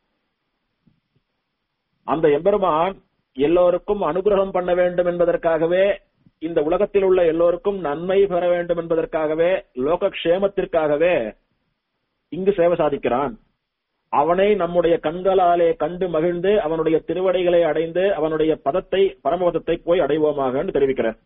அந்த எம்பெருமான் எல்லோருக்கும் அனுகிரகம் பண்ண வேண்டும் என்பதற்காகவே இந்த உலகத்தில் உள்ள எல்லோருக்கும் நன்மை பெற வேண்டும் என்பதற்காகவே லோக க்ஷேமத்திற்காகவே இங்கு சேவை சாதிக்கிறான் அவனை நம்முடைய கண்களாலே கண்டு மகிழ்ந்து அவனுடைய திருவடிகளை அடைந்து அவனுடைய பதத்தை பரமபதத்தை போய் அடைவோமாக என்று தெரிவிக்கிறார்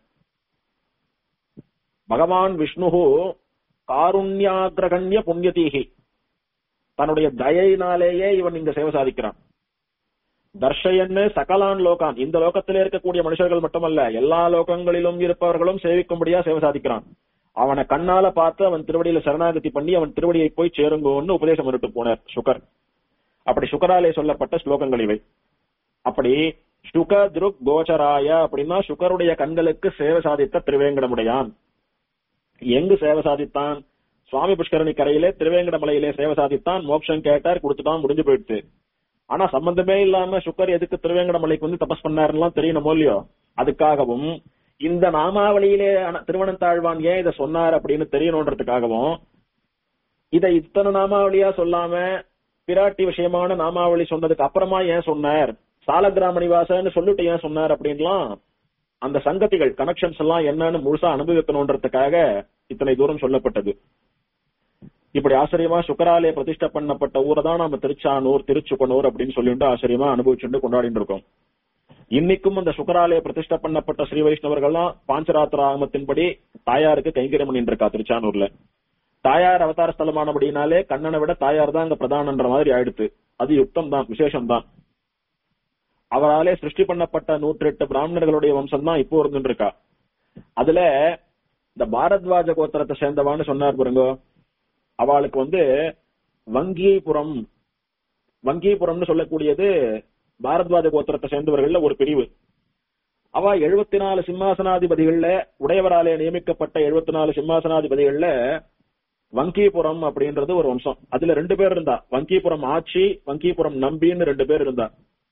பகவான் விஷ்ணுகு காருண்யாகிரகண்ய புண்ணியதீகி தன்னுடைய தயையினாலேயே இவன் இங்க சேவை சாதிக்கிறான் தர்ஷயன்னு சகலான் லோகான் இந்த லோகத்திலே இருக்கக்கூடிய மனுஷர்கள் மட்டுமல்ல எல்லா லோகங்களிலும் இருப்பவர்களும் சேவிக்கும்படியா சேவை சாதிக்கிறான் அவனை கண்ணால பார்த்து அவன் திருவடியில சரணாகதி பண்ணி அவன் திருவடியை போய் சேருங்கோன்னு உபதேசம் பண்ணிட்டு போனார் சுகர் அப்படி சுகராலே சொல்லப்பட்ட ஸ்லோகங்கள் இவை அப்படி சுக திருக் கோச்சராய அப்படின்னா சுகருடைய கண்களுக்கு சேவை சாதித்த திருவேங்கடமுடையான் எங்கு சேவை சாதித்தான் சுவாமி புஷ்கரணி கரையிலே திருவேங்கடமலையிலே சேவை சாதித்தான் மோட்சம் கேட்டார் கொடுத்துட்டான் முடிஞ்சு போயிடுச்சு ஆனா சம்பந்தமே இல்லாம சுக்கர் எதுக்கு திருவேங்கடமலைக்கு வந்து தபஸ் பண்ணாருலாம் தெரியணுமோ இல்லையோ அதுக்காகவும் இந்த நாமாவளியிலே அன- திருவனந்தாழ்வான் ஏன் இதை சொன்னார் அப்படின்னு தெரியணுன்றதுக்காகவும் இதை இத்தனை நாமாவளியா சொல்லாம பிராட்டி விஷயமான நாமாவளி சொன்னதுக்கு அப்புறமா ஏன் சொன்னார் சாலகிராம நிவாசன்னு சொல்லிட்டு ஏன் சொன்னார் அப்படின்லாம் அந்த சங்கதிகள் கனெக்ஷன்ஸ் எல்லாம் என்னன்னு முழுசா அனுபவிக்கணுன்றதுக்காக இத்தனை தூரம் சொல்லப்பட்டது இப்படி ஆச்சரியமா சுக்கராலே பிரதிஷ்டை பண்ணப்பட்ட ஊரை தான் நம்ம திருச்சானூர் திருச்சுக்கனூர் அப்படின்னு சொல்லிட்டு ஆச்சரியமா அனுபவிச்சுட்டு கொண்டாடிட்டு இருக்கோம் இன்னைக்கும் அந்த சுக்கராலே பிரதிஷ்டை பண்ணப்பட்ட ஸ்ரீ வைஷ்ணவர்கள்லாம் பாஞ்சராத்திர ஆகமத்தின்படி தாயாருக்கு கைங்கரியம் பண்ணிட்டு இருக்கா திருச்சானூர்ல தாயார் அவதார ஸ்தலமானபடினாலே கண்ணனை விட தாயார் தான் அங்க பிரதானன்ற மாதிரி ஆயிடுத்து அது யுக்தம் தான் விசேஷம் தான் அவராலே சிருஷ்டி பண்ணப்பட்ட நூற்றி எட்டு பிராமணர்களுடைய வம்சம் தான் இப்போ இருந்துட்டு இருக்கா அதுல இந்த பாரத்வாஜ கோத்திரத்தை சேர்ந்தவான்னு சொன்னார் பாருங்க அவளுக்கு வந்து வங்கிபுரம் வங்கிபுரம்னு சொல்லக்கூடியது பாரத்வாஜ கோத்திரத்தை சேர்ந்தவர்கள்ல ஒரு பிரிவு அவ எழுபத்தி நாலு சிம்மாசனாதிபதிகள்ல உடையவராலே நியமிக்கப்பட்ட எழுபத்தி நாலு சிம்மாசனாதிபதிகள்ல வங்கிபுரம் அப்படின்றது ஒரு வம்சம் அதுல ரெண்டு பேர் இருந்தா வங்கிபுரம் ஆட்சி வங்கிபுரம் நம்பின்னு ரெண்டு பேர் இருந்தா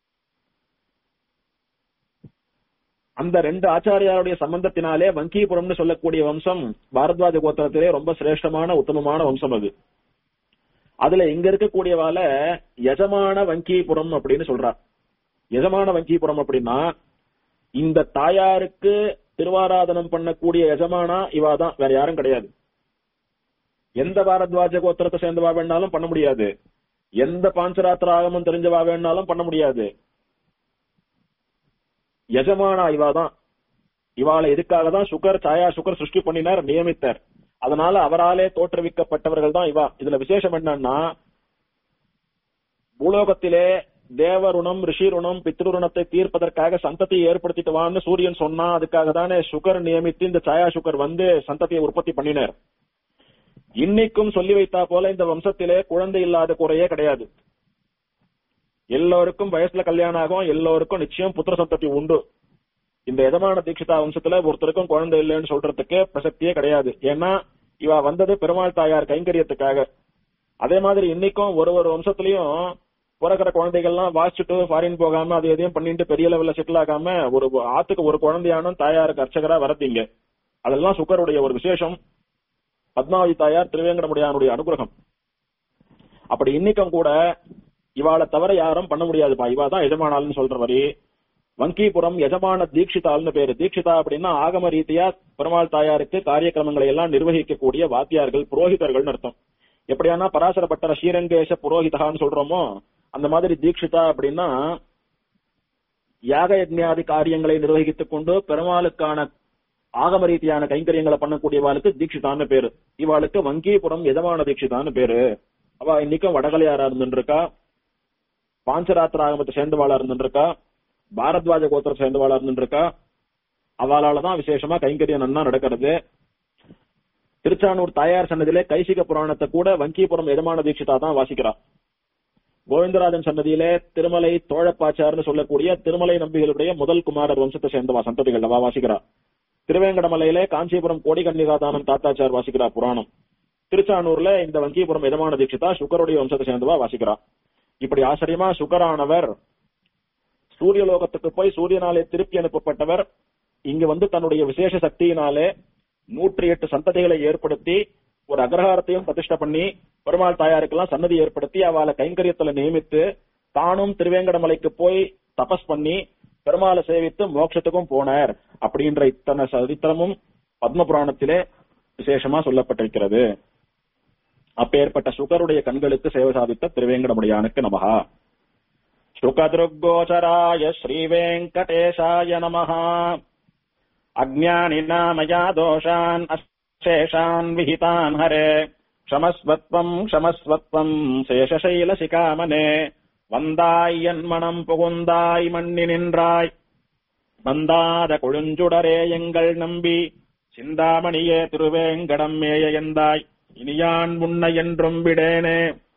அந்த ரெண்டு ஆச்சாரியாருடைய சம்பந்தத்தினாலே வங்கிபுரம்னு சொல்லக்கூடிய வம்சம் பாரத்வாஜ கோத்திரத்திலே ரொம்ப சிரேஷ்டமான உத்தமமான வம்சம் அது அதுல இங்க இருக்கக்கூடியவால யஜமான வங்கிபுரம் அப்படின்னு சொல்றா யஜமான வங்கிபுரம் அப்படின்னா இந்த தாயாருக்கு திருவாராதனம் பண்ணக்கூடிய யஜமானா இவா தான் வேற யாரும் கிடையாது எந்த பாரத்வாஜ கோத்திரத்தை சேர்ந்தவா வேணாலும் பண்ண முடியாது எந்த பாஞ்சராத்திர ஆகமம் தெரிஞ்சவா வேணாலும் பண்ண முடியாது எஜமானா இவா தான் இவாளை இதுக்காக தான் சுகர் சாயா சுகர் சிருஷ்டி பண்ணினார் நியமித்தார் அதனால அவராலே தோற்றுவிக்கப்பட்டவர்கள் தான் இவா இதுல விசேஷம் என்னன்னா பூலோகத்திலே தேவருணம் ரிஷிருணம் பித்ருணத்தை தீர்ப்பதற்காக சந்ததியை ஏற்படுத்திட்டு வான்னு சூரியன் சொன்னா அதுக்காக தானே சுகர் நியமித்து இந்த சாயா சுகர் வந்து சந்ததியை உற்பத்தி பண்ணினார் இன்னைக்கும் சொல்லி வைத்தா போல இந்த வம்சத்திலே குழந்தை இல்லாத குறையே கிடையாது எல்லோருக்கும் வயசுல கல்யாணம் ஆகும் எல்லோருக்கும் நிச்சயம் புத்திர சந்ததி உண்டு இந்த எதமான தீட்சிதா வம்சத்துல ஒருத்தருக்கும் குழந்தை இல்லைன்னு சொல்றதுக்கு பிரசக்தியே கிடையாது ஏன்னா இவ வந்தது பெருமாள் தாயார் கைங்கரியத்துக்காக அதே மாதிரி இன்னைக்கும் ஒரு ஒரு வம்சத்திலயும் பிறக்கிற குழந்தைகள்லாம் வாசிச்சுட்டு ஃபாரின் போகாம அது எதையும் பண்ணிட்டு பெரிய லெவல்ல செட்டில் ஆகாம ஒரு ஆத்துக்கு ஒரு குழந்தையானும் தாயாருக்கு அர்ச்சகரா வரத்தீங்க அதெல்லாம் சுக்கருடைய ஒரு விசேஷம் பத்மாவதி தாயார் திருவேங்கடமுடியானுடைய அனுகிரகம் அப்படி இன்னைக்கும் கூட இவாளை தவிர யாரும் பண்ண முடியாதுப்பா இவா தான் எஜமானால்னு சொல்ற வரி வங்கிபுரம் எஜமான தீட்சிதால்னு பேரு தீட்சிதா அப்படின்னா ஆகம ரீதியா பெருமாள் தாயாருக்கு காரியக்கிரமங்களை எல்லாம் நிர்வகிக்கக்கூடிய வாத்தியார்கள் புரோகிதர்கள்னு அர்த்தம் எப்படியானா பராசர பட்டர ஸ்ரீரங்கேச புரோகிதகான்னு சொல்றோமோ அந்த மாதிரி தீட்சிதா அப்படின்னா யாக யஜ்ஞாதி காரியங்களை நிர்வகித்துக் கொண்டு பெருமாளுக்கான ஆகம ரீதியான கைங்கரியங்களை பண்ணக்கூடியவாளுக்கு தீட்சிதான்னு பேரு இவாளுக்கு வங்கீபுரம் எஜமான தீட்சிதான்னு பேரு அவ இன்னைக்கும் வடகலையாரா இருந்துருக்கா பாஞ்சராத்திர ஆகமத்தை சேர்ந்தவாளா இருந்துருக்கா பாரத்வாஜ கோத்திரம் சேர்ந்தவாளா இருந்துருக்கா அவளாலதான் விசேஷமா கைங்கரியம் நன்னா நடக்கிறது திருச்சானூர் தாயார் சன்னதியிலே கைசிக புராணத்தை கூட வங்கிபுரம் எஜமான தீட்சிதா தான் வாசிக்கிறா கோவிந்தராஜன் சன்னதியிலே திருமலை தோழப்பாச்சார்னு சொல்லக்கூடிய திருமலை நம்பிகளுடைய முதல் குமாரர் வம்சத்தை சேர்ந்தவா சந்ததிகள் அவா வாசிக்கிறா திருவேங்கடமலையிலே காஞ்சிபுரம் கோடிகன்னிகாதானன் தாத்தாச்சார் வாசிக்கிறா புராணம் திருச்சானூர்ல இந்த வங்கிபுரம் எஜமான தீட்சிதா சுக்கருடைய வம்சத்தை சேர்ந்தவா வாசிக்கிறா இப்படி ஆச்சரியமா சுக்கரானவர் சூரியலோகத்துக்கு போய் சூரியனாலே திருப்பி அனுப்பப்பட்டவர் இங்க வந்து தன்னுடைய விசேஷ சக்தியினாலே நூற்றி எட்டு சந்ததிகளை ஏற்படுத்தி ஒரு அக்ரஹாரத்தையும் பிரதிஷ்டை பண்ணி பெருமாள் தாயாருக்கெல்லாம் சன்னதி ஏற்படுத்தி அவளை கைங்கரியத்துல நியமித்து தானும் திருவேங்கடமலைக்கு போய் தபஸ் பண்ணி பெருமாளை சேவித்து மோட்சத்துக்கும் போனார் அப்படின்ற இத்தனை சரித்திரமும் பத்ம புராணத்திலே விசேஷமா சொல்லப்பட்டிருக்கிறது அப்பேற்பட்ட சுகருடைய கண்களுக்கு சேவை சாதித்த திருவேங்கடமுடியானுக்கு நமகா சுகதிருக்கோச்சராய ஸ்ரீவேங்கடேశాய நமஹா அஜ்ஞானினா மயா தோஷான் அசேஷான் விஹிதான் ஹரே க்ஷமஸ்வத்வம் க்ஷமஸ்வத்வம் சேஷசைலசிகாமனே வந்தாய் என் மனம் புகுந்தாய் மண்ணி நின்றாய் வந்தாத கொழுஞ்சுடரே எங்கள் நம்பி சிந்தாமணியே திருவேங்கடம் மேய எந்தாய் இனியான் முன்ன என்றும் விடேனே